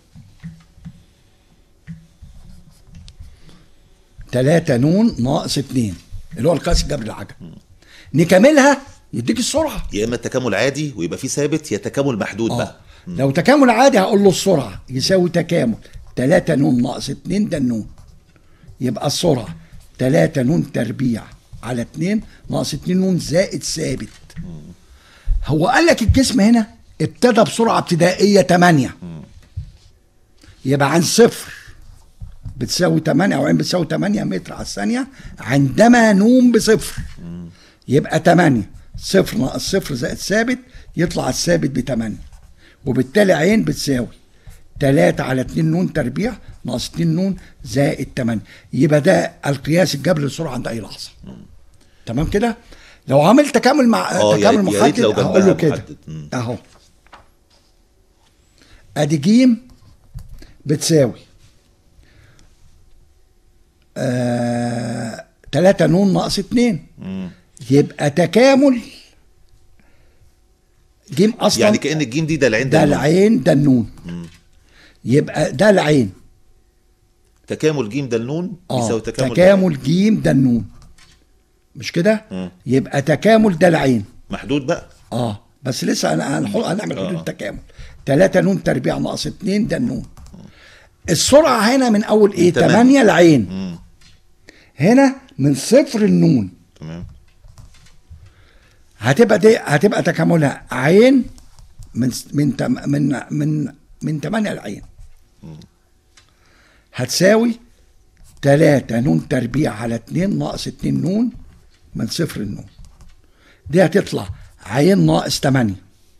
3 نون ناقص 2 اللي هو القياس الجبري للعجله نكملها يديك السرعه يا إما التكامل عادي ويبقى فيه ثابت يا تكامل محدود اه بقى لو تكامل عادي هقول له السرعه يساوي تكامل 3 نون ناقص 2 ده النون يبقى السرعه 3 نون تربيع على 2 ناقص 2 نون زائد ثابت هو قال لك الجسم هنا ابتدى بسرعه ابتدائيه 8 يبقى عن صفر بتساوي 8 او عين بتساوي 8 متر على الثانيه عندما نون بصفر يبقى 8 صفر ناقص صفر زائد ثابت يطلع الثابت ب 8 وبالتالي عين بتساوي 3 على 2 نون تربيع ناقص 2 نون زائد 8 يبقى ده القياس الجبري للسرعه عند اي لحظه تمام كده لو عمل تكامل مع آه، يا تكامل ريت- يا ريت محدد لو جنبها هقول له كده محدد. مم. اهو ادي جيم بتساوي آه 3 نون ناقص 2 يبقى تكامل جيم اصلا يعني كأن الجيم دي ده العين ده ده النون. العين ده النون يبقى ده العين تكامل جيم ده النون اه يساوي تكامل تكامل جيم ده النون مش كده مم. يبقى تكامل ده العين محدود بقى اه بس لسه انا هنحط هنعمل حدود آه. التكامل 3 نون تربيع ناقص 2 ده النون السرعه هنا من اول ايه تمام. 8 العين مم. هنا من صفر النون تمام هتبقى دي هتبقى تكاملها عين من من تم- من من من 8 العين هتساوي 3 نون تربيع على 2 ناقص 2 نون من صفر النون دي هتطلع عين ناقص 8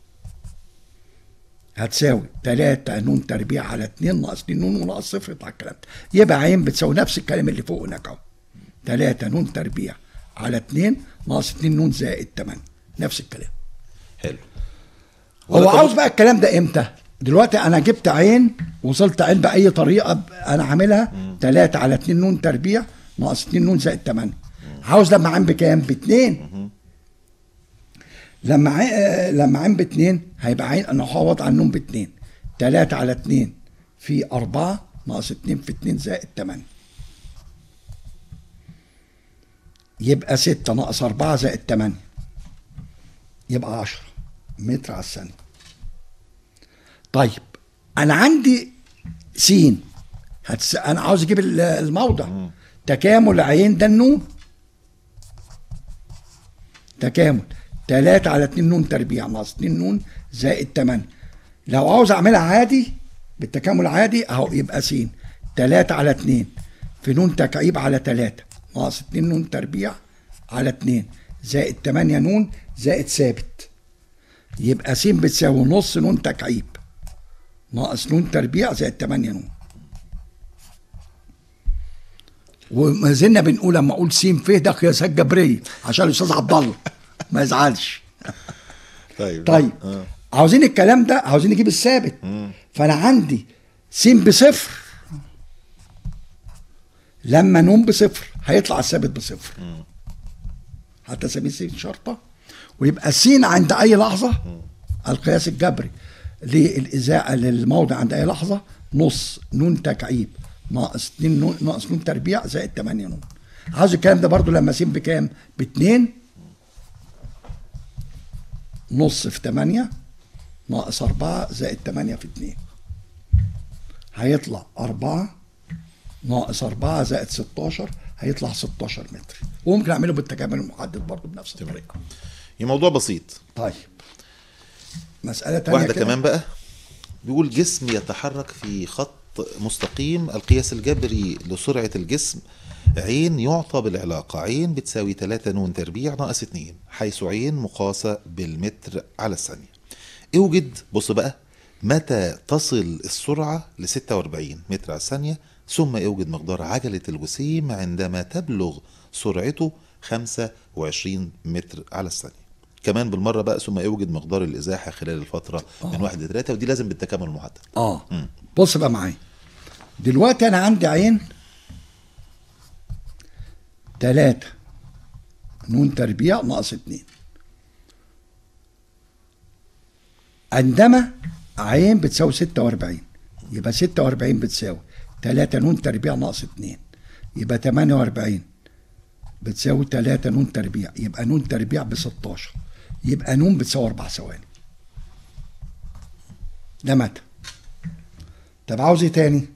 هتساوي 3 نون تربيع على 2 ناقص 2 نون وناقص صفر يطلع الكلام ده يبقى عين بتساوي نفس الكلام اللي فوق هناك اهو 3 نون تربيع على 2 ناقص 2 نون زائد 8 نفس الكلام حلو هو وده عاوز طب- بقى الكلام ده امتى دلوقتي انا جبت عين وصلت عين باي طريقه ب- انا عاملها 3 على 2 نون تربيع ناقص 2 نون زائد 8 عاوز لما عين بكام ب 2 لما عين آه، لما عين ب 2 هيبقى عين انا هعوض عن النون ب 2 3 على 2 في 4 ناقص 2 في 2 زائد 8 يبقى 6 ناقص 4 زائد 8 يبقى 10 متر على الثانية طيب أنا عندي س هتس... أنا عاوز أجيب ال- الموضع تكامل عين ده النون تكامل 3 على 2 نون تربيع ناقص 2 نون زائد 8 لو عاوز أعملها عادي بالتكامل عادي أهو يبقى س 3 على 2 في نون تكعيب على 3 ناقص 2 نون تربيع على 2 زائد 8 نون زائد ثابت يبقى س بتساوي نص نون تكعيب ناقص نون تربيع زائد 8 نون وما زلنا بنقول لما اقول س ف ده قياسات جبريه عشان الاستاذ عبد الله ما يزعلش طيب طيب آه. عاوزين الكلام ده عاوزين نجيب الثابت فانا عندي س بصفر لما نون بصفر هيطلع الثابت بصفر حتى سميه س شرطه ويبقى س عند اي لحظه القياس الجبري للاذاعه للموضع عند اي لحظه نص نون تكعيب ناقص 2 نون ناقص نون تربيع زائد 8 نون عاوز الكلام ده برضو لما س بكام؟ ب 2 نص في 8 ناقص 4 زائد 8 في 2 هيطلع 4 ناقص 4 زائد 16 هيطلع 16 متر وممكن اعمله بالتكامل المحدد برضه بنفس الطريقه هي موضوع بسيط طيب مسألة تانية واحدة كده. كمان بقى بيقول جسم يتحرك في خط مستقيم القياس الجبري لسرعة الجسم عين يعطى بالعلاقة عين بتساوي 3 نون تربيع ناقص 2 حيث عين مقاسة بالمتر على الثانية اوجد بص بقى متى تصل السرعة ل 46 متر على الثانية ثم اوجد مقدار عجلة الجسيم عندما تبلغ سرعته 25 متر على الثانية كمان بالمرة بقى ثم اوجد مقدار الإزاحة خلال الفترة من 1 ل 3 ودي لازم بالتكامل المحدد اه بص بقى معايا دلوقتي انا عندي عين تلاتة نون تربيع ناقص اتنين عندما عين بتساوي ستة واربعين يبقى ستة واربعين بتساوي تلاتة نون تربيع ناقص اتنين يبقى تمانية واربعين بتساوي تلاتة نون تربيع يبقى نون تربيع بستاشر يبقى نون بتساوي أربع ثواني ده متى طب عاوز ايه تاني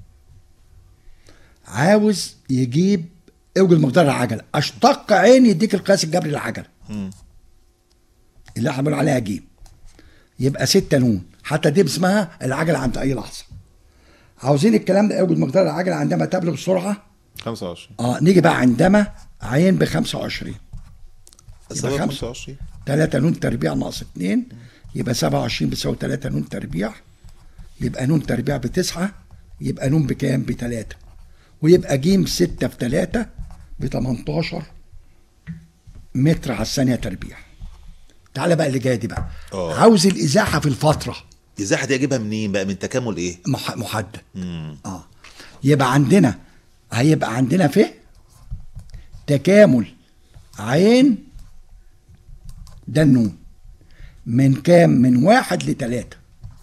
عاوز يجيب اوجد مقدار العجله اشتق عين يديك القياس الجبري للعجله اللي احنا بنقول عليها جيم يبقى ستة نون حتى دي اسمها العجله عند اي لحظه عاوزين الكلام ده اوجد مقدار العجله عندما تبلغ السرعه 25 اه نيجي بقى عندما عين ب 25 السبب خمسة. 25 3 نون تربيع ناقص 2 يبقى 27 بتساوي 3 نون تربيع يبقى نون تربيع بتسعة يبقى نون بكام؟ بتلاتة ويبقى جيم 6 في 3 ب 18 متر على الثانية تربيع تعالى بقى اللي جاي دي بقى آه. عاوز الإزاحة في الفترة الإزاحة دي أجيبها منين بقى من تكامل إيه؟ مح- محدد اه يبقى عندنا هيبقى عندنا في تكامل عين ده النون من كام من واحد لتلاتة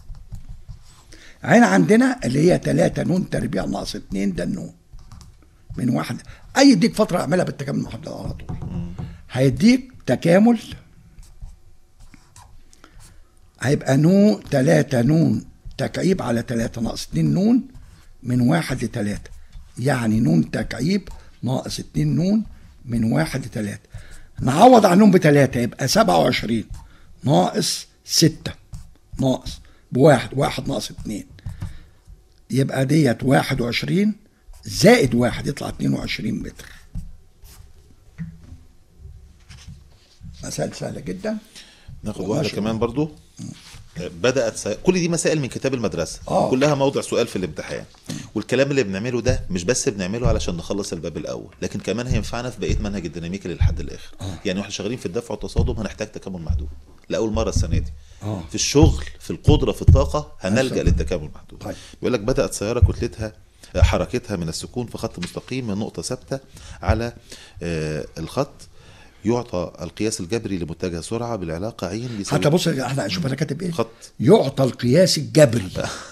عين عندنا اللي هي تلاتة نون تربيع ناقص اتنين ده النون من واحد اي ديك فترة اعملها بالتكامل المحدد على طول هيديك تكامل هيبقى نون تلاتة نون تكعيب على تلاتة ناقص اتنين نون من واحد لتلاتة يعني نون تكعيب ناقص اتنين نون من واحد لتلاتة نعوض عن نون بتلاتة يبقى سبعة وعشرين ناقص ستة ناقص بواحد واحد ناقص اتنين يبقى ديت واحد وعشرين زائد واحد يطلع اتنين وعشرين متر مسائل سهلة جدا ناخد ماشي. واحده كمان برضو بدات سي... كل دي مسائل من كتاب المدرسه آه. كلها موضع سؤال في الامتحان والكلام اللي بنعمله ده مش بس بنعمله علشان نخلص الباب الاول لكن كمان هينفعنا في بقيه منهج الديناميكا للحد الاخر يعني واحنا شغالين في الدفع والتصادم هنحتاج تكامل محدود لاول مره السنه دي آه. في الشغل في القدره في الطاقه هنلجا مثلاً. للتكامل المحدود طيب. بيقول لك بدات سياره كتلتها حركتها من السكون في خط مستقيم من نقطه ثابته على آه، الخط يعطى القياس الجبري لمتجه سرعه بالعلاقه عين بيساوي حتى بص احنا شوف انا كاتب ايه خط يعطى القياس الجبري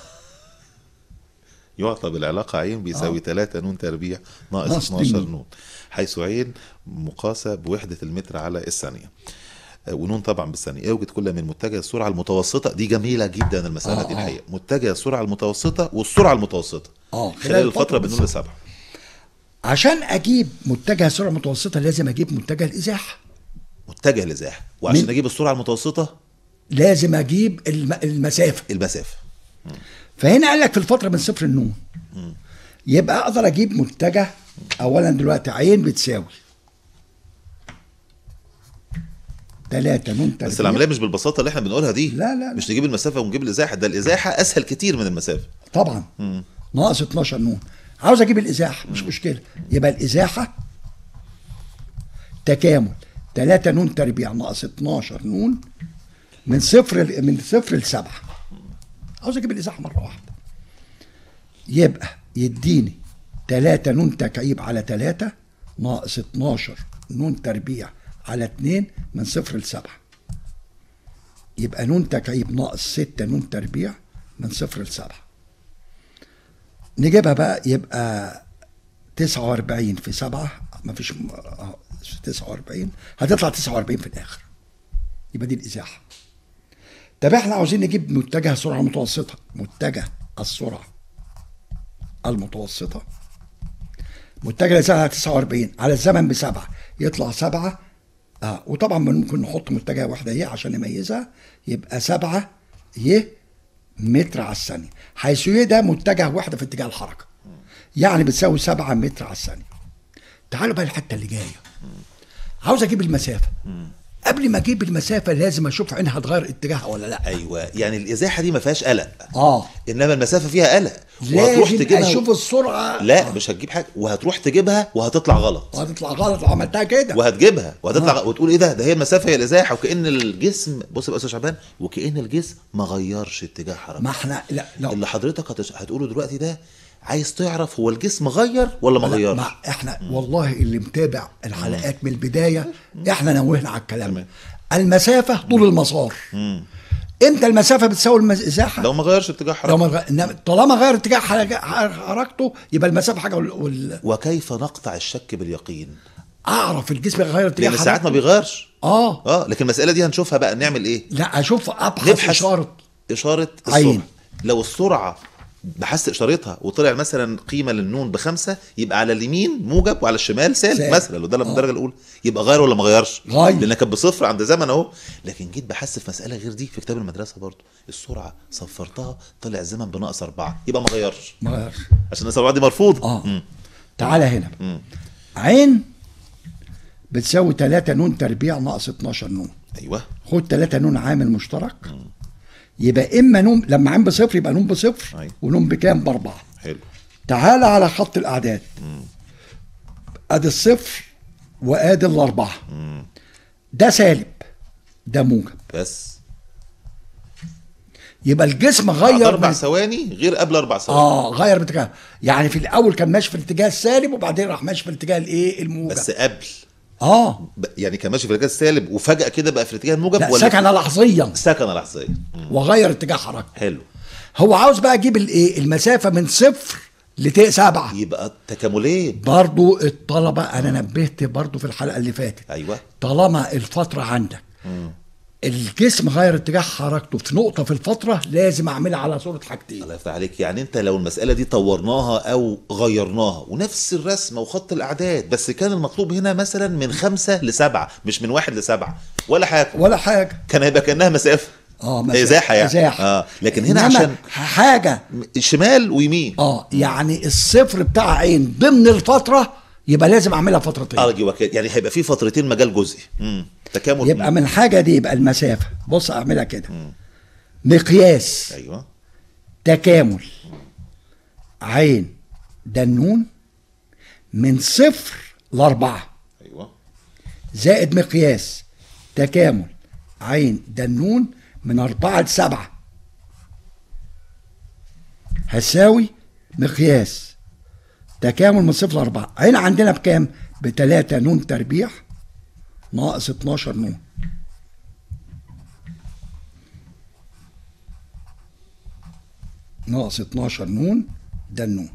يعطى بالعلاقة عين بيساوي آه. 3 نون تربيع ناقص ناقص 12 اتنين. نون حيث عين مقاسة بوحدة المتر على الثانية آه، ونون طبعا بالثانية يوجد كل من متجه السرعة المتوسطة دي جميلة جدا المسألة آه، دي آه. الحقيقة متجه السرعة المتوسطة والسرعة المتوسطة آه، خلال الفترة من نون بالظبط. لسبعة عشان اجيب متجه سرعه متوسطه لازم اجيب متجه الازاحه متجه الإزاحة وعشان مين؟ أجيب السرعة المتوسطة لازم اجيب الم... المسافه المسافة فهنا قال لك في الفتره من صفر لنون يبقى اقدر اجيب متجه اولا دلوقتي عين بتساوي 3 نون تربيع بس العملية مش بالبساطة اللي احنا بنقولها دي لا، لا، لا. مش نجيب المسافة ونجيب الإزاحة ده الإزاحة أسهل كتير من المسافة طبعا ناقص 12 نون عاوز اجيب الازاحه مش مشكله يبقى الازاحه تكامل 3 نون تربيع ناقص 12 نون من صفر ل- من صفر لسبعه عاوز اجيب الازاحه مره واحده يبقى يديني 3 نون تكعيب على 3 ناقص 12 نون تربيع على 2 من صفر لسبعه يبقى نون تكعيب ناقص 6 نون تربيع من صفر لسبعه نجيبها بقى يبقى 49 في 7 مفيش م- آه، 49 هتطلع 49 في الاخر يبقى دي الازاحه طب احنا عاوزين نجيب متجه سرعه متوسطه متجه السرعه المتوسطه متجه الازاحه 49 على الزمن بسبعه يطلع سبعه اه وطبعا ممكن نحط متجه واحده ي عشان نميزها يبقى سبعه ي متر على الثانية حيث ي ده متجه واحدة في اتجاه الحركة يعني بتساوي 7 متر على الثانية تعالوا بقى الحتة اللي جاية عاوز اجيب المسافة قبل ما اجيب المسافة لازم اشوف عينها هتغير اتجاهها ولا لا أيوة يعني الإزاحة دي ما فيهاش قلق اه انما المسافه فيها قلق وهتروح لازم تجيبها اشوف السرعة لا مش هتجيب حاجه وهتروح تجيبها وهتطلع غلط وهتطلع غلط لو عملتها كده وهتجيبها وهتطلع غلط. وتقول ايه ده ده هي المسافه هي الازاحه وكان الجسم بص يا استاذ شعبان وكان الجسم ما غيرش اتجاه حركته ما احنا لا لا اللي حضرتك هتش... هتقوله دلوقتي ده عايز تعرف هو الجسم غير ولا ما لا، غيرش ما احنا والله اللي متابع الحلقات من البدايه احنا نوهنا على الكلام تمام. المسافه طول المسار امتى المسافه بتساوي المساحه لو ما غيرش اتجاه لو حركته ما غ... إنما طالما غير اتجاه حركة- حركته يبقى المسافه حاجه وال... وال... وكيف نقطع الشك باليقين اعرف الجسم غير اتجاه لان ساعات ما حركته. بيغيرش اه اه لكن المساله دي هنشوفها بقى نعمل ايه لا اشوف ابحث نبحث اشاره اشاره عين. السرعه لو السرعه بحثت اشارتها وطلع مثلا قيمه للنون بخمسه يبقى على اليمين موجب وعلى الشمال سالب سالب. مثلا لو ده آه. الدرجه الاولى يبقى غير ولا ما غيرش غير. لان كانت بصفر عند زمن اهو لكن جيت بحثت في مساله غير دي في كتاب المدرسه برضو السرعه صفرتها طلع الزمن بناقص اربعه يبقى ما غيرش ما غيرش عشان ناقص اربعه دي مرفوضه اه مم. تعالى هنا مم. عين بتساوي 3 نون تربيع ناقص 12 نون ايوه خد 3 نون عامل مشترك يبقى اما نون لما عين بصفر يبقى نون بصفر أيوة. ونون بكام باربعه حلو تعالى على خط الاعداد ادي الصفر وادي الاربعه ده سالب ده موجب بس يبقى الجسم بعد غير اربع من... ثواني غير قبل اربع ثواني اه غير باتجاه يعني في الاول كان ماشي في الاتجاه السالب وبعدين راح ماشي في الاتجاه الايه الموجب بس قبل اه ب- يعني كان ماشي في الاتجاه السالب وفجاه كده بقى في الاتجاه الموجب لا ولا سكن لحظيا سكن لحظيا وغير اتجاه حركته حلو هو عاوز بقى يجيب الايه المسافه من صفر لت سبعة يبقى تكاملين برضو الطلبة أنا نبهت برضو في الحلقة اللي فاتت ايوه طالما الفترة عندك الجسم غير اتجاه حركته في نقطة في الفترة لازم أعملها على صورة حاجتين الله يفتح عليك يعني انت لو المساله دي طورناها او غيرناها ونفس الرسمه وخط الاعداد بس كان المطلوب هنا مثلا من خمسة لسبعة مش من واحد لسبعة ولا حاجه ولا حاجة كان هيبقى كانها مسافه اه مسافة. ازاحه يعني إزاحة. اه لكن هنا إنما عشان حاجة شمال ويمين اه يعني الصفر بتاع عين ضمن الفترة يبقى لازم أعملها فترتين اه يبقى كده. يعني هيبقى في فترتين مجال جزئي امم تكامل يبقى من حاجة دي يبقى المسافة بص أعملها كده مقياس ايوه تكامل عين دنون من صفر لأربعة ايوه زائد مقياس تكامل عين دنون من أربعة لسبعة هساوي مقياس تكامل من صفر لأربعة هنا عندنا بكام؟ بتلاتة نون تربيع ناقص 12 نون ناقص 12 نون ده النون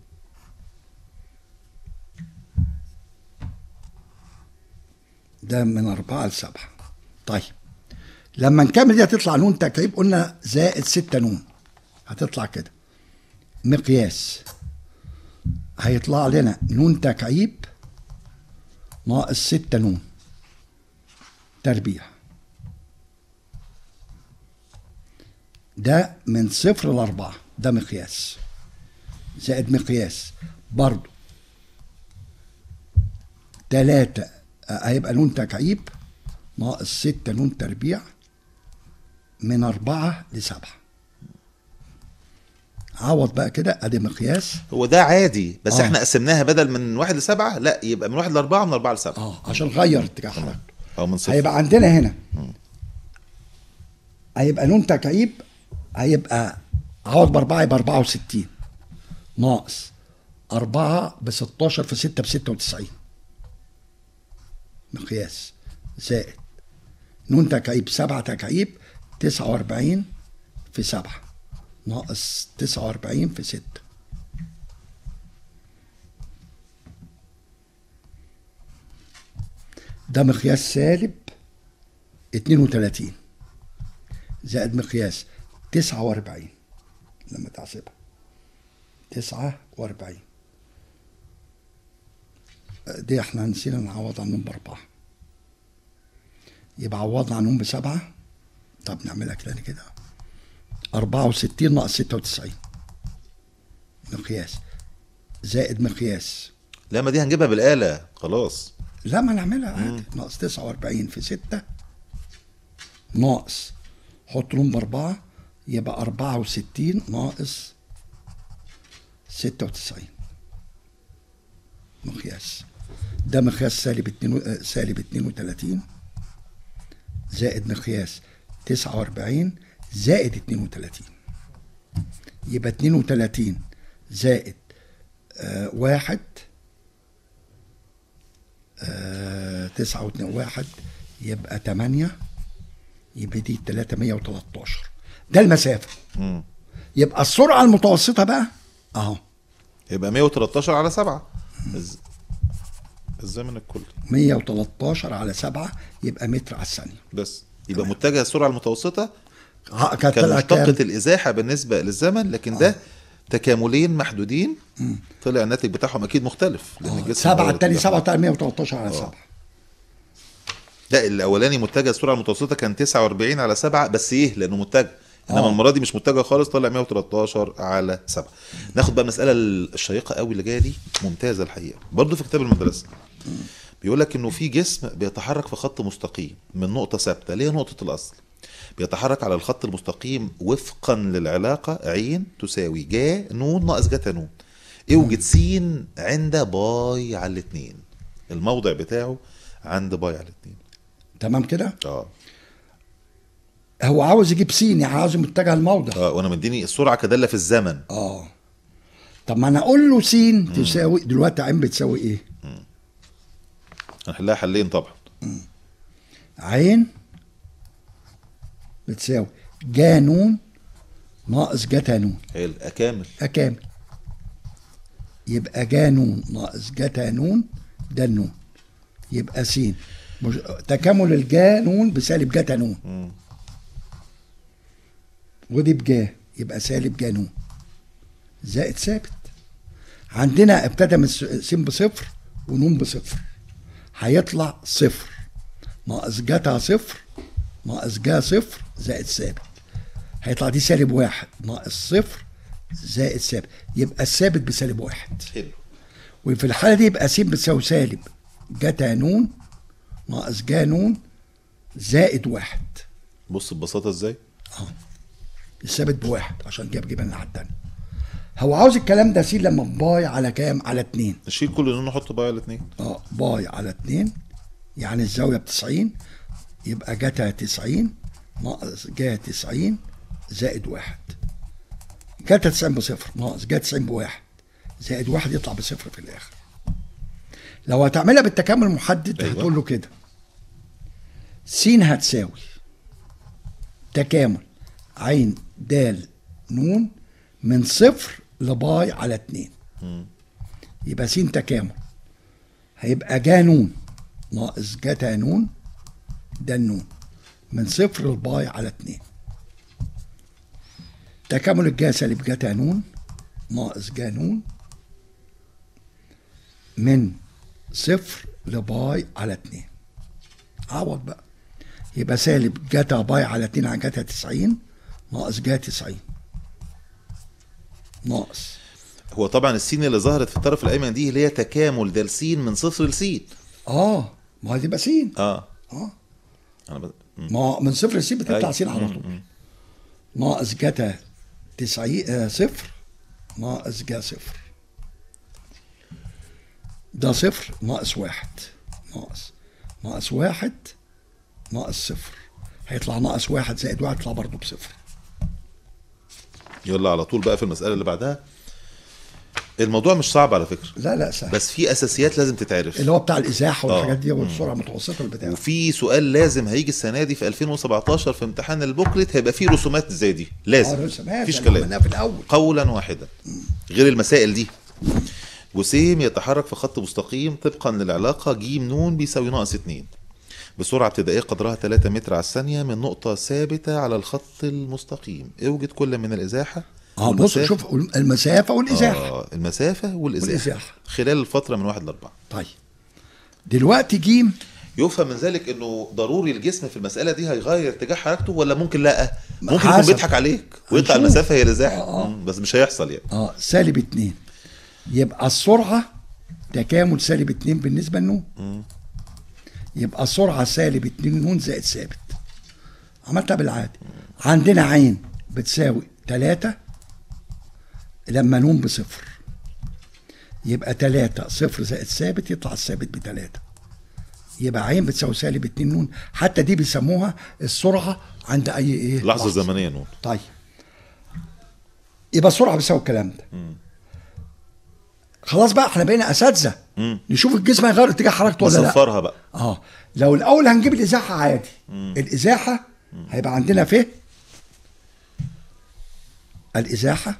ده من أربعة لسبعة طيب لما نكمل دي هتطلع نون تكعيب قلنا زائد ستة نون هتطلع كده مقياس هيطلع لنا نون تكعيب ناقص ستة نون تربيع ده من صفر لأربعة ده مقياس زائد مقياس برضو تلاتة آه، هيبقى نون تكعيب ناقص ستة نون تربيع من أربعة لسبعة عوض بقى كده ادي مقياس هو ده عادي بس آه. احنا قسمناها بدل من واحد لسبعة لا يبقى من واحد لأربعة من أربعة لسبعة اه عشان غير اتجاه حركته أو من صفر هيبقى عندنا هنا هيبقى نون تكعيب هيبقى عوض بأربعة يبقى 64 ناقص أربعة ب 16 في 6 ب 96 مقياس زائد نون تكعيب سبعة تكعيب 49 في سبعة ناقص 49 في 6 ده مقياس سالب 32 زائد مقياس 49 لما تحسبها 49 دي احنا نسينا نعوض عنهم بأربعة يبقى عوضنا عنهم بسبعة طب نعملها كده كده 64 ناقص 96 مقياس زائد مقياس لا ما دي هنجيبها بالآلة خلاص لا ما نعملها عادي ناقص 49 في 6 ناقص حط لهم بأربعة يبقى 64 ناقص 96 مقياس ده مقياس سالب اتنين آه، سالب 32 زائد مقياس 49 زائد 32 يبقى 32 زائد آه واحد آه تسعة واتنين واحد يبقى تمانية يبقى دي تلاتة مية وتلاتاشر ده المسافة مم. يبقى السرعة المتوسطة بقى اهو يبقى 113 على سبعة الز- الزمن الكلي 113 على سبعة يبقى متر على الثانية بس يبقى متجه السرعة المتوسطة ها، كانت كان طلع مشتقة كام؟ الإزاحة بالنسبة للزمن لكن ده تكاملين محدودين طلع الناتج بتاعهم أكيد مختلف لأن آه، الجسم سبعة غير التاني اتجاه سبعة التاني 113 على سبعة لا الاولاني متجه السرعه المتوسطه كان 49 على 7 بس ايه لانه متجه انما آه. المره دي مش متجه خالص طلع 113 على 7 ناخد بقى المساله الشيقه قوي اللي جايه دي ممتازه الحقيقه برضه في كتاب المدرسه بيقول لك انه في جسم بيتحرك في خط مستقيم من نقطه ثابته اللي هي نقطه الاصل بيتحرك على الخط المستقيم وفقا للعلاقه عين تساوي جا نون ناقص جتا نون اوجد س عند باي على الاثنين الموضع بتاعه عند باي على الاثنين تمام كده اه هو عاوز يجيب سين يعني عاوز متجه الموضع اه وانا مديني السرعه كداله في الزمن اه طب ما انا اقول له سين تساوي دلوقتي عين بتساوي ايه هنحلها حلين طبعا عين بتساوي جا نون ناقص جتا نون حلو اكامل اكامل يبقى جا نون ناقص جتا نون ده النون يبقى س مش... تكامل الجا نون بسالب جتا نون ودي بجا يبقى سالب جا نون زائد ثابت عندنا ابتدى من س س بصفر ونون بصفر هيطلع صفر ناقص جتا صفر ناقص جا صفر زائد ثابت هيطلع دي سالب واحد ناقص صفر زائد ثابت يبقى الثابت بسالب واحد حلو وفي الحالة دي يبقى س بتساوي سالب جتا نون ناقص جا نون زائد واحد بص ببساطه ازاي الثابت بواحد عشان جاب جبن الناحية التانية هو عاوز الكلام ده س لما باي على كام؟ على اتنين نشيل كل نون نحط بقى الاثنين اه باي على اتنين يعني الزاوية بتسعين يبقى جتا تسعين ناقص جا تسعين زائد واحد جتا تسعين بصفر ناقص جا تسعين بواحد زائد واحد يطلع بصفر في الآخر لو هتعملها بالتكامل المحدد أيوة. هتقول له كده س هتساوي تكامل عين دال نون من صفر لباي على اتنين يبقى س تكامل هيبقى جا نون ناقص جتا نون ده النون من صفر لباي على اتنين تكامل الجا سالب جتا نون ناقص جا نون من صفر لباي على اتنين عوض بقى يبقى سالب جتا باي على اتنين عن جتا تسعين ناقص جا تسعين ناقص هو طبعا السين اللي ظهرت في الطرف الايمن دي اللي هي تكامل ده س من صفر ل اه ما هتبقى س اه اه انا ب... مم. ما من صفر لسين بتطلع أيوة. سين على طول ناقص جتا تسعين آه صفر ناقص جا صفر ده صفر ناقص واحد ناقص ناقص واحد ناقص صفر هيطلع ناقص واحد زائد واحد يطلع برضه بصفر يلا على طول بقى في المساله اللي بعدها الموضوع مش صعب على فكره لا لا سهل بس في اساسيات لازم تتعرف اللي هو بتاع الازاحه والحاجات آه. دي والسرعه المتوسطه والبتاع وفي سؤال لازم هيجي السنه دي في 2017 في امتحان البوكلت هيبقى فيه رسومات زي دي اه لازم رسمات مفيش اللي عملناها كلام في الاول قولا واحدا غير المسائل دي جسيم يتحرك في خط مستقيم طبقا للعلاقه ج ن بيساوي ناقص 2 بسرعة ابتدائية قدرها 3 متر على الثانية من نقطة ثابتة على الخط المستقيم اوجد كل من الإزاحة اه بص والمسافة- شوف المسافه والازاحه آه المسافة والإزاحة, والإزاحة. خلال الفترة من واحد لأربعة طيب دلوقتي جيم يفهم من ذلك انه ضروري الجسم في المساله دي هيغير اتجاه حركته ولا ممكن لا ممكن يكون حسب. بيضحك عليك ويطلع هنشوف. المسافه هي الازاحه آه، آه. مم، بس مش هيحصل يعني اه سالب اتنين يبقى السرعة تكامل سالب اتنين بالنسبة لنون يبقى السرعة سالب اتنين نون زائد ثابت عملتها بالعادي عندنا عين بتساوي تلاتة لما نون بصفر يبقى تلاتة صفر زائد ثابت يطلع الثابت بتلاتة يبقى عين بتساوي سالب اتنين نون حتى دي بيسموها السرعة عند أي إيه لحظه زمنيه نون طيب يبقى السرعه بتساوي الكلام ده خلاص بقى احنا بقينا اساتذه نشوف الجسم هيغير اتجاه حركته ولا لا نصفرها بقى اه لو الاول هنجيب الازاحه عادي الازاحه هيبقى عندنا فيه الازاحه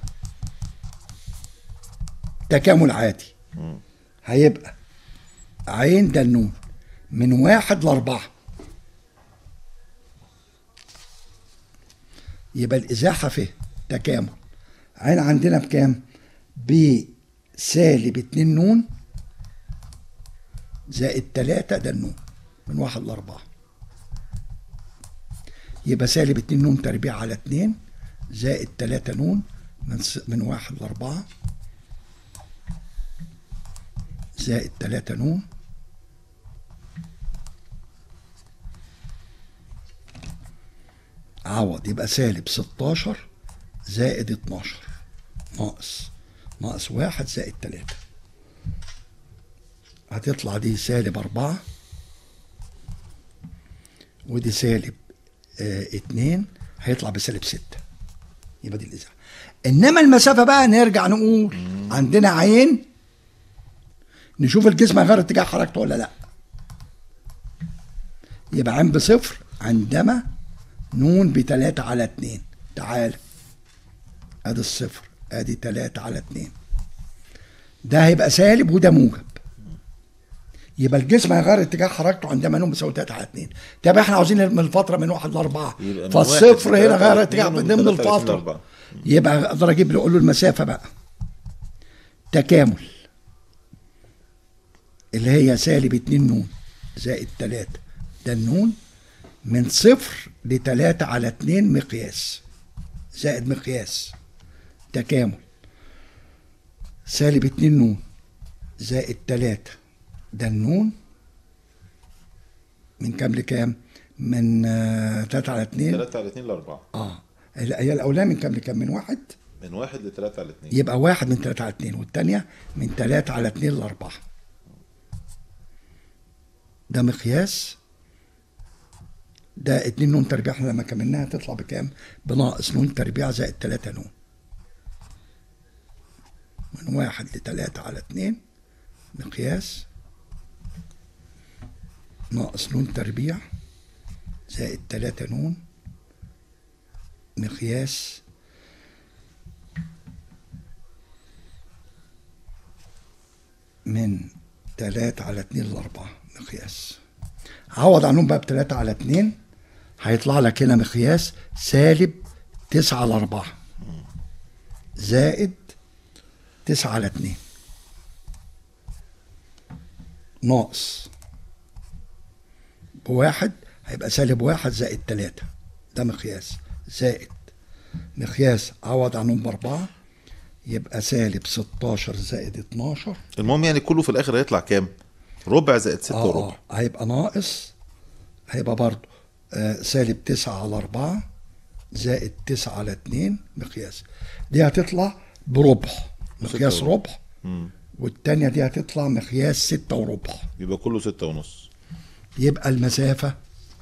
تكامل عادي هيبقى عين ده النون من واحد لاربعه يبقى الازاحه فيه تكامل عين عندنا بكام؟ بسالب اتنين نون زائد تلاتة ده النون من واحد لأربعة يبقى سالب اتنين نون تربيع على اتنين زائد تلاتة نون من س... من واحد لأربعة زائد تلاتة نون عوض يبقى سالب 16 زائد 12 ناقص ناقص واحد زائد تلاتة هتطلع دي سالب أربعة ودي سالب آه اتنين هيطلع بسالب ستة يبقى دي الإزاحة إنما المسافة بقى نرجع نقول عندنا عين نشوف الجسم هيغير اتجاه حركته ولا لا يبقى عين بصفر عندما نون بتلاتة على اتنين تعال ادي الصفر ادي تلاتة على اتنين ده هيبقى سالب وده موجب يبقى الجسم هيغير اتجاه حركته عندما نوم بيساوي 3 على 2 طب احنا عاوزين من الفتره من 1 ل 4 يبقى من فالصفر واحد هنا لتلاتة على غير اتنين اتجاه ومن ضمن تلاتة على اتنين الفتره لأربعة. يبقى اقدر اجيب له اقول له المسافه بقى تكامل اللي هي سالب 2 نون زائد 3 ده النون من صفر لتلاتة على اتنين مقياس زائد مقياس تكامل سالب اتنين نون زائد تلاتة ده النون من كام لكام؟ من آه، تلاتة على اتنين 3 على 2 ل 4 اه هي الاولانيه من كام لكام؟ من واحد من 1 ل 3 على 2 يبقى واحد من تلاتة على اتنين والتانية من تلاتة على اتنين لأربعة ده مقياس ده اتنين نون تربيع احنا لما كملناها تطلع بكام؟ بناقص نون تربيع زائد تلاتة نون من واحد لتلاتة على اتنين مقياس ناقص نون تربيع زائد تلاتة نون مقياس من تلاتة على اتنين لأربعة مقياس عوض عنهم بقى بتلاتة على اتنين هيطلع لك هنا مقياس سالب تسعة على أربعة زائد تسعة على اتنين ناقص بواحد هيبقى سالب واحد زائد تلاتة ده مقياس زائد مقياس عوض عنهم بأربعة يبقى سالب 16 زائد 12 المهم يعني كله في الاخر هيطلع كام؟ ربع زائد 6 اه وربع اه هيبقى ناقص هيبقى برضه آه سالب 9 على 4 زائد 9 على 2 مقياس دي هتطلع بربع مقياس ستة ربع والتانية دي هتطلع مقياس 6 وربع يبقى كله 6 ونص يبقى المسافة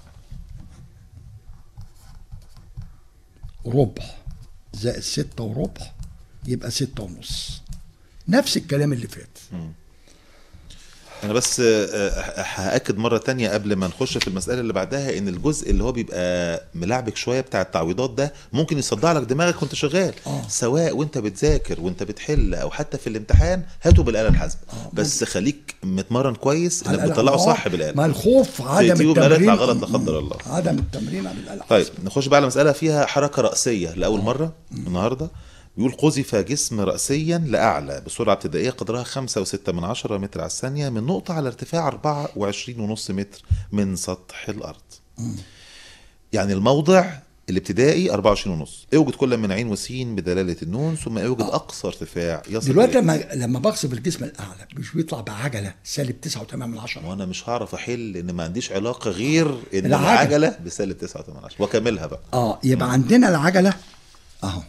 ربع زائد ستة وربع يبقى ستة ونص نفس الكلام اللي فات انا بس آه، هاكد مره تانية قبل ما نخش في المساله اللي بعدها ان الجزء اللي هو بيبقى ملعبك شويه بتاع التعويضات ده ممكن يصدع لك دماغك وانت شغال آه. سواء وانت بتذاكر وانت بتحل او حتى في الامتحان هاته بالاله الحاسبه بس خليك متمرن كويس انك على الآلة. بتطلعه آه، صح بالاله ما الخوف عدم تيجي بالآلة التمرين يطلع غلط لا قدر الله. عدم التمرين على الآلة طيب الحاسبة. نخش بقى على مسألة فيها حركة رأسية لأول مرة النهاردة بيقول قذف جسم رأسيا لأعلى بسرعة ابتدائية قدرها خمسة وستة من عشرة متر على الثانية من نقطة على ارتفاع أربعة وعشرين ونص متر من سطح الأرض يعني الموضع الابتدائي 24 ونص اوجد كل من عين وسين بدلالة النون ثم اوجد أقصى ارتفاع يصل دلوقتي إليه. لما لما بقصف الجسم الاعلى مش بيطلع بعجله سالب 9.8 من عشرة وانا مش هعرف احل ان ما عنديش علاقه غير ان العجلة. العجله بسالب 9 واكملها بقى اه يبقى عندنا العجله اهو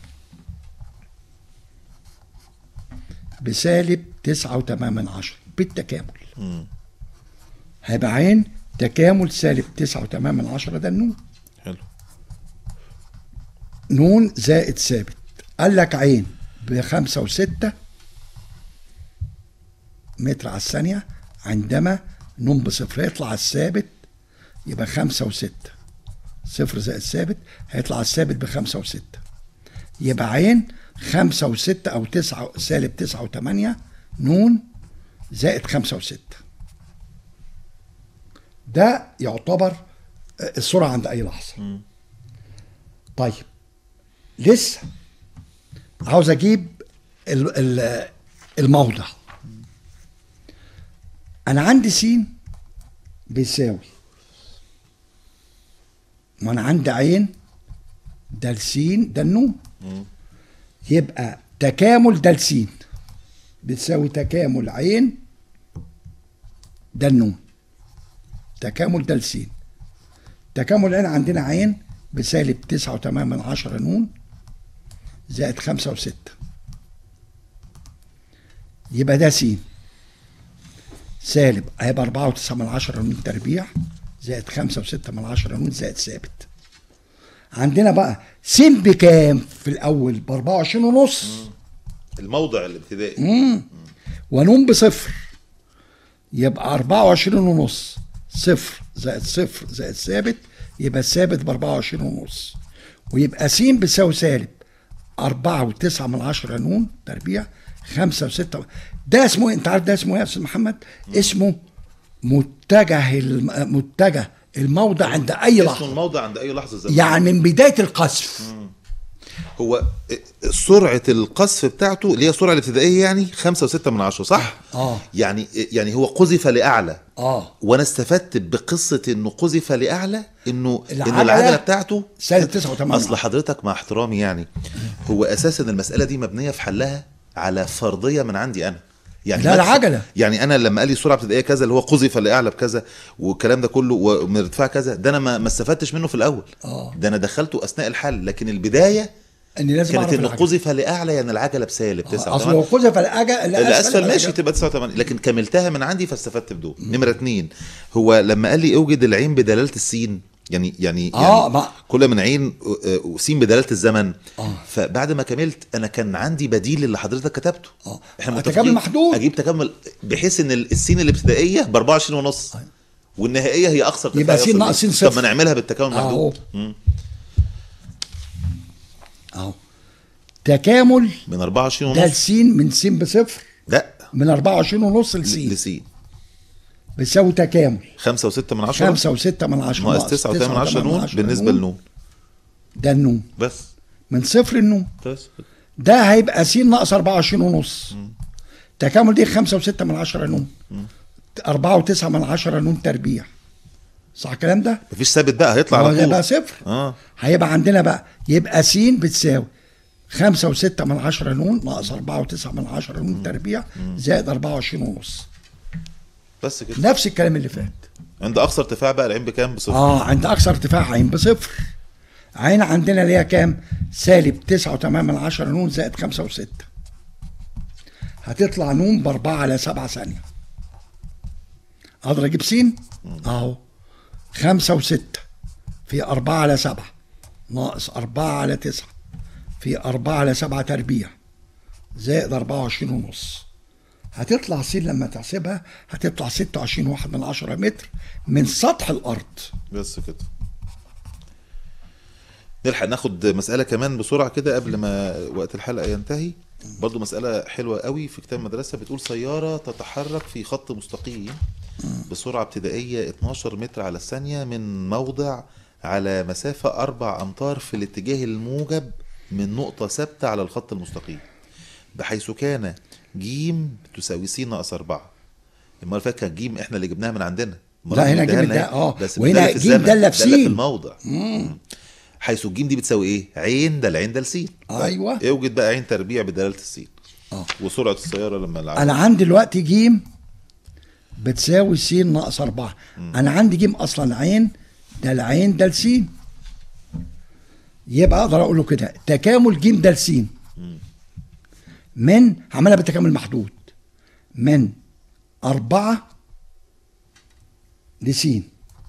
بسالب 9.8 من عشرة بالتكامل هيبقى عين تكامل سالب 9.8 من عشرة ده النون حلو نون زائد ثابت قال لك عين بخمسة وستة متر على الثانية عندما نون بصفر يطلع الثابت يبقى خمسة وستة صفر زائد ثابت هيطلع الثابت بخمسة وستة يبقى عين خمسة وستة أو تسعة سالب تسعة وثمانية نون زائد خمسة وستة ده يعتبر السرعة عند أي لحظة طيب لسه عاوز اجيب ال- ال- الموضع انا عندي س بيساوي وانا عندي عين ده السين ده النون يبقى تكامل ده السين بتساوي تكامل عين ده النون تكامل ده السين تكامل هنا عندنا عين بسالب تسعة وتمام من عشرة نون زائد خمسة وستة يبقى ده س سالب هيبقى أربعة وتسعة من عشرة نون تربيع زائد خمسة وستة من عشرة نون زائد ثابت عندنا بقى س بكام في الأول بأربعة وعشرين ونص الموضع الابتدائي ونون بصفر يبقى 24 ونص صفر زائد صفر زائد ثابت يبقى الثابت ب 24 ونص ويبقى س بيساوي سالب 4 و9 من عشرة نون تربيع خمسة وستة ده اسمه إيه؟ انت عارف ده اسمه ايه يا استاذ محمد اسمه متجه الم... متجه الموضع عند اي اسمه لحظه الموضع عند اي لحظه زمنيه يعني من بدايه القذف هو سرعه القذف بتاعته اللي هي السرعه الابتدائيه يعني خمسة وستة من عشرة صح؟ آه. يعني يعني هو قذف لاعلى اه وانا استفدت بقصه انه قذف لاعلى انه ان العجلة العجله بتاعته سالب تسعة وثمانية اصل حضرتك مع احترامي يعني هو اساسا المساله دي مبنيه في حلها على فرضيه من عندي انا يعني لا، مدخل- العجلة. يعني انا لما قال لي السرعه الابتدائيه كذا اللي هو قذف لاعلى بكذا والكلام ده كله ومن ارتفاع كذا ده انا ما ما استفدتش منه في الاول آه. ده انا دخلته اثناء الحل لكن البدايه اني لازم كانت اعرف انه العجلة. قذف لاعلى يعني العجله بسالب 9 اصل لو قذف الأجل الاسفل ماشي تبقى 9 8 لكن كملتها من عندي فاستفدت بدول نمره اتنين هو لما قال لي اوجد العين بدلاله السين يعني يعني آه، يعني ما- كل من عين آه، وسين بدلاله الزمن آه. فبعد ما كملت انا كان عندي بديل اللي حضرتك كتبته آه. احنا تكامل متفقين محدود. اجيب تكامل بحيث ان السين الابتدائيه ب 24 ونص والنهائيه هي اقصى ارتفاع يبقى يصل سين ليه. ناقص سين طب صفر. ما نعملها بالتكامل أهو. المحدود مم. اهو تكامل من 24 ده ونص السين من سين بصفر لا من 24 ونص لسين لسين بيساوي تكامل 5 و6 من 10 خمسة وستة من عشرة ناقص 9 و8 من 10 نون بالنسبه لنون ده النون بس من صفر النون بس ده هيبقى س ناقص 24 ونص تكامل دي 5 و6 من 10 نون 4 و9 من 10 نون تربيع صح الكلام ده؟ مفيش ثابت بقى هيطلع هو على ده طول بقى صفر اه هيبقى عندنا بقى يبقى س بتساوي 5 و6 من 10 نون ناقص 4 و9 من 10 نون تربيع زائد 24 ونص بس كده نفس الكلام اللي فات عند اقصى ارتفاع بقى العين بكام بصفر اه عند اقصى ارتفاع عين بصفر عين عندنا ليها كام سالب تسعة وتمام من عشرة نون زائد خمسة وستة هتطلع نون بأربعة على سبعة ثانية أقدر أجيب سين أهو خمسة وستة في أربعة على سبعة ناقص أربعة على تسعة في أربعة على سبعة تربيع زائد أربعة وعشرين ونص هتطلع سين لما تحسبها هتطلع ستة وعشرين واحد من عشرة متر من سطح الأرض بس كده نلحق ناخد مسألة كمان بسرعة كده قبل ما وقت الحلقة ينتهي برضو مسألة حلوة قوي في كتاب مدرسة بتقول سيارة تتحرك في خط مستقيم بسرعة ابتدائية 12 متر على الثانية من موضع على مسافة أربع أمتار في الاتجاه الموجب من نقطة ثابتة على الخط المستقيم بحيث كان جيم تساوي س ناقص أربعة المرة اللي فاتت كان جيم احنا اللي جبناها من عندنا المرة لا، دي هنا اداها جيم لنا ده- اهي. اه. بس وهنا دالة في جيم الزمن، دالة في دالة في سين. الموضع حيث الجيم دي بتساوي ايه؟ عين ده العين ده السين أيوة. اوجد بقى عين تربيع بدلاله السين اه. وسرعه السياره لما العجل انا عندي دلوقتي جيم بتساوي س ناقص أربعة أنا عندي جيم أصلا عين ده العين ده السين يبقى أقدر أقول له كده تكامل جيم ده السين من عملها بالتكامل محدود من أربعة لسين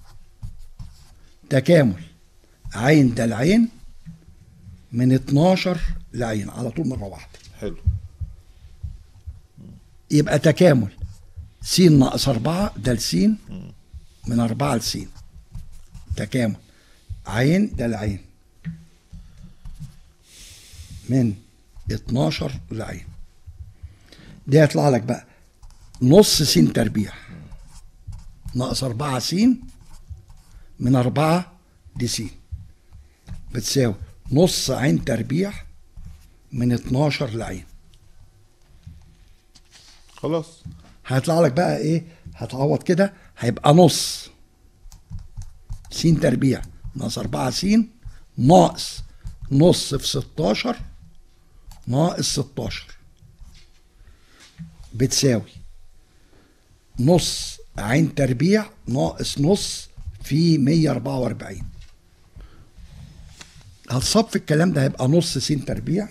تكامل عين ده العين من 12 لعين على طول مرة واحدة حلو يبقى تكامل س ناقص أربعة ده لسين من أربعة لسين تكامل عين ده العين من 12 لعين دي هيطلع لك بقى نص س تربيع ناقص أربعة س من أربعة لس بتساوي نص عين تربيع من 12 لعين خلاص هيطلع لك بقى ايه هتعوض كده هيبقى نص س تربيع ناقص 4 س ناقص نص في 16 ناقص 16 بتساوي نص عين تربيع ناقص نص في 144 هتصفي الكلام ده هيبقى نص س تربيع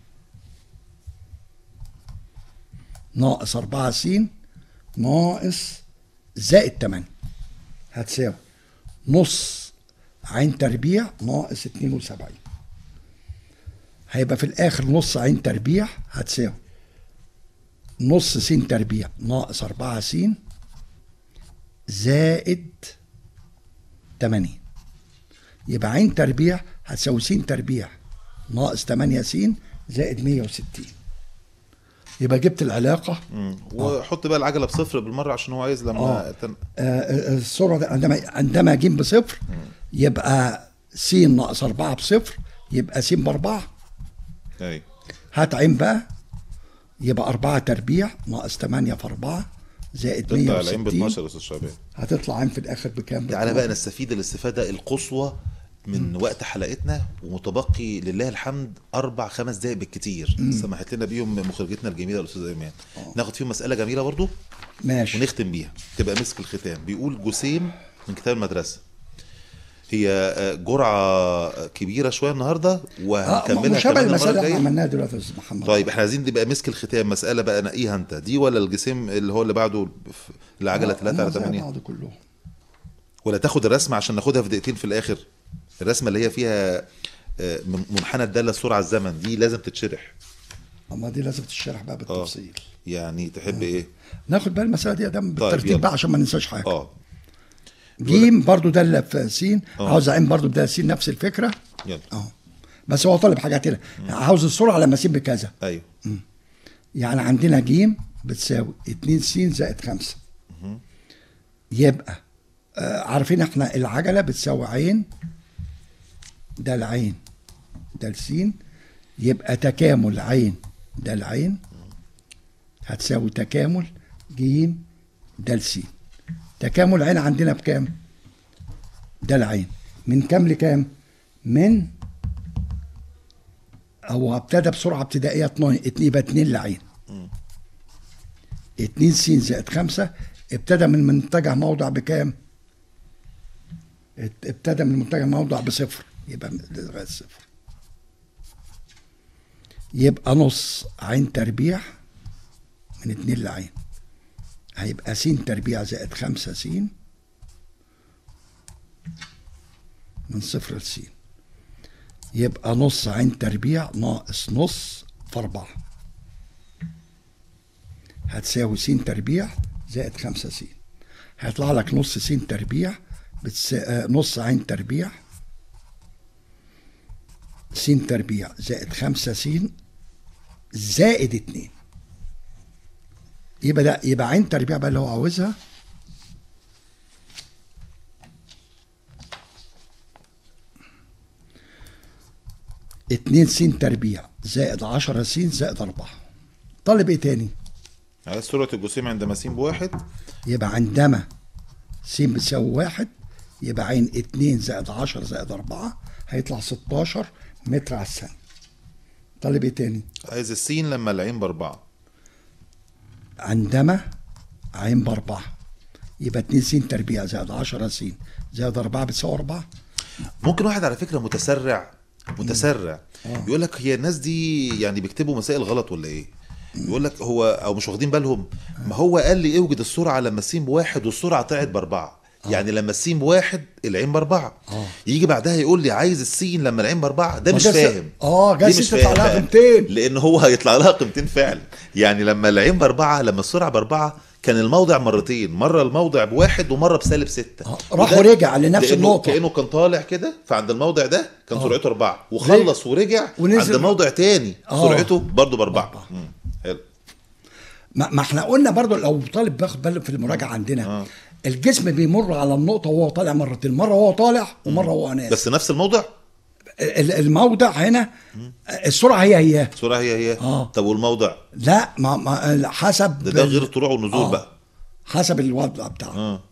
ناقص 4 س ناقص زائد 8 هتساوي نص عين تربيع ناقص 72 هيبقى في الاخر نص عين تربيع هتساوي نص س تربيع ناقص 4 س زائد 8 يبقى عين تربيع هتساوي س تربيع ناقص 8 س زائد 160 يبقى جبت العلاقه مم. وحط بقى العجله بصفر بالمره عشان هو عايز لما آه. تن... آه، السرعه ده عندما عندما ج بصفر يبقى س ناقص 4 بصفر يبقى س باربعه ايوه هات عين بقى يبقى 4 تربيع ناقص 8 في 4 زائد تطلع العين ب 160 12 يا استاذ شعبان هتطلع عين في الاخر بكام؟ تعالى بقى نستفيد الاستفاده القصوى من وقت حلقتنا ومتبقي لله الحمد اربع خمس دقائق بالكتير سمحت لنا بيهم مخرجتنا الجميله الاستاذه ايمان ناخد فيهم مساله جميله برضو ماشي ونختم بيها تبقى مسك الختام بيقول جسيم من كتاب المدرسه هي آه، جرعه كبيره شويه النهارده آه، وهنكملها مشابه كمان المره المسألة اللي احنا الجايه عملناها دلوقتي يا استاذ محمد طيب احنا عايزين نبقى مسك الختام مساله بقى نقيها انت دي ولا الجسيم اللي هو اللي بعده في العجله 3 على 8 بعض كلهم ولا تاخد الرسمه عشان ناخدها في دقيقتين في الاخر الرسمه اللي هي فيها آه، من- منحنى الداله السرعه الزمن دي لازم تتشرح اما دي لازم تشرح بقى بالتفصيل يعني تحب ايه ناخد بقى المسألة دي يا دم يلا. بالترتيب بقى عشان ما ننساش حاجة اه جيم برضو دالة في س آه. عاوز عين برضو بدالة س نفس الفكرة يلا اه بس هو طالب حاجات هنا عاوز السرعة لما س بكذا ايوه يعني عندنا ج بتساوي 2 س زائد 5 يبقى آه عارفين احنا العجلة بتساوي عين ده العين ده السين يبقى تكامل عين ده العين هتساوي تكامل ج ده السين تكامل عين عندنا بكام؟ ده العين من كام لكام؟ من هو ابتدى بسرعه ابتدائيه 2 يبقى 2 لعين 2 س زائد 5 ابتدى من منتجع موضع بكام؟ ات- ابتدى من منتجع موضع بصفر يبقى لغايه صفر يبقى نص عين تربيع من 2 لعين هيبقى س تربيع زائد 5 س من صفر لس يبقى نص عين تربيع ناقص نص في أربعة هتساوي س تربيع زائد خمسة س هيطلع لك نص س تربيع بتسا... آه، نص عين تربيع س تربيع زائد خمسة س زائد اتنين يبقى ده يبقى عين تربيع بقى اللي هو عاوزها اتنين س تربيع زائد عشرة س زائد أربعة طالب ايه تاني؟ عايز سرعه الجسيم عند مسين بواحد يبقى عندما س بتساوي واحد يبقى عين اتنين زائد عشرة زائد أربعة هيطلع ستاشر متر على الثانية طالب ايه تاني؟ عايز السين لما العين باربعه عندما عين بأربعة يبقى اتنين س تربيع زائد عشرة س زائد أربعة بتساوي أربعة ممكن واحد على فكره متسرع متسرع يقول لك هي الناس دي يعني بيكتبوا مسائل غلط ولا ايه يقول لك هو او مش واخدين بالهم ما هو قال لي اوجد السرعه لما السين بواحد والسرعه طلعت باربعه يعني لما السين بواحد العين باربعه يجي بعدها يقول لي عايز السين لما العين باربعه ده ما مش ده س- فاهم آه، دي جايز مش تطلع فاهم لها بقى. قيمتين. لان هو هيطلع لها قيمتين فعلا يعني لما العين باربعه لما السرعه باربعه كان الموضع مرتين مره الموضع بواحد ومره بسالب ستة آه، راح وده ورجع لنفس لأنه النقطة. كانه كان طالع كده فعند الموضع ده كان سرعته أربعة وخلص ورجع ونزل. عند موضع تاني آه. سرعته برضه بأربعة بأربعة. مم. حلو ما, ما احنا قلنا برضو لو طالب بياخد باله في المراجعة عندنا آه. الجسم بيمر على النقطة وهو طالع مرتين مرة وهو طالع ومرة وهو نازل بس نفس الموضع ال- الموضع هنا السرعة هي هي السرعة هي هي آه. طب والموضع لا ما, ما حسب ده, ده غير الطلوع والنزول آه. بقى حسب الوضع بتاعه اه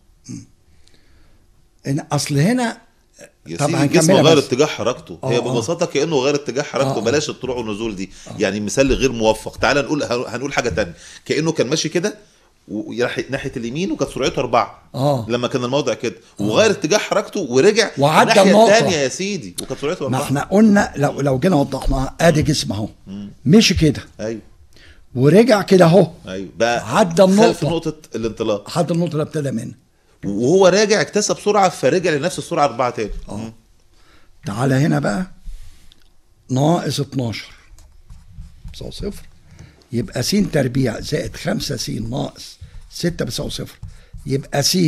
إن اصل هنا يا طب سيدي الجسم هنكملها غير بس. اتجاه حركته آه، هي آه. ببساطه كانه غير اتجاه حركته آه، آه. بلاش الطلوع والنزول دي يعني مثال غير موفق تعال نقول هنقول حاجه تانية كانه كان ماشي كده وراح ناحيه اليمين وكانت سرعته أربعة آه. لما كان الموضع كده وغير اتجاه حركته ورجع وعدى الناحيه النقطة. الثانيه يا سيدي وكانت سرعته ما أربعة احنا قلنا لو لو جينا وضحناها ادي جسم اهو مشي كده ايوه ورجع كده اهو ايوه بقى عدى خلف النقطة. نقطه الانطلاق لحد النقطة اللي ابتدى منها وهو راجع اكتسب سرعه فرجع لنفس السرعه أربعة تاني اه تعالى هنا بقى ناقص 12 بيساوي صفر يبقى س تربيع زائد 5 س ناقص 6 بيساوي صفر يبقى س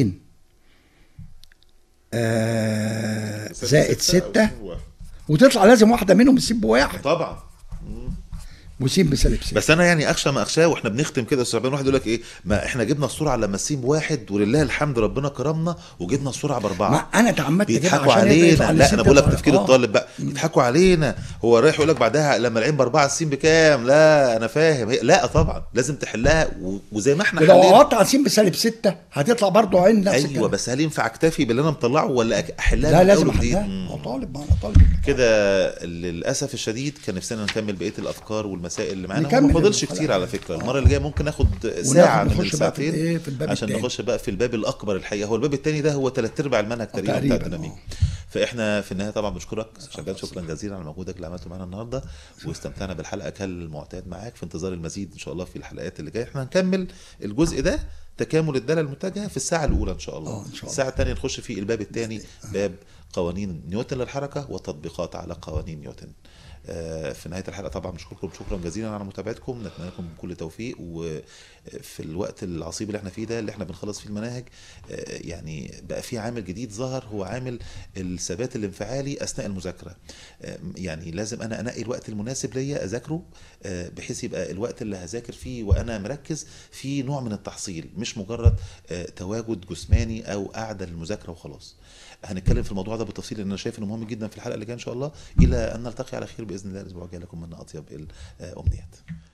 آه زائد 6 وتطلع لازم واحدة منهم تسيب بواحد طبعا وسين بسالب س بس انا يعني اخشى ما اخشاه واحنا بنختم كده يا استاذ عبان واحد يقول لك ايه ما احنا جبنا السرعه لما السين بواحد ولله الحمد ربنا كرمنا وجبنا السرعه باربعه ما انا تعمدت أجيبها بيضحكوا عشان يقدر يطلع علينا لا للسين انا بقول لك تطلع. تفكير آه. الطالب بقى بيضحكوا علينا هو رايح يقول لك بعدها لما العين باربعه السين بكام لا انا فاهم هي لا طبعا لازم تحلها و- وزي ما احنا ولو حلينا قطع على سين بسالب ستة هتطلع برضه عين نفس ايوه الكلام. بس هل ينفع اكتفي باللي انا مطلعه ولا أك- احلها لا من لازم أول وجديد؟ احلها مم. هو طالب ما انا طالب كده للاسف الشديد كان نفسنا نكمل بقيه الافكار والمسائل اللي معانا نكمل وما فاضلش الحلقة. كتير على فكره المره اللي جايه ممكن ناخد ساعه من نخش بقى في الساعتين الإيه؟ في الباب عشان التاني. نخش بقى في الباب الاكبر الحقيقه هو الباب الثاني ده هو ثلاث ارباع المنهج تقريبا بتاع تقريباً، الديناميك آه. فاحنا في النهايه طبعا بنشكرك شغال شكرا جزيلا على مجهودك اللي عملته معانا النهارده واستمتعنا بالحلقه كالمعتاد معاك في انتظار المزيد ان شاء الله في الحلقات اللي جايه احنا هنكمل الجزء ده تكامل الداله المتجهه في الساعه الاولى ان شاء الله آه، إن شاء الله. الساعه الثانيه نخش في الباب الثاني باب قوانين نيوتن للحركه وتطبيقات على قوانين نيوتن آه، في نهايه الحلقه طبعا بشكركم شكرا جزيلا على متابعتكم نتمنى لكم كل توفيق وفي الوقت العصيب اللي احنا فيه ده اللي احنا بنخلص فيه المناهج آه، يعني بقى في عامل جديد ظهر هو عامل الثبات الانفعالي اثناء المذاكره آه، يعني لازم انا انقي الوقت المناسب ليا اذاكره آه، بحيث يبقى الوقت اللي هذاكر فيه وانا مركز في نوع من التحصيل مش مجرد آه، تواجد جسماني او قاعده للمذاكره وخلاص هنتكلم في الموضوع ده بالتفصيل لان انا شايف انه مهم جدا في الحلقه اللي جايه ان شاء الله الى ان نلتقي على خير باذن الله الاسبوع الجاي لكم من اطيب الامنيات